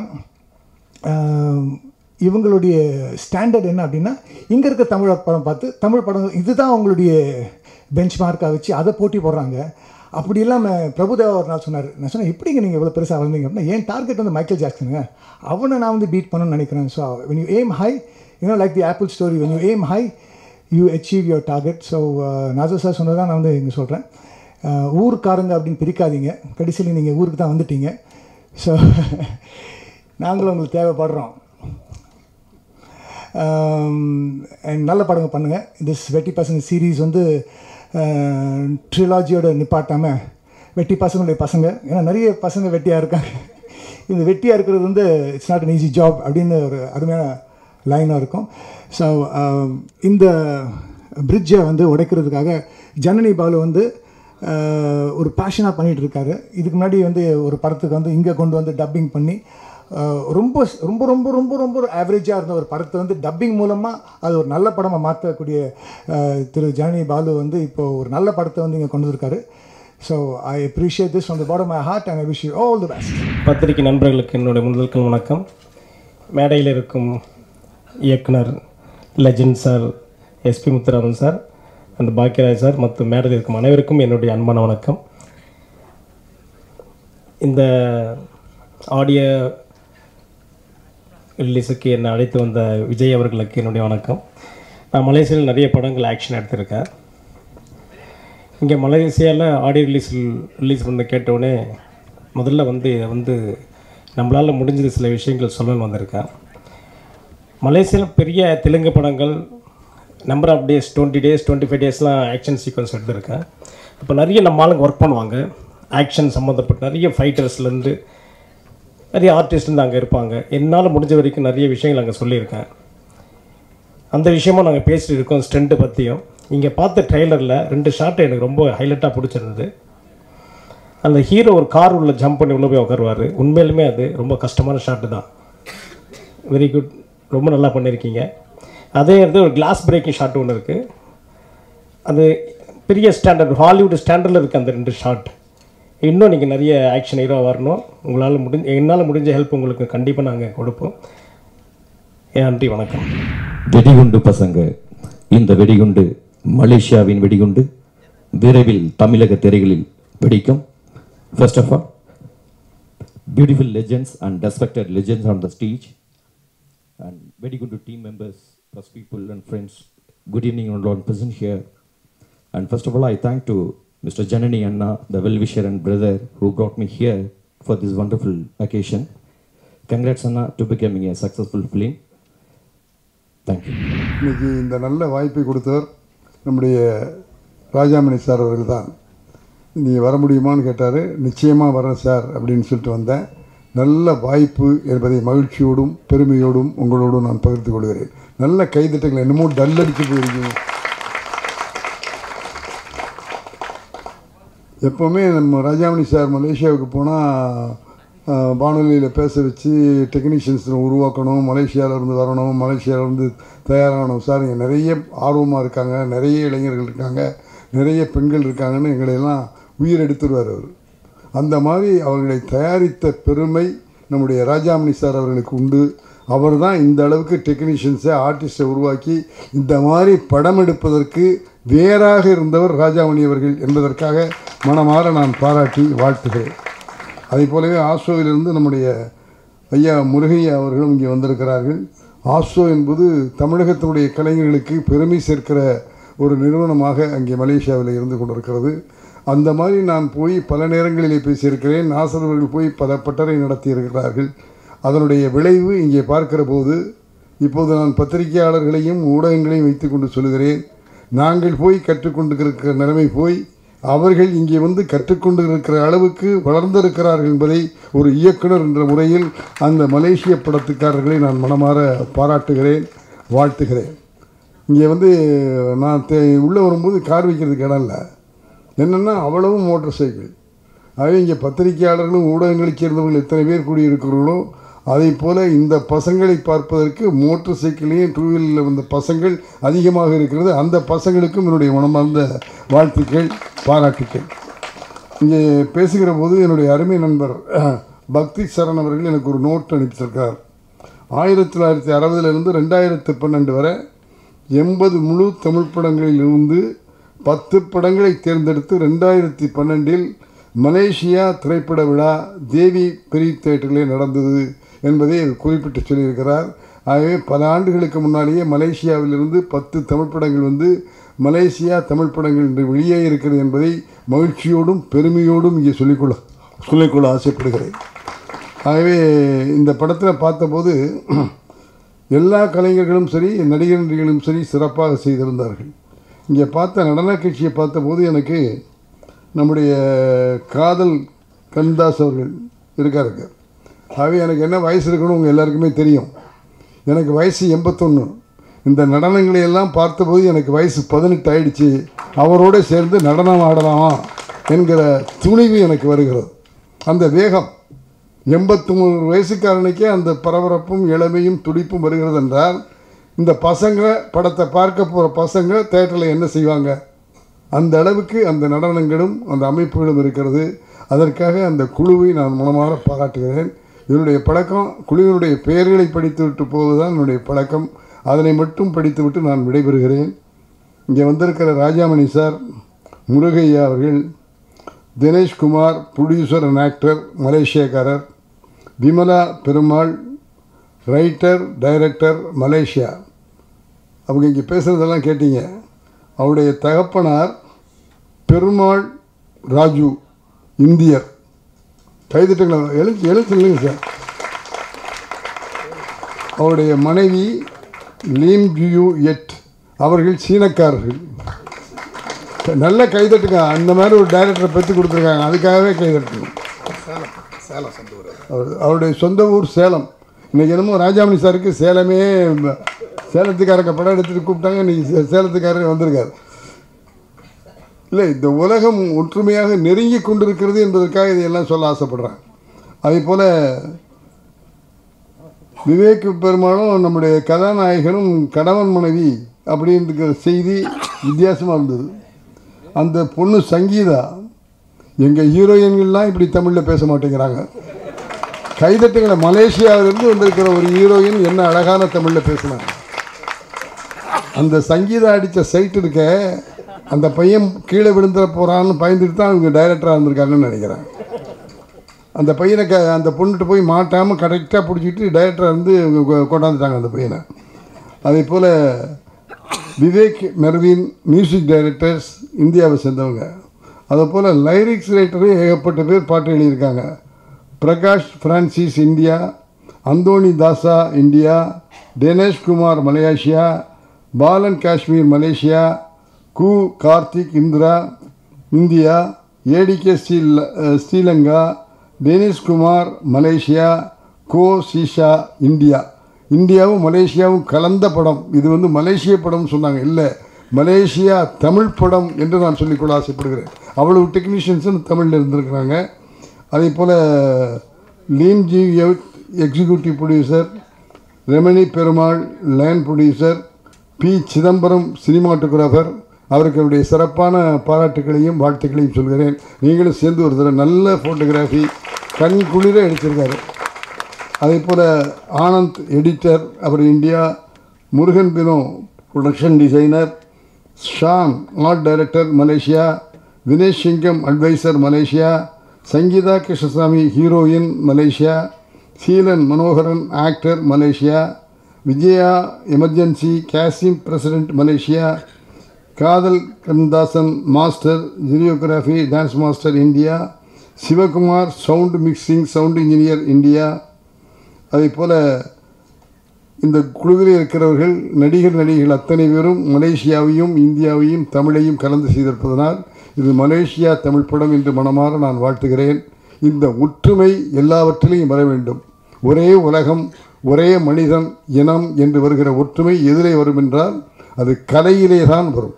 ஆஹ், இவங்களுடைய ஸ்டாண்டர்ட் என்ன அப்படின்னா இங்கே இருக்க தமிழ் படம் பார்த்து தமிழ் படம் இதுதான் அவங்களுடைய பெஞ்ச் மார்க்காக வச்சு அதை போட்டி போடுறாங்க அப்படி இல்லாமல் பிரபுதேவா ஒரு நாள் சொன்னார் நான் சொன்னேன் எப்படிங்க நீங்கள் இவ்வளோ பெருசாக வளர்ந்தீங்க அப்படின்னா என் டார்கெட் வந்து மைக்கேல் ஜாக்சனுங்க அவனை நான் வந்து பீட் பண்ணணும்னு நினைக்கிறேன் so when you aim high you know like the Apple story when you aim high you achieve your target so Nasser sir சொன்னதான் நான் வந்து இங்கே சொல்கிறேன் ஊருக்காரங்க அப்படின்னு பிரிக்காதீங்க கடைசியில் நீங்கள் ஊருக்கு தான் வந்துட்டீங்க ஸோ நாங்களும் உங்களுக்கு தேவைப்படுறோம் அண்ட் நல்ல படங்க பண்ணுங்கள் திஸ் வெட்டி பசங்க சீரீஸ் வந்து ட்ரிலாஜியோட நிப்பாட்டாமல் வெட்டி பசங்களுடைய பசங்க ஏன்னா நிறைய பசங்க வெட்டியாக இருக்காங்க இந்த வெட்டியாக இருக்கிறது வந்து it's not an easy job அப்படின்னு ஒரு அருமையான லைனாக இருக்கும் ஸோ இந்த பிரிட்ஜை வந்து உடைக்கிறதுக்காக ஜனனி பாலு வந்து ஆஹ், ஒரு பேஷனாக பண்ணிகிட்டு இருக்காரு இதுக்கு முன்னாடி வந்து ஒரு படத்துக்கு வந்து இங்கே கொண்டு வந்து டப்பிங் பண்ணி ஆஹ், ரொம்ப ரொம்ப ரொம்ப ரொம்ப ரொம்ப ஒரு ஆவரேஜாக இருந்த ஒரு படத்தை வந்து டப்பிங் மூலமாக அது ஒரு நல்ல படமாக மாற்றக்கூடிய ஆஹ், திரு ஜனனி பாலு வந்து இப்போ ஒரு நல்ல படத்தை வந்து இங்கே கொண்டு வந்திருக்காரு so I appreciate this from the bottom my heart and I wish you all the best பத்திரிகை நண்பர்களுக்கு என்னுடைய முதல்கள் வணக்கம் மேடையில் இருக்கும் இயக்குனர் legend sir SP Muthuraman sir அந்த பாக்கியராஜ் சார் மற்றும் மேடத்தில் இருக்கும் அனைவருக்கும் என்னுடைய அன்பான வணக்கம் இந்த ஆடியோ ரிலீஸுக்கு என்னை அழைத்து வந்த விஜய் அவர்களுக்கு என்னுடைய வணக்கம் நான் மலேசியாவில் நிறைய படங்கள் ஆக்ஷன் எடுத்திருக்கேன் இங்கே மலேசியாவில் ஆடியோ ரிலீஸ் ரிலீஸ் பண்ண கேட்டவுடனே முதல்ல வந்து இதை வந்து நம்மளால் முடிஞ்சது சில விஷயங்கள் சொல்லணும்னு வந்திருக்கேன் மலேசியாவில் பெரிய தெலுங்கு படங்கள் number of days twenty days twenty five டேஸ்லாம் ஆக்ஷன் சீக்வன்ஸ் எடுத்திருக்கேன் இப்போ நிறைய நம்ம ஆளுங்க ஒர்க் பண்ணுவாங்க ஆக்ஷன் சம்மந்தப்பட்ட நிறைய ஃபைட்டர்ஸ்லேருந்து நிறைய ஆர்டிஸ்ட்லேருந்து அங்கே இருப்பாங்க என்னால் முடிஞ்ச வரைக்கும் நிறைய விஷயங்கள் அங்கே சொல்லியிருக்கேன் அந்த விஷயமும் நாங்கள் பேசிட்டு இருக்கோம் ஸ்டண்ட்டு பற்றியும் இங்கே பார்த்த ட்ரெய்லரில் ரெண்டு ஷார்ட் எனக்கு ரொம்ப ஹைலைட்டாக பிடிச்சிருந்தது அந்த ஹீரோ ஒரு கார் உள்ள ஜம்ப் பண்ணி உள்ளே போய் உட்காருவார் உண்மையிலுமே அது ரொம்ப கஷ்டமான ஷாட்டு தான் வெரி குட் ரொம்ப நல்லா பண்ணியிருக்கீங்க அதே இடத்துல ஒரு கிளாஸ் பிரேக்கிங் ஷாட் ஒன்று இருக்குது அது பெரிய ஸ்டாண்டர்ட் ஹாலிவுட் ஸ்டாண்டர்டில் இருக்குது அந்த ரெண்டு ஷாட் இன்னும் நீங்கள் நிறைய ஆக்ஷன் ஹீரோ வரணும் உங்களால் முடிஞ்ச என்னால் முடிஞ்ச ஹெல்ப் உங்களுக்கு கண்டிப்பாக நாங்கள் கொடுப்போம் என் நன்றி வணக்கம் வெடிகுண்டு பசங்க இந்த வெடிகுண்டு மலேசியாவின் வெடிகுண்டு விரைவில் தமிழக திரைகளில் வெடிக்கும் first of all beautiful legends and respected legends on the stage and very good to team members, plus people and friends. Good evening, all present here. And first of all, I thank to Mr. Janani Anna, the well-wisher and brother who brought me here for this wonderful occasion. Congrats, Anna, to becoming a successful film. Thank you. இன்னைக்கு இந்த நல்ல வாய்ப்பை கொடுத்தவர் நம்முடைய Rajamani sir அவர்கள் தான் நீங்கள் வர முடியுமான்னு கேட்டார் நிச்சயமாக வரேன் சார் அப்படின்னு சொல்லிட்டு வந்தேன் நல்ல வாய்ப்பு என்பதை மகிழ்ச்சியோடும் பெருமையோடும் உங்களோடும் நான் பகிர்ந்து கொள்கிறேன் நல்ல கைதட்டங்கள் என்னமோ டல்லடிச்சு போயிருக்கீங்க எப்போவுமே நம்ம ராஜாமணி சார் மலேசியாவுக்கு போனால் வானொலியில் பேச வச்சு டெக்னீஷியன்ஸ் உருவாக்கணும் மலேசியாவில் இருந்து வரணும் மலேசியாவில் இருந்து தயாராகணும் சார் இங்கே நிறைய ஆர்வமாக இருக்காங்க நிறைய இளைஞர்கள் இருக்காங்க நிறைய பெண்கள் இருக்காங்கன்னு எங்களையெல்லாம் உயிர் எடுத்துருவார் அவர் அந்த மாதிரி அவர்களை தயாரித்த பெருமை நம்முடைய ராஜாமணி சார் அவர்களுக்கு உண்டு அவர் தான் இந்த அளவுக்கு டெக்னீஷியன்ஸை ஆர்டிஸ்ட்டை உருவாக்கி இந்த மாதிரி படம் எடுப்பதற்கு வேறாக இருந்தவர் ராஜாமணி அவர்கள் என்பதற்காக மனமாற நான் பாராட்டி வாழ்த்துகிறேன் அதே போலவே ஆசோவிலிருந்து நம்முடைய ஐயா முருகையா அவர்களும் இங்கே வந்திருக்கிறார்கள் ஆசோ என்பது தமிழகத்தினுடைய கலைஞர்களுக்கு பெருமை சேர்க்கிற ஒரு நிறுவனமாக அங்கே மலேசியாவில் இருந்து கொண்டிருக்கிறது அந்த மாதிரி நான் போய் பல நேரங்களிலே பேசியிருக்கிறேன் நாசர் அவர்கள் போய் பல பட்டறை நடத்தியிருக்கிறார்கள் அதனுடைய விளைவு இங்கே பார்க்கிற போது இப்போது நான் பத்திரிகையாளர்களையும் ஊடகங்களையும் வைத்துக்கொண்டு சொல்கிறேன் நாங்கள் போய் கற்றுக்கொண்டிருக்கிற நிலைமை போய் அவர்கள் இங்கே வந்து கற்றுக்கொண்டு இருக்கிற அளவுக்கு வளர்ந்திருக்கிறார்கள் என்பதை ஒரு இயக்குனர் என்ற முறையில் அந்த மலேசிய படத்துக்காரர்களை நான் மனமாற பாராட்டுகிறேன் வாழ்த்துகிறேன் இங்கே வந்து நான் தே உள்ளே வரும்போது கார் வைக்கிறதுக்கு இடம் இல்லை என்னென்னா அவ்வளவும் மோட்டார் சைக்கிள் ஆகவே இங்கே பத்திரிகையாளர்களும் ஊடகங்களைச் சேர்ந்தவர்கள் எத்தனை பேர் கூடியிருக்கிறார்களோ அதே போல் இந்த பசங்களை பார்ப்பதற்கு மோட்டார் சைக்கிளையும் டூ வீலரில் வந்த பசங்கள் அதிகமாக இருக்கிறது அந்த பசங்களுக்கும் என்னுடைய மனமார்ந்த வாழ்த்துக்கள் பாராட்டுக்கள் இங்கே பேசுகிற போது என்னுடைய அருமை நண்பர் பக்தி சரண் அவர்கள் எனக்கு ஒரு நோட் அனுப்பிச்சிருக்கார் ஆயிரத்தி தொள்ளாயிரத்தி அறுபதுலேருந்து ரெண்டாயிரத்து பன்னெண்டு வரை எண்பது முழு தமிழ் படங்களில் இருந்து பத்து படங்களை தேர்ந்தெடுத்து ரெண்டாயிரத்தி பன்னெண்டில் மலேசியா திரைப்பட விழா தேவி பெரிய தேட்டரிலே நடந்தது என்பதை குறிப்பிட்டு சொல்லியிருக்கிறார் ஆகவே பல ஆண்டுகளுக்கு முன்னாலேயே மலேசியாவிலிருந்து பத்து தமிழ் படங்கள் வந்து மலேசியா தமிழ் படங்கள் இன்று வெளியே இருக்கிறது என்பதை மகிழ்ச்சியோடும் பெருமையோடும் இங்கே சொல்லிக்கொள்ள சொல்லிக்கொள்ள ஆசைப்படுகிறேன் ஆகவே இந்த படத்தில் பார்த்தபோது எல்லா கலைஞர்களும் சரி நடிகர் நடிகர்களும் சரி சிறப்பாக செய்திருந்தார்கள் இங்கே பார்த்த நடன கட்சியை பார்த்தபோது எனக்கு நம்முடைய காதல் கண்தாஸ் அவர்கள் இருக்காருங்க ஆகவே எனக்கு என்ன வயசு இருக்குன்னு உங்கள் எல்லாருக்குமே தெரியும் எனக்கு வயசு எண்பத்தொன்று இந்த நடனங்களை எல்லாம் பார்த்தபோது எனக்கு வயசு பதினெட்டு ஆயிடுச்சு அவரோடு சேர்ந்து நடனம் ஆடலாமா என்கிற துணிவு எனக்கு வருகிறது அந்த வேகம் எண்பத்தி மூணு வயசுக்காரனுக்கே அந்த பரபரப்பும் இளமையும் துடிப்பும் வருகிறது என்றால் இந்த பசங்க படத்தை பார்க்க போகிற பசங்க தேட்டரில் என்ன செய்வாங்க அந்த அளவுக்கு அந்த நடனங்களும் அந்த அமைப்புகளும் இருக்கிறது அதற்காக அந்த குழுவை நான் மனமாற பாராட்டுகிறேன் என்னுடைய பழக்கம் குழுவினுடைய பெயர்களை படித்து விட்டு போவதுதான் என்னுடைய பழக்கம் அதனை மட்டும் படித்துவிட்டு நான் விடைபெறுகிறேன் இங்கே வந்திருக்கிற ராஜாமணி சார் முருகையா அவர்கள் தினேஷ்குமார் ப்ரொடியூசர் அண்ட் ஆக்டர் மலேசியக்காரர் Vimala Perumal writer director Malaysia அவங்க இங்கே பேசுகிறதெல்லாம் கேட்டீங்க அவருடைய தகப்பனார் பெருமாள் ராஜு இந்தியர் கைதிட்டங்கள எழுத்து எழுத்து இல்லைங்க சார் அவருடைய மனைவி லீம் ஜியூ எட் அவர்கள் சீனக்காரர்கள் நல்ல கைதட்டுங்க அந்த மாதிரி ஒரு டைரக்டரை பெற்று கொடுத்துருக்காங்க அதுக்காகவே கைதட்டுங்க சேலம் சேலம் சொந்த ஊர் அவர் அவருடைய சொந்த ஊர் சேலம் இன்னைக்கு என்னமோ ராஜாமணி சாருக்கு சேலமே ம- சேலத்துக்காரங்க படம் எடுத்துட்டு கூப்பிட்டாங்க இன்னைக்கு சே- சேலத்துக்காரர் வந்திருக்காரு இல்லை இந்த உலகம் ஒற்றுமையாக நெருங்கி கொண்டிருக்கிறது என்பதற்காக இதையெல்லாம் சொல்ல ஆசைப்படுறேன் அதே போல் விவேக் பெருமாளும் நம்முடைய கதாநாயகனும் கணவன் மனைவி அப்படின்ற செய்தி வித்தியாசமாக இருந்தது அந்த பொண்ணு சங்கீதா எங்கள் ஹீரோயின்கள்லாம் இப்படி தமிழில் பேச மாட்டேங்கிறாங்க கைதட்டுங்களை மலேசியாவிலிருந்து வந்திருக்கிற ஒரு ஹீரோயின் என்ன அழகான தமிழில் பேசினாங்க அந்த சங்கீதா அடித்த சைட் இருக்க அந்த பையன் கீழே விழுந்துட போகிறான்னு பயந்துட்டு தான் அவங்க டைரக்டராக இருந்திருக்காங்கன்னு நினைக்கிறேன் அந்த பையனை க அந்த பொண்ணுகிட்ட போய் மாட்டாமல் கரெக்டாக பிடிச்சிட்டு டைரக்டராக இருந்து இவங்க கொ- கொண்டாந்துட்டாங்க அந்த பையனை அதே போல் விவேக் மெர்வின் மியூசிக் டைரக்டர்ஸ் இந்தியாவை சேர்ந்தவங்க அதே போல் லைரிக்ஸ் ரைட்டரும் ஏகப்பட்ட பேர் பாட்டு எழுதியிருக்காங்க Prakash Francis India Anthony Dasa India Dinesh Kumar Malaysia Balan Kashmir Malaysia கு கார்த்திக் இந்திரா இந்தியா ஏடிகே ஸ்ரீல அஹ், ஸ்ரீலங்கா தினேஷ்குமார் மலேசியா கோ சீஷா இந்தியா இந்தியாவும் மலேசியாவும் கலந்த படம் இது வந்து மலேசிய படம்னு சொன்னாங்க இல்லை மலேசியா தமிழ் படம் என்று நான் சொல்லிக்கொள்ள ஆசைப்படுகிறேன் அவ்வளவு டெக்னீஷியன்ஸும் தமிழில் இருந்திருக்கிறாங்க அதே போல் லீம் ஜி executive producer Ramani Perumal line producer P Chidambaram cinematographer அவருக்கு அவருடைய சிறப்பான பாராட்டுகளையும் வாழ்த்துக்களையும் சொல்கிறேன் நீங்களும் சேர்ந்து ஒரு தடவை நல்ல ஃபோட்டோகிராஃபி கண் குளிர எடுத்திருக்காரு அதே போல் ஆனந்த் எடிட்டர் அவர் இந்தியா முருகன் பினோ production designer Shan art director Malaysia Dinesh Singam adviser Malaysia Sangeetha Krishnasamy heroine Malaysia Seelan Manoharan actor Malaysia Vijaya emergency கேசிம் பிரசிடென்ட் மலேசியா காதல் கந்தாசன் master choreography dance master India Sivakumar sound mixing sound engineer India அதே போல் இந்த குழுவில் இருக்கிறவர்கள் நடிகர் நடிகைகள் அத்தனை பேரும் மலேசியாவையும் இந்தியாவையும் தமிழையும் கலந்து செய்திருப்பதனால் இது மலேசியா தமிழ் படம் என்று மனமாற நான் வாழ்த்துகிறேன் இந்த ஒற்றுமை எல்லாவற்றிலையும் வர வேண்டும் ஒரே உலகம் ஒரே மனிதன் இனம் என்று வருகிற ஒற்றுமை எதிலே வரும் என்றால் அது கலையிலே தான் வரும்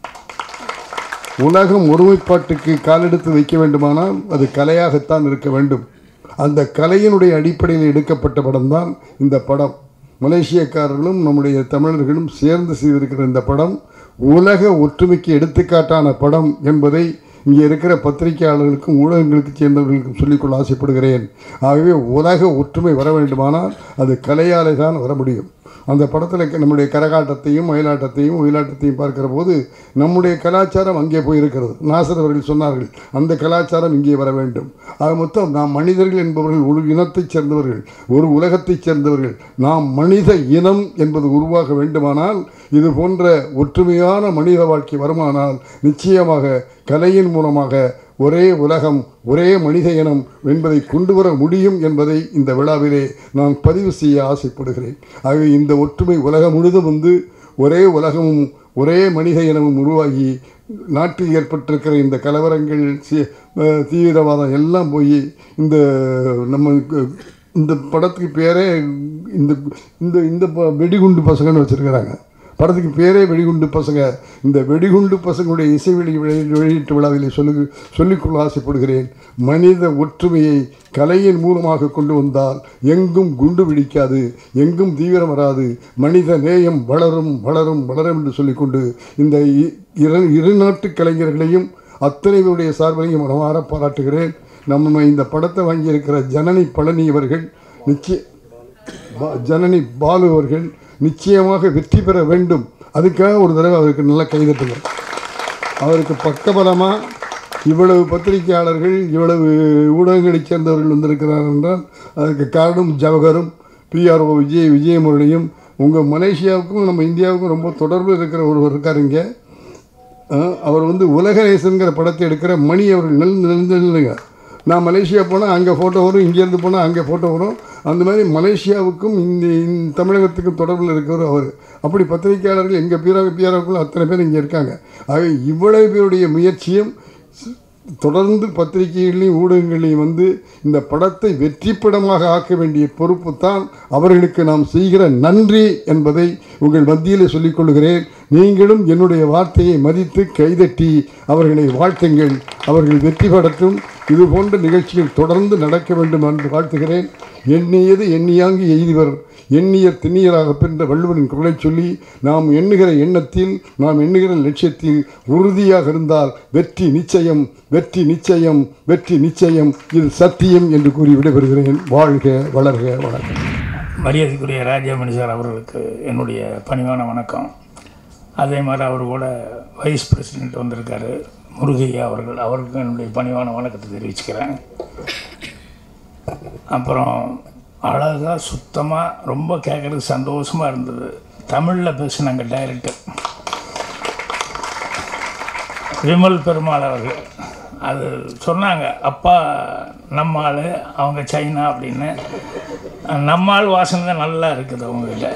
உலகம் ஒருமைப்பாட்டுக்கு காலெடுத்து வைக்க வேண்டுமானால் அது கலையாகத்தான் இருக்க வேண்டும் அந்த கலையினுடைய அடிப்படையில் எடுக்கப்பட்ட படம்தான் இந்த படம் மலேசியக்காரர்களும் நம்முடைய தமிழர்களும் சேர்ந்து செய்திருக்கிற இந்த படம் உலக ஒற்றுமைக்கு எடுத்துக்காட்டான படம் என்பதை இங்கே இருக்கிற பத்திரிகையாளர்களுக்கும் ஊடகங்களுக்கு சேர்ந்தவர்களுக்கும் சொல்லிக்கொள்ள ஆசைப்படுகிறேன் ஆகவே உலக ஒற்றுமை வர வேண்டுமானால் அது கலையாலே தான் வர முடியும் அந்த படத்தில் நம்முடைய கரகாட்டத்தையும் மயிலாட்டத்தையும் ஒயிலாட்டத்தையும் பார்க்கிற போது நம்முடைய கலாச்சாரம் அங்கே போயிருக்கிறது நாசர் அவர்கள் சொன்னார்கள் அந்த கலாச்சாரம் இங்கே வர வேண்டும் ஆக மொத்தம் நாம் மனிதர்கள் என்பவர்கள் ஒரு இனத்தைச் சேர்ந்தவர்கள் ஒரு உலகத்தைச் சேர்ந்தவர்கள் நாம் மனித இனம் என்பது உருவாக வேண்டுமானால் இது போன்ற ஒற்றுமையான மனித வாழ்க்கை வருமானால் நிச்சயமாக கலையின் மூலமாக ஒரே உலகம் ஒரே மனித இனம் என்பதை கொண்டு வர முடியும் என்பதை இந்த விழாவிலே நான் பதிவு செய்ய ஆசைப்படுகிறேன் ஆகவே இந்த ஒற்றுமை உலகம் முழுதும் வந்து ஒரே உலகமும் ஒரே மனித இனமும் உருவாகி நாட்டில் ஏற்பட்டிருக்கிற இந்த கலவரங்கள் சி- அஹ் தீவிரவாதம் எல்லாம் போய் இந்த நம்ம இந்த படத்துக்கு பேரே இந்த இந்த இந்த ப- வெடிகுண்டு பசங்கன்னு வச்சுருக்கிறாங்க படத்துக்கு பேரே வெடிகுண்டு பசங்க இந்த வெடிகுண்டு பசங்களுடைய இசை வெளி வெளி- வெளியீட்டு விழாவிலே சொல்லு சொல்லிக்கொள்ள ஆசைப்படுகிறேன் மனித ஒற்றுமையை கலையின் மூலமாக கொண்டு வந்தால் எங்கும் குண்டு வெடிக்காது எங்கும் தீவிரம் வராது மனித நேயம் வளரும் வளரும் வளரும் என்று சொல்லிக்கொண்டு இந்த இ- இரு இரு நாட்டு கலைஞர்களையும் அத்தனை பேருடைய சார்பிலையும் மனமாற பாராட்டுகிறேன் நம்ம இந்த படத்தை வாங்கியிருக்கிற ஜனனி பழனி அவர்கள் நிச்சய பா- ஜனனி பாலு அவர்கள் நிச்சயமாக வெற்றி பெற வேண்டும் அதுக்காக ஒரு தடவை அவருக்கு நல்லா கைதட்டுங்க அவருக்கு பக்கபலமாக இவ்வளவு பத்திரிகையாளர்கள் இவ்வளவு ஊடகங்களைச் சேர்ந்தவர்கள் வந்திருக்கிறார் என்றால் அதுக்கு காரணம் ஜவஹரும் பிஆர்ஓ விஜய் விஜயமுரளியும் உங்கள் மலேசியாவுக்கும் நம்ம இந்தியாவுக்கும் ரொம்ப தொடர்பு இருக்கிற ஒருவர் இருக்கார் இங்கே அஹ், அவர் வந்து உலக நேசங்கிற படத்தை எடுக்கிற மணி அவர்கள் நெல் நெல்லுங்க நான் மலேசியா போனால் அங்கே ஃபோட்டோ வரும் இங்கேருந்து போனால் அங்கே ஃபோட்டோ வரும் அந்த மாதிரி மலேசியாவுக்கும் இந்த இந்த தமிழகத்துக்கும் தொடர்பில் இருக்கிறவர் அவர் அப்படி பத்திரிகையாளர்கள் எங்கள் பீரா பீராவுக்குள்ள அத்தனை பேர் இங்கே இருக்காங்க ஆக இவ்வளவு பேருடைய முயற்சியும் தொடர்ந்து பத்திரிகைகளையும் ஊடகங்களையும் வந்து இந்த படத்தை வெற்றி படமாக ஆக்க வேண்டிய பொறுப்பு தான் அவர்களுக்கு நாம் செய்கிற நன்றி என்பதை உங்கள் மத்தியில் சொல்லிக் கொள்கிறேன் நீங்களும் என்னுடைய வார்த்தையை மதித்து கைதட்டி அவர்களை வாழ்த்துங்கள் அவர்கள் வெற்றி பெறட்டும் இது போன்ற நிகழ்ச்சிகள் தொடர்ந்து நடக்க வேண்டும் என்று வாழ்த்துகிறேன் எண்ணியது எண்ணியாங்கு எய்திவர் எண்ணிய திண்ணியராக பெற்ற வள்ளுவரின் குரலை சொல்லி நாம் எண்ணுகிற எண்ணத்தில் நாம் எண்ணுகிற லட்சியத்தில் உறுதியாக இருந்தால் வெற்றி நிச்சயம் வெற்றி நிச்சயம் வெற்றி நிச்சயம் இது சத்தியம் என்று கூறி விடைபெறுகிறேன் வாழ்க வளர்க வளர்க மரியாதைக்குரிய ராஜாமணி சார் அவர்களுக்கு என்னுடைய பணிவான வணக்கம் அதே மாதிரி அவர் கூட வைஸ் பிரசிடெண்ட் வந்திருக்காரு முருகையா அவர்கள் அவருக்கும் என்னுடைய பணிவான வணக்கத்தை தெரிவிச்சுக்கிறேன் அப்புறம் அழகாக சுத்தமாக ரொம்ப கேட்குறதுக்கு சந்தோஷமாக இருந்தது தமிழில் பேசினாங்க டைரக்டர் விமல் பெருமாள் அவர்கள் அது சொன்னாங்க அப்பா நம்ம ஆள் அவங்க சைனா அப்படின்னு நம்ம ஆள் வாசனை தான் நல்லா இருக்குது அவங்ககிட்ட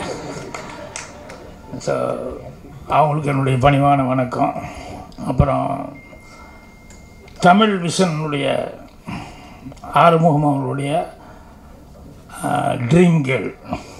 ஸோ அவங்களுக்கு என்னுடைய பணிவான வணக்கம் அப்புறம் தமிழ் விஷனுடைய ஆறுமுகம் அவர்களுடைய ட்ரீம் கேர்ள்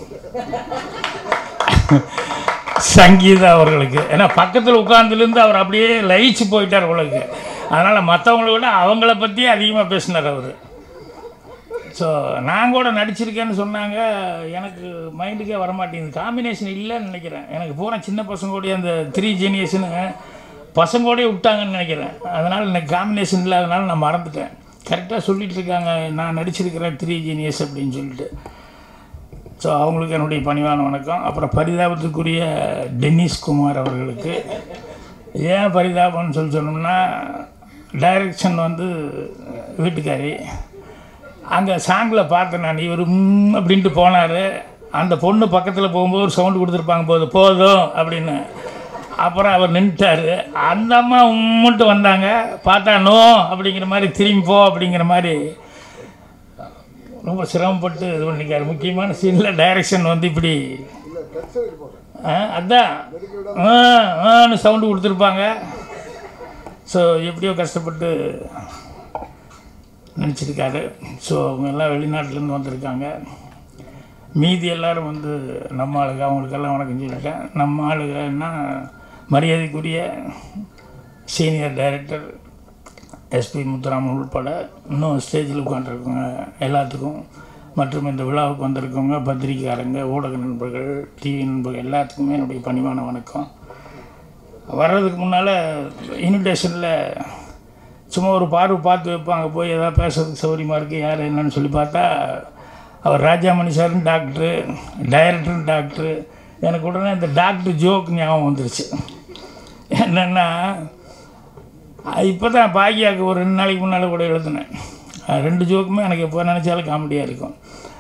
சங்கீதா அவர்களுக்கு ஏன்னா பக்கத்தில் உட்கார்ந்துலேருந்து அவர் அப்படியே லயிச்சு போயிட்டார் உங்களுக்கு அதனால் மற்றவங்கள விட அவங்கள பற்றி அதிகமாக பேசினார் அவர் ஸோ நான் கூட நடிச்சிருக்கேன்னு சொன்னாங்க எனக்கு மைண்டுக்கே வரமாட்டேங்குது காம்பினேஷன் இல்லைன்னு நினைக்கிறேன் எனக்கு பூரா சின்ன பசங்களோடைய அந்த த்ரீ ஜெனியேஷனு பசங்களோடய விட்டாங்கன்னு நினைக்கிறேன் அதனால் எனக்கு காம்பினேஷன் இல்லாதனால நான் மறந்துட்டேன் கரெக்டாக சொல்லிட்டு இருக்காங்க நான் நடிச்சிருக்கிறேன் த்ரீ ஜீனியஸ் அப்படின்னு சொல்லிட்டு ஸோ அவங்களுக்கு என்னுடைய பணிவான வணக்கம் அப்புறம் பரிதாபத்துக்குரிய டென்னிஸ் குமார் அவர்களுக்கு ஏன் பரிதாபம்னு சொல்லி சொன்னோம்னா டைரக்ஷன் வந்து வீட்டுக்காரி அங்கே சாங்கில் பார்த்தேன் நான் இவர் ம் அப்படின்ட்டு போனார் அந்த பொண்ணு பக்கத்தில் போகும்போது ஒரு சவுண்டு கொடுத்துருப்பாங்க போது போதும் அப்படின்னு அப்புறம் அவர் நின்றுட்டார் அந்த அம்மா உம்முன்ட்டு வந்தாங்க பார்த்தா நோ அப்படிங்கிற மாதிரி திரும்பி போ அப்படிங்கிற மாதிரி ரொம்ப சிரமப்பட்டு இது பண்ணிக்காரு முக்கியமான சீனில் டைரக்ஷன் வந்து இப்படி ஆ, அதான் ஆ ஆன்னு சவுண்டு கொடுத்துருப்பாங்க ஸோ எப்படியோ கஷ்டப்பட்டு நினச்சிருக்காரு ஸோ அவங்க எல்லாம் வெளிநாட்டிலேருந்து வந்திருக்காங்க மீதி எல்லாரும் வந்து நம்ம ஆளுங்க அவங்களுக்கெல்லாம் வணக்கம் சொல்லிட்டேன் நம்ம ஆளுங்கன்னா மரியாதைக்குரிய சீனியர் டைரக்டர் எஸ்பி முத்துராமன் உள்பட இன்னும் ஸ்டேஜில் உட்காந்துருக்கவங்க எல்லாத்துக்கும் மற்றும் இந்த விழாவுக்கு வந்திருக்கவங்க பத்திரிக்கையாளங்க ஊடக நண்பர்கள் டிவி நண்பர்கள் எல்லாத்துக்குமே என்னுடைய பணிவான வணக்கம் வர்றதுக்கு முன்னால் இன்விடேஷனில் சும்மா ஒரு பார்வை பார்த்து வைப்பாங்க போய் எதாவது பேசுறதுக்கு சௌகரியமாக இருக்குது யார் என்னன்னு சொல்லி பார்த்தா அவர் ராஜாமணி சாரும் டாக்டரு டைரக்டரும் டாக்டரு எனக்கு உடனே இந்த டாக்டர் ஜோக் ஞாபகம் வந்துருச்சு என்னென்னா இப்போ தான் பாக்கியாவுக்கு ஒரு ரெண்டு நாளைக்கு முன்னால் கூட எழுதினேன் அஹ் ரெண்டு ஜோக்குமே எனக்கு எப்போ நினச்சாலும் காமெடியாக இருக்கும்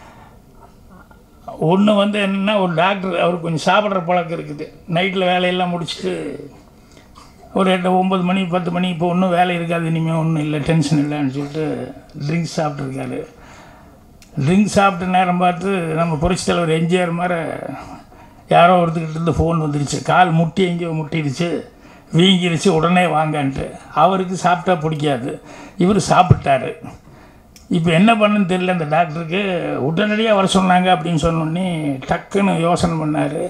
ஒன்று வந்து என்னென்னா ஒரு டாக்டர் அவருக்கு கொஞ்சம் சாப்பிட்ற பழக்கம் இருக்குது நைட்டில் வேலையெல்லாம் முடிச்சுட்டு ஒரு எட்டு ஒம்பது மணி பத்து மணி இப்போ ஒன்றும் வேலை இருக்காது இனிமேல் ஒன்றும் இல்லை டென்ஷன் இல்லைன்னு சொல்லிட்டு ட்ரிங்க்ஸ் சாப்பிட்ருக்காரு ட்ரிங்க் சாப்பிட்ட நேரம் பார்த்து நம்ம புரட்சி தலைவர் எம்ஜிஆர் மாதிரி யாரோ ஒருத்தர்கிட்ட இருந்து ஃபோன் வந்துருச்சு கால் முட்டி எங்கேயோ முட்டிடுச்சு வீங்கிருச்சு உடனே வாங்கன்ட்டு அவருக்கு சாப்பிட்டா பிடிக்காது இவர் சாப்பிட்டாரு இப்போ என்ன பண்ணுன்னு தெரியல அந்த டாக்டருக்கு உடனடியாக வர சொன்னாங்க அப்படின்னு சொன்னோடனே டக்குன்னு யோசனை பண்ணார்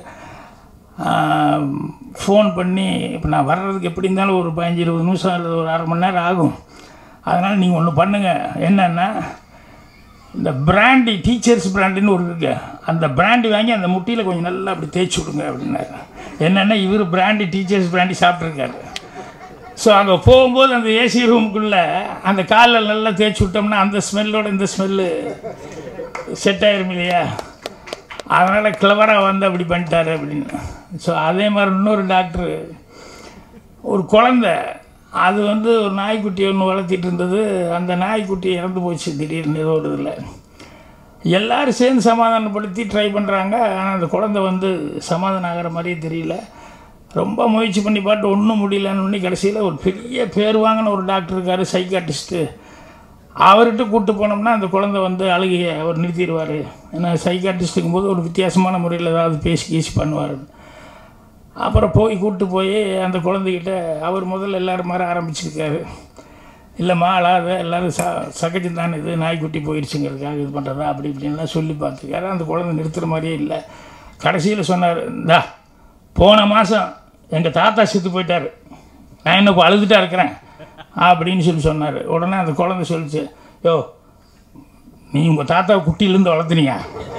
ஃபோன் பண்ணி இப்போ நான் வர்றதுக்கு எப்படி இருந்தாலும் ஒரு பதினஞ்சு இருபது நிமிஷம் இல்லை ஒரு அரை மணி நேரம் ஆகும் அதனால் நீங்கள் ஒன்று பண்ணுங்கள் என்னென்னா இந்த பிராண்டி டீச்சர்ஸ் பிராண்டின்னு ஒரு இருக்கு அந்த பிராண்டி வாங்கி அந்த முட்டியில் கொஞ்சம் நல்லா அப்படி தேய்ச்சி விடுங்க அப்படின்னாரு என்னென்னா இவர் பிராண்டி டீச்சர்ஸ் பிராண்டி சாப்பிட்ருக்காரு ஸோ அங்கே போகும்போது அந்த ஏசி ரூமுக்குள்ளே அந்த காலில் நல்லா தேய்ச்சி விட்டோம்னா அந்த ஸ்மெல்லோட இந்த ஸ்மெல்லு செட் ஆயிரும் இல்லையா அதனால் கிளவராக வந்து அப்படி பண்ணிட்டாரு அப்படின்னு ஸோ அதே மாதிரி இன்னொரு டாக்டரு ஒரு குழந்தை அது வந்து ஒரு நாய்க்குட்டி ஒன்று வளர்த்திட்டு இருந்தது அந்த நாய்க்குட்டி இறந்து போச்சு திடீர்னு ஏதோ ஒரு இதில் எல்லாரும் சேர்ந்து சமாதானப்படுத்தி ட்ரை பண்ணுறாங்க ஆனால் அந்த குழந்தை வந்து சமாதானம் ஆகிற மாதிரியே தெரியல ரொம்ப முயற்சி பண்ணி பார்த்து ஒன்றும் முடியலன்னு ஒன்று கடைசியில் ஒரு பெரிய பேர் வாங்கின ஒரு டாக்டர் இருக்கார் சைக்காட்டிஸ்ட்டு அவர்கிட்ட கூப்பிட்டு போனோம்னா அந்த குழந்தை வந்து அழுகையை அவர் நிறுத்திடுவார் ஏன்னா சைக்காட்டிஸ்ட்டுக்கும் போது ஒரு வித்தியாசமான முறையில் ஏதாவது பேசி கீசி பண்ணுவார் அப்புறம் போய் கூப்பிட்டு போய் அந்த குழந்தைகிட்ட அவர் முதல்ல எல்லோரும் மாதிரி ஆரம்பிச்சிருக்காரு இல்லைம்மா அழாத எல்லோரும் ச சகஜம் தானே இது நாய்க்குட்டி போயிடுச்சுங்கிறதுக்காக இது பண்ணுறதா அப்படி இப்படின்லாம் சொல்லி பார்த்துருக்காரு அந்த குழந்தை நிறுத்துகிற மாதிரியே இல்லை கடைசியில் சொன்னார் இந்தா போன மாதம் எங்கள் தாத்தா செத்து போயிட்டார் நான் என்ன இப்போ அழுதுட்டா இருக்கிறேன் அப்படின்னு சொல்லி சொன்னார் உடனே அந்த குழந்தை சொல்லிச்சு யோ நீ உங்கள் தாத்தாவை குட்டியிலேருந்து வளர்த்துனியா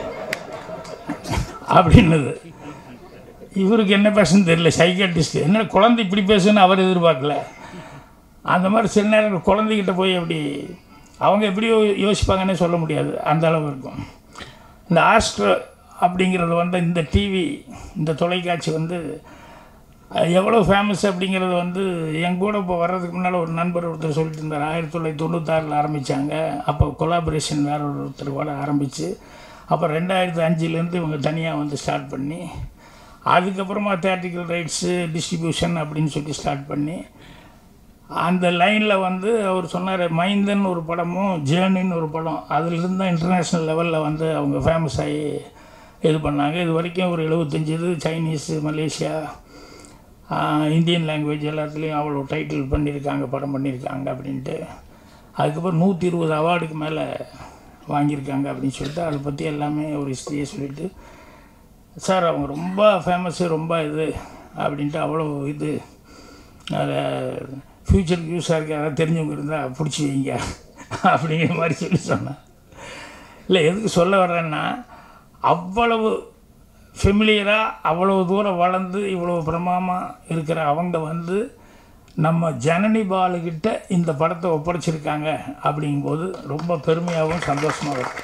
அப்படின்னுது இவருக்கு என்ன பேசுன்னு தெரியல சைக்காட்டிஸ்ட் என்ன குழந்தை இப்படி பேசுன்னு அவர் எதிர்பார்க்கல அந்த மாதிரி சில நேரம் குழந்தைகிட்ட போய் அப்படி அவங்க எப்படி யோ- யோசிப்பாங்கன்னே சொல்ல முடியாது அந்த அளவு இருக்கும் இந்த ஆஸ்ட்ரோ அப்படிங்கிறது வந்து இந்த டிவி இந்த தொலைக்காட்சி வந்து அது எவ்வளோ ஃபேமஸ் அப்படிங்கிறது வந்து என் கூட இப்போ வர்றதுக்கு முன்னால் ஒரு நண்பர் ஒருத்தர் சொல்லிட்டு இருந்தார் ஆயிரத்தி தொள்ளாயிரத்தி தொண்ணூத்தாறில் ஆரம்பித்தாங்க அப்போ கொலாபரேஷன் வேற ஒருத்தர் கூட ஆரம்பித்து அப்புறம் ரெண்டாயிரத்தி அஞ்சுலேருந்து இவங்க தனியாக வந்து ஸ்டார்ட் பண்ணி அதுக்கப்புறமா தேட்ரிக்கல் ரைட்ஸு டிஸ்ட்ரிபியூஷன் அப்படின்னு சொல்லி ஸ்டார்ட் பண்ணி அந்த லைனில் வந்து அவர் சொன்னார் மைந்தன் ஒரு படமும் ஜேர்னின்னு ஒரு படம் அதிலிருந்து தான் இன்டர்நேஷ்னல் லெவலில் வந்து அவங்க ஃபேமஸ் ஆகி இது பண்ணாங்க இது வரைக்கும் ஒரு எழுபத்தஞ்சு இது சைனீஸு மலேசியா ஆஹ், இந்தியன் லாங்குவேஜ் எல்லாத்துலேயும் அவ்வளோ டைட்டில் பண்ணியிருக்காங்க படம் பண்ணியிருக்காங்க அப்படின்ட்டு அதுக்கப்புறம் நூற்றி இருபது அவார்டுக்கு மேலே வாங்கியிருக்காங்க அப்படின்னு சொல்லிட்டு அதை பற்றி எல்லாமே ஒரு ஹிஸ்ட்ரியை சொல்லிட்டு சார் அவங்க ரொம்ப ஃபேமஸ்ஸு ரொம்ப இது அப்படின்ட்டு அவ்வளோ இது அதை ஃப்யூச்சருக்கு யூஸாக இருக்க யாராவது தெரிஞ்சவங்க இருந்தால் பிடிச்சி வைங்க அப்படிங்கிற மாதிரி சொல்லி சொன்னேன் இல்லை எதுக்கு சொல்ல வர்றேன்னா அவ்வளவு ஃபெமிலியராக அவ்வளவு தூரம் வளர்ந்து இவ்வளவு பிரமாமாக இருக்கிற அவங்க வந்து நம்ம ஜனனி பாலுக்கிட்ட இந்த படத்தை ஒப்படைச்சிருக்காங்க அப்படிங்கும்போது ரொம்ப பெருமையாகவும் சந்தோஷமாகவும் இருக்கு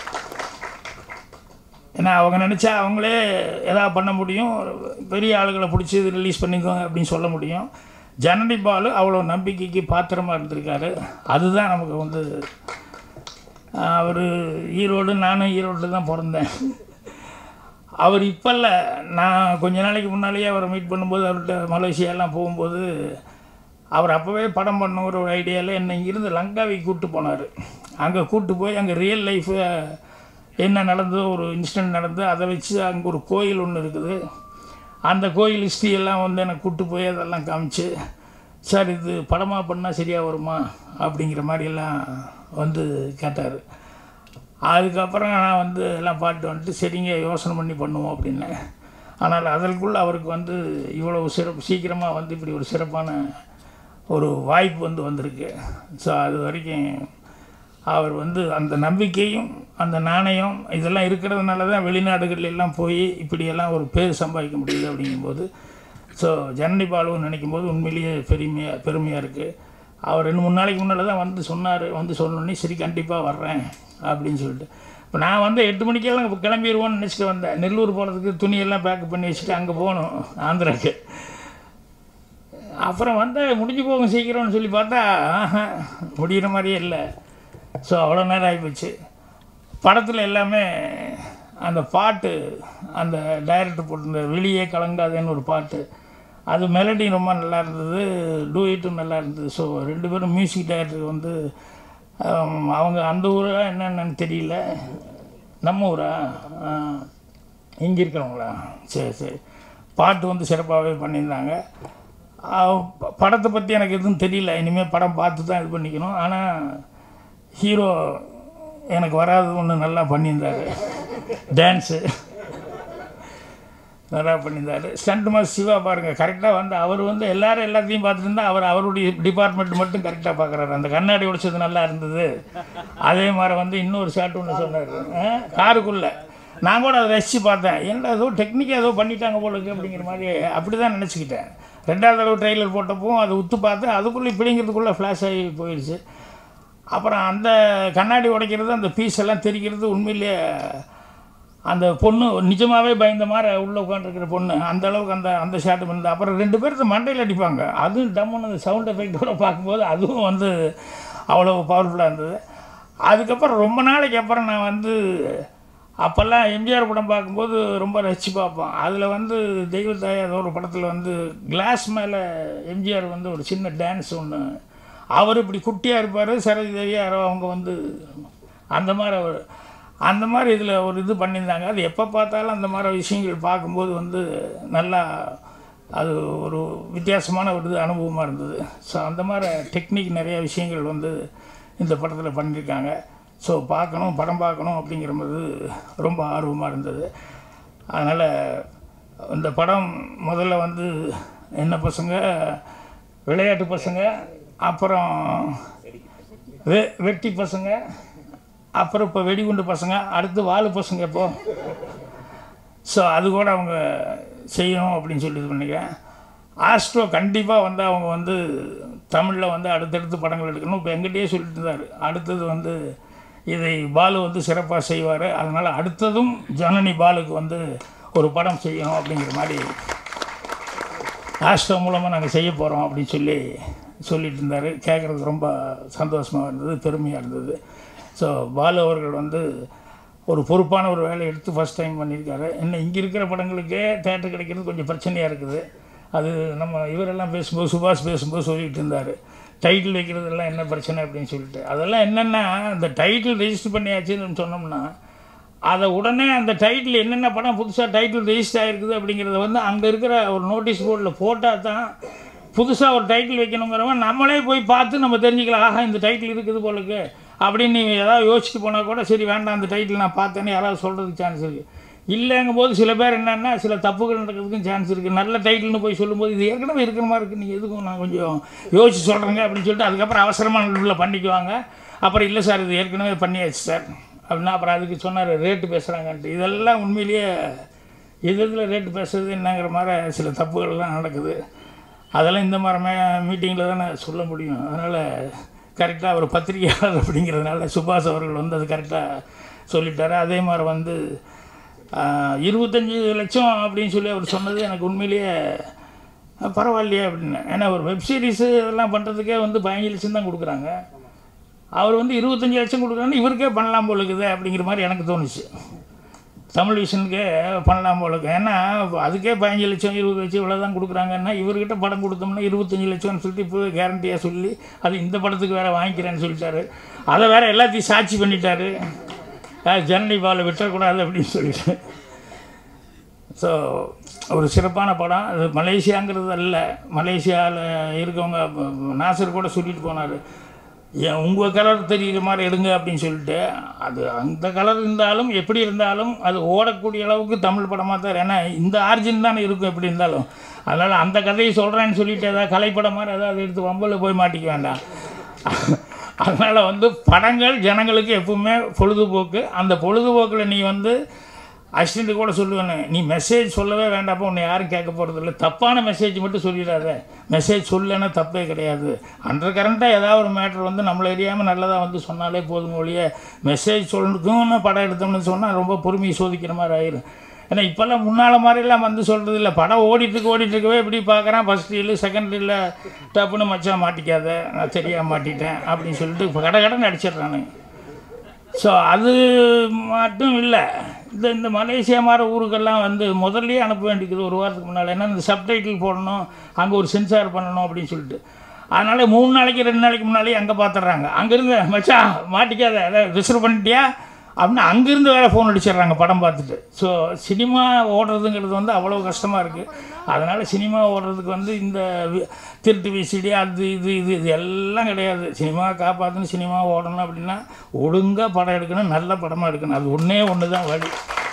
ஏன்னா அவங்க நினச்சா அவங்களே எதாவது பண்ண முடியும் பெரிய ஆளுகளை பிடிச்சி இது ரிலீஸ் பண்ணிக்கோங்க அப்படின்னு சொல்ல முடியும் ஜனனி பாலு அவ்வளோ நம்பிக்கைக்கு பாத்திரமாக இருந்திருக்காரு அதுதான் நமக்கு வந்து அவர் ஈரோடு நானும் ஈரோட்டில் தான் பிறந்தேன் அவர் இப்போ இல்லை நான் கொஞ்ச நாளைக்கு முன்னாலேயே அவரை மீட் பண்ணும்போது அவர்கிட்ட மலேசியாலாம் போகும்போது அவர் அப்போவே படம் பண்ணுங்கிற ஒரு ஐடியாவில் என்னை இங்கிருந்து லங்காவிக்கு கூப்பிட்டு போனார் அங்கே கூப்பிட்டு போய் அங்கே ரியல் லைஃபு என்ன நடந்ததோ ஒரு இன்சிடென்ட் நடந்து அதை வச்சு அங்கே ஒரு கோயில் ஒன்று இருக்குது அந்த கோயில் ஹிஸ்ட்ரி எல்லாம் வந்து எனக்கு கூப்பிட்டு போய் அதெல்லாம் காமிச்சு சார் இது படமாக பண்ணால் சரியாக வருமா அப்படிங்கிற மாதிரியெல்லாம் வந்து கேட்டார் அதுக்கப்புறம் நான் வந்து எல்லாம் பாட்டு வந்துட்டு சரிங்க யோசனை பண்ணி பண்ணுவோம் அப்படின்னேன் ஆனால் அதற்குள்ள அவருக்கு வந்து இவ்வளவு சிறப்பு சீக்கிரமாக வந்து இப்படி ஒரு சிறப்பான ஒரு வாய்ப்பு வந்து வந்திருக்கு ஸோ அது வரைக்கும் அவர் வந்து அந்த நம்பிக்கையும் அந்த நாணயம் இதெல்லாம் இருக்கிறதுனால தான் வெளிநாடுகள் எல்லாம் போய் இப்படியெல்லாம் ஒரு பேர் சம்பாதிக்க முடியுது அப்படிங்கும்போது ஸோ ஜனனி பாலுன்னு நினைக்கும் போது உண்மையிலேயே பெருமையாக பெருமையாக இருக்குது அவர் ரெண்டு மூணு நாளைக்கு முன்னால் தான் வந்து சொன்னார் வந்து சொன்னோடனே சரி கண்டிப்பாக வர்றேன் அப்படின்னு சொல்லிட்டு இப்போ நான் வந்து எட்டு மணிக்கெல்லாம் இப்ப கிளம்பிடுவோன்னு நினச்சிட்டு வந்தேன் நெல்லூர் போகிறதுக்கு துணியெல்லாம் பேக்கப் பண்ணி வச்சுட்டு அங்கே போகணும் ஆந்திராக்கு அப்புறம் வந்து முடிஞ்சு போகும் சீக்கிரம்னு சொல்லி பார்த்தா ஆஹா, முடிகிற மாதிரியே இல்லை ஸோ அவ்வளோ நேரம் ஆகிப்போச்சு படத்தில் எல்லாமே அந்த பாட்டு அந்த டைரக்டர் போட்டிருந்த வெளியே கலங்காதேன்னு ஒரு பாட்டு அது மெலடி ரொம்ப நல்லா இருந்தது டூயிட்டும் நல்லா இருந்தது ஸோ ரெண்டு பேரும் மியூசிக் டைரக்டர் வந்து ஆம், அவங்க அந்த ஊரா என்னென்னு தெரியல நம்ம ஊரா இங்கே இருக்கிறவங்களா சரி சரி பாட்டு வந்து சிறப்பாகவே பண்ணியிருந்தாங்க ஆஹ் ப- படத்தை பற்றி எனக்கு எதுவும் தெரியல இனிமேல் படம் பார்த்து தான் இது பண்ணிக்கணும் ஆனால் ஹீரோ எனக்கு வராது ஒன்று நல்லா பண்ணியிருந்தார் டான்ஸு நல்லா பண்ணியிருந்தார் ஸ்டண்ட் மாஸ்டர் சிவா பாருங்கள் கரெக்டாக வந்து அவர் வந்து எல்லாரும் எல்லாத்தையும் பார்த்துட்டு இருந்தா அவர் அவருடைய டிபார்ட்மெண்ட் மட்டும் கரெக்டாக பார்க்குறாரு அந்த கண்ணாடி உடைச்சது நல்லா இருந்தது அதே மாதிரி வந்து இன்னொரு ஷாட் ஒன்று சொன்னார் காருக்குள்ளே நான் கூட அதை ரசித்து பார்த்தேன் என்ன ஏதோ டெக்னிக்காக ஏதோ பண்ணிட்டாங்க போல இருக்கு அப்படிங்கிற மாதிரி அப்படி தான் நினச்சிக்கிட்டேன் ரெண்டாவது தடவை ட்ரெய்லர் போட்டப்போ அதை உத்து பார்த்து அதுக்குள்ளே இப்படிங்கிறதுக்குள்ளே ஃப்ளாஷ் ஆகி போயிடுச்சு அப்புறம் அந்த கண்ணாடி உடைக்கிறது அந்த பீஸ் எல்லாம் தெரிக்கிறது உண்மையிலேயே அந்த பொண்ணு நிஜமாகவே பயந்த மாதிரி உள்ளே உட்காந்துருக்கிற பொண்ணு அந்த அளவுக்கு அந்த அந்த ஷாட்டு பண்ணது அப்புறம் ரெண்டு பேர்த்த மண்டையில் அடிப்பாங்க அதுவும் டம்முன்னு அந்த சவுண்ட் எஃபெக்டோட பார்க்கும்போது அதுவும் வந்து அவ்வளோ பவர்ஃபுல்லாக இருந்தது அதுக்கப்புறம் ரொம்ப நாளைக்கு அப்புறம் நான் வந்து அப்போல்லாம் எம்ஜிஆர் படம் பார்க்கும்போது ரொம்ப ரசித்து பார்ப்போம் அதில் வந்து தெய்வத்தாய் ஏதோ ஒரு படத்தில் வந்து கிளாஸ் மேலே எம்ஜிஆர் வந்து ஒரு சின்ன டான்ஸ் ஒன்று அவர் இப்படி குட்டியாக இருப்பார் சரோஜி தேவி யாரோ அவங்க வந்து அந்த மாதிரி அவர் அந்த மாதிரி இதில் ஒரு இது பண்ணியிருந்தாங்க அது எப்போ பார்த்தாலும் அந்த மாதிரி விஷயங்கள் பார்க்கும்போது வந்து நல்லா அது ஒரு வித்தியாசமான ஒரு இது அனுபவமாக இருந்தது ஸோ அந்த மாதிரி டெக்னிக் நிறைய விஷயங்கள் வந்து இந்த படத்தில் பண்ணியிருக்காங்க ஸோ பார்க்கணும் படம் பார்க்கணும் அப்படிங்கிற போது ரொம்ப ஆர்வமாக இருந்தது அதனால் இந்த படம் முதல்ல வந்து என்ன பசங்க விளையாட்டு பசங்க அப்புறம் வெ வெட்டி பசங்க அப்புறம் இப்போ வெடிகுண்டு பசங்க அடுத்து வாலு பசங்க இப்போ ஸோ அது கூட அவங்க செய்யணும் அப்படின்னு சொல்லி இது பண்ணிக்கிறேன் ஆஸ்ட்ரோ கண்டிப்பாக வந்து அவங்க வந்து தமிழில் வந்து அடுத்தடுத்து படங்கள் எடுக்கணும் இப்போ எங்கிட்டயே சொல்லிட்டு இருந்தார் அடுத்தது வந்து இதை பாலு வந்து சிறப்பாக செய்வார் அதனால் அடுத்ததும் ஜனனி பாலுக்கு வந்து ஒரு படம் செய்யணும் அப்படிங்கிற மாதிரி ஆஸ்ட்ரோ மூலமாக நாங்கள் செய்ய போகிறோம் அப்படின்னு சொல்லி சொல்லிட்டு இருந்தார் கேட்குறதுக்கு ரொம்ப சந்தோஷமாக இருந்தது பெருமையாக இருந்தது ஸோ பாலு அவர்கள் வந்து ஒரு பொறுப்பான ஒரு வேலையை எடுத்து ஃபஸ்ட் டைம் பண்ணியிருக்காரு இன்னும் இங்கே இருக்கிற படங்களுக்கே தேட்டர் கிடைக்கிறது கொஞ்சம் பிரச்சனையாக இருக்குது அது நம்ம இவரெல்லாம் பேசும்போது சுபாஷ் பேசும்போது சொல்லிகிட்டு இருந்தார் டைட்டில் வைக்கிறதெல்லாம் என்ன பிரச்சனை அப்படின்னு சொல்லிட்டு அதெல்லாம் என்னென்னா இந்த டைட்டில் ரெஜிஸ்டர் பண்ணியாச்சுன்னு சொன்னோம்னா அதை உடனே அந்த டைட்டில் என்னென்ன படம் புதுசாக டைட்டில் ரெஜிஸ்டர் ஆகிருக்குது அப்படிங்கிறத வந்து அங்கே இருக்கிற ஒரு நோட்டீஸ் போர்டில் போட்டால் தான் புதுசாக ஒரு டைட்டில் வைக்கணுங்கிறவன் நம்மளே போய் பார்த்து நம்ம தெரிஞ்சுக்கலாம் ஆஹா இந்த டைட்டில் இருக்குது போலுக்கு அப்படின்னு நீ ஏதாவது யோசிச்சுட்டு போனால் கூட சரி வேண்டாம் அந்த டைட்டில் நான் பார்த்தேன்னு யாராவது சொல்கிறதுக்கு சான்ஸ் இருக்குது இல்லைங்கும் போது சில பேர் என்னென்னா சில தப்புகள் நடக்கிறதுக்கும் சான்ஸ் இருக்குது நல்ல டைட்டில்னு போய் சொல்லும்போது இது ஏற்கனவே இருக்கிற மாதிரி இருக்குது நீங்கள் எதுக்கும் நான் கொஞ்சம் யோசிச்சு சொல்கிறேங்க அப்படின்னு சொல்லிட்டு அதுக்கப்புறம் அவசரமாக உள்ள பண்ணிக்குவாங்க அப்புறம் இல்லை சார் இது ஏற்கனவே பண்ணியாச்சு சார் அப்படின்னா அப்புறம் அதுக்கு சொன்னார் ரேட்டு பேசுகிறாங்கன்ட்டு இதெல்லாம் உண்மையிலேயே எது இதில் ரேட்டு பேசுறது என்னங்கிற மாதிரி சில தப்புகள்லாம் நடக்குது அதெல்லாம் இந்த மாதிரி மே மீட்டிங்கில் தானே சொல்ல முடியும் அதனால் கரெக்டாக ஒரு பத்திரிகையாளர் அப்படிங்கிறதுனால சுபாஷ் அவர்கள் வந்து அது கரெக்டாக சொல்லிட்டாரு அதே மாதிரி வந்து ஆஹ், இருபத்தஞ்சி லட்சம் அப்படின்னு சொல்லி அவர் சொன்னது எனக்கு உண்மையிலேயே அஹ், பரவாயில்லையே அப்படின்னு ஏன்னா ஒரு வெப் சீரிஸு இதெல்லாம் பண்ணுறதுக்கே வந்து பதினஞ்சு லட்சம் தான் கொடுக்குறாங்க அவர் வந்து இருபத்தஞ்சி லட்சம் கொடுக்குறான்னு இவருக்கே பண்ணலாம் போல இருக்குது அப்படிங்கிற மாதிரி எனக்கு தோணுச்சு தமிழ் விஷனுக்கே பண்ணலாம் போல இருக்கு ஏன்னா அதுக்கே பதினஞ்சு லட்சம் இருபது லட்சம் இவ்வளோ தான் கொடுக்குறாங்கன்னா இவர்கிட்ட படம் கொடுத்தோம்னா இருபத்தஞ்சி லட்சம்னு சொல்லிட்டு இப்போ கேரண்டியாக சொல்லி அது இந்த படத்துக்கு வேறு வாங்கிக்கிறேன்னு சொல்லிட்டாரு அதை வேறு எல்லாத்தையும் சாட்சி பண்ணிட்டாரு அஹ் ஜனனி பாலை விட்டுறக்கூடாது அப்படின்னு சொல்லிட்டு ஸோ ஒரு சிறப்பான படம் அது மலேசியாங்கிறது அல்ல மலேசியாவில் இருக்கவங்க ப- ப- நாசர் கூட சொல்லிட்டு போனார் ஏன் உங்கள் கலர் தெரியுற மாதிரி எடுங்க அப்படின்னு சொல்லிட்டு அது அந்த கலர் இருந்தாலும் எப்படி இருந்தாலும் அது ஓடக்கூடிய அளவுக்கு தமிழ் படமாக தான் ஏன்னா இந்த ஆர்ஜின் தானே இருக்கும் எப்படி இருந்தாலும் அதனால் அந்த கதையை சொல்கிறேன்னு சொல்லிட்டு ஏதாவது கலைப்படம் மாதிரி ஏதாவது எடுத்து வம்பலில் போய் மாட்டிக்க வேண்டாம் அதனால் வந்து படங்கள் ஜனங்களுக்கு எப்பவுமே பொழுதுபோக்கு அந்த பொழுதுபோக்கில் நீ வந்து அசிஸ்டண்ட்டு கூட சொல்லுவேன் நீ மெசேஜ் சொல்லவே வேண்டாப்பா உன்னை யாரும் கேட்க போகிறது இல்லை தப்பான மெசேஜ் மட்டும் சொல்லிடாத மெசேஜ் சொல்லலைன்னா தப்பே கிடையாது அண்டர் கரண்ட்டாக ஏதாவது ஒரு மேட்ரு வந்து நம்மளை அறியாமல் நல்லதாக வந்து சொன்னாலே போதும் ஒழிய மெசேஜ் சொல்லணுக்குன்னு படம் எடுத்தோம்னு சொன்னால் ரொம்ப பொறுமையை சோதிக்கிற மாதிரி ஆயிரும் ஏன்னா இப்போல்லாம் முன்னால் மாதிரிலாம் வந்து சொல்கிறது இல்லை படம் ஓடிட்டுருக்கு ஓடிட்டுருக்கவே இப்படி பார்க்குறேன் ஃபஸ்ட் ரீலு செகண்ட் ரீலில் டப்புன்னு மச்சான் மாட்டிக்காத நான் தெரியாம மாட்டிட்டேன் அப்படின்னு சொல்லிட்டு இப்போ கடை கடை நடிச்சிடுறானுங்க ஸோ அது மட்டும் இல்லை இந்த இந்த மலேசியா மாதிரி ஊருக்கெல்லாம் வந்து முதல்லயே அனுப்ப வேண்டியது ஒரு வாரத்துக்கு முன்னால் ஏன்னா இந்த சப்டைட்டில் போடணும் அங்கே ஒரு சென்சார் பண்ணணும் அப்படின்னு சொல்லிட்டு அதனால் மூணு நாளைக்கு ரெண்டு நாளைக்கு முன்னாலே அங்கே பார்த்துட்றாங்க அங்கேருந்து மச்சான் மாட்டிக்காத அதாவது ரிசர்வ் பண்ணிட்டியா அப்படின்னு அங்கேருந்து வேறு ஃபோன் அடிச்சிடுறாங்க படம் பார்த்துட்டு ஸோ சினிமா ஓடுறதுங்கிறது வந்து அவ்வளோ கஷ்டமாக இருக்குது அதனால் சினிமா ஓடுறதுக்கு வந்து இந்த வி- திருட்டு விசிடி அது இது இது இது எல்லாம் கிடையாது சினிமா காப்பாற்றணும் சினிமா ஓடணும் அப்படின்னா ஒழுங்காக படம் எடுக்கணும் நல்ல படமாக எடுக்கணும் அது ஒன்றே ஒன்று தான் வழி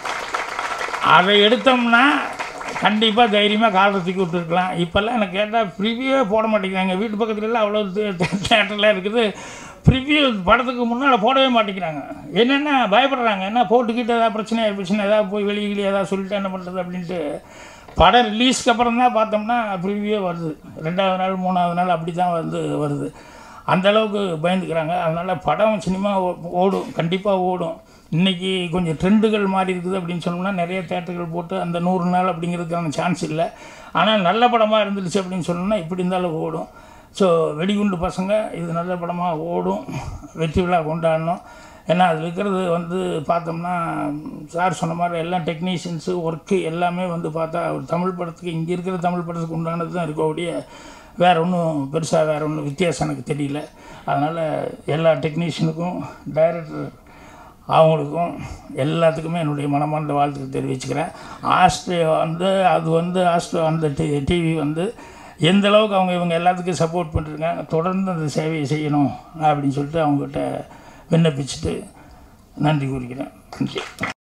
அதை எடுத்தோம்னா கண்டிப்பாக தைரியமாக காலை தூக்கி விட்டுருக்கலாம் இப்போல்லாம் எனக்கு கேட்டால் ப்ரிவியூவே போட மாட்டேங்கிறாங்க வீட்டு பக்கத்துலலாம் அவ்வளோ தேட்டர்லாம் இருக்குது ப்ரிவியூ படத்துக்கு முன்னால் போடவே மாட்டேங்கிறாங்க என்னென்ன பயப்படுறாங்க என்ன போட்டுக்கிட்டு ஏதாவது பிரச்சனை பிரச்சனை ஏதாவது போய் வெளியே ஏதாவது சொல்லிட்டு என்ன பண்ணுறது அப்படின்ட்டு படம் ரிலீஸ்க்கு அப்புறம் தான் பார்த்தோம்னா ப்ரிவியூவே வருது ரெண்டாவது நாள் மூணாவது நாள் அப்படி தான் வந்து வருது அந்த அளவுக்கு பயந்துக்கிறாங்க அதனால் படம் சினிமா ஓ- ஓடும் கண்டிப்பாக ஓடும் இன்றைக்கி கொஞ்சம் ட்ரெண்டுகள் மாறி இருக்குது அப்படின்னு சொன்னோம்னா நிறைய தேட்டர்கள் போட்டு அந்த நூறு நாள் அப்படிங்கிறதுக்கான சான்ஸ் இல்லை ஆனால் நல்ல படமாக இருந்துருச்சு அப்படின்னு சொன்னோம்னா இப்படி இருந்தாலும் ஓடும் ஸோ வெடிகுண்டு பசங்க இது நல்ல படமாக ஓடும் வெற்றி விழா கொண்டாடணும் ஏன்னா அதில் இருக்கிறது வந்து பார்த்தோம்னா சார் சொன்ன மாதிரி எல்லாம் டெக்னீஷியன்ஸு ஒர்க்கு எல்லாமே வந்து பார்த்தா ஒரு தமிழ் படத்துக்கு இங்கே இருக்கிற தமிழ் படத்துக்கு உண்டானது தான் இருக்க ஒழிய வேறு ஒன்றும் பெருசாக வேறு ஒன்றும் வித்தியாசம் எனக்கு தெரியல அதனால் எல்லா டெக்னீஷியனுக்கும் டைரக்டர் அவங்களுக்கும் எல்லாத்துக்குமே என்னுடைய மனமார்ந்த வாழ்த்துக்கள் தெரிவிச்சுக்கிறேன் ஆஸ்ட்ரே வந்து அது வந்து ஆஸ்ட்ரோ அந்த டி டிவி வந்து எந்த அளவுக்கு அவங்க இவங்க எல்லாத்துக்கும் சப்போர்ட் பண்ணிருக்காங்க தொடர்ந்து அந்த சேவையை செய்யணும் அப்படின்னு சொல்லிட்டு அவங்ககிட்ட விண்ணப்பிச்சுட்டு நன்றி கூறுகிறேன் நன்றி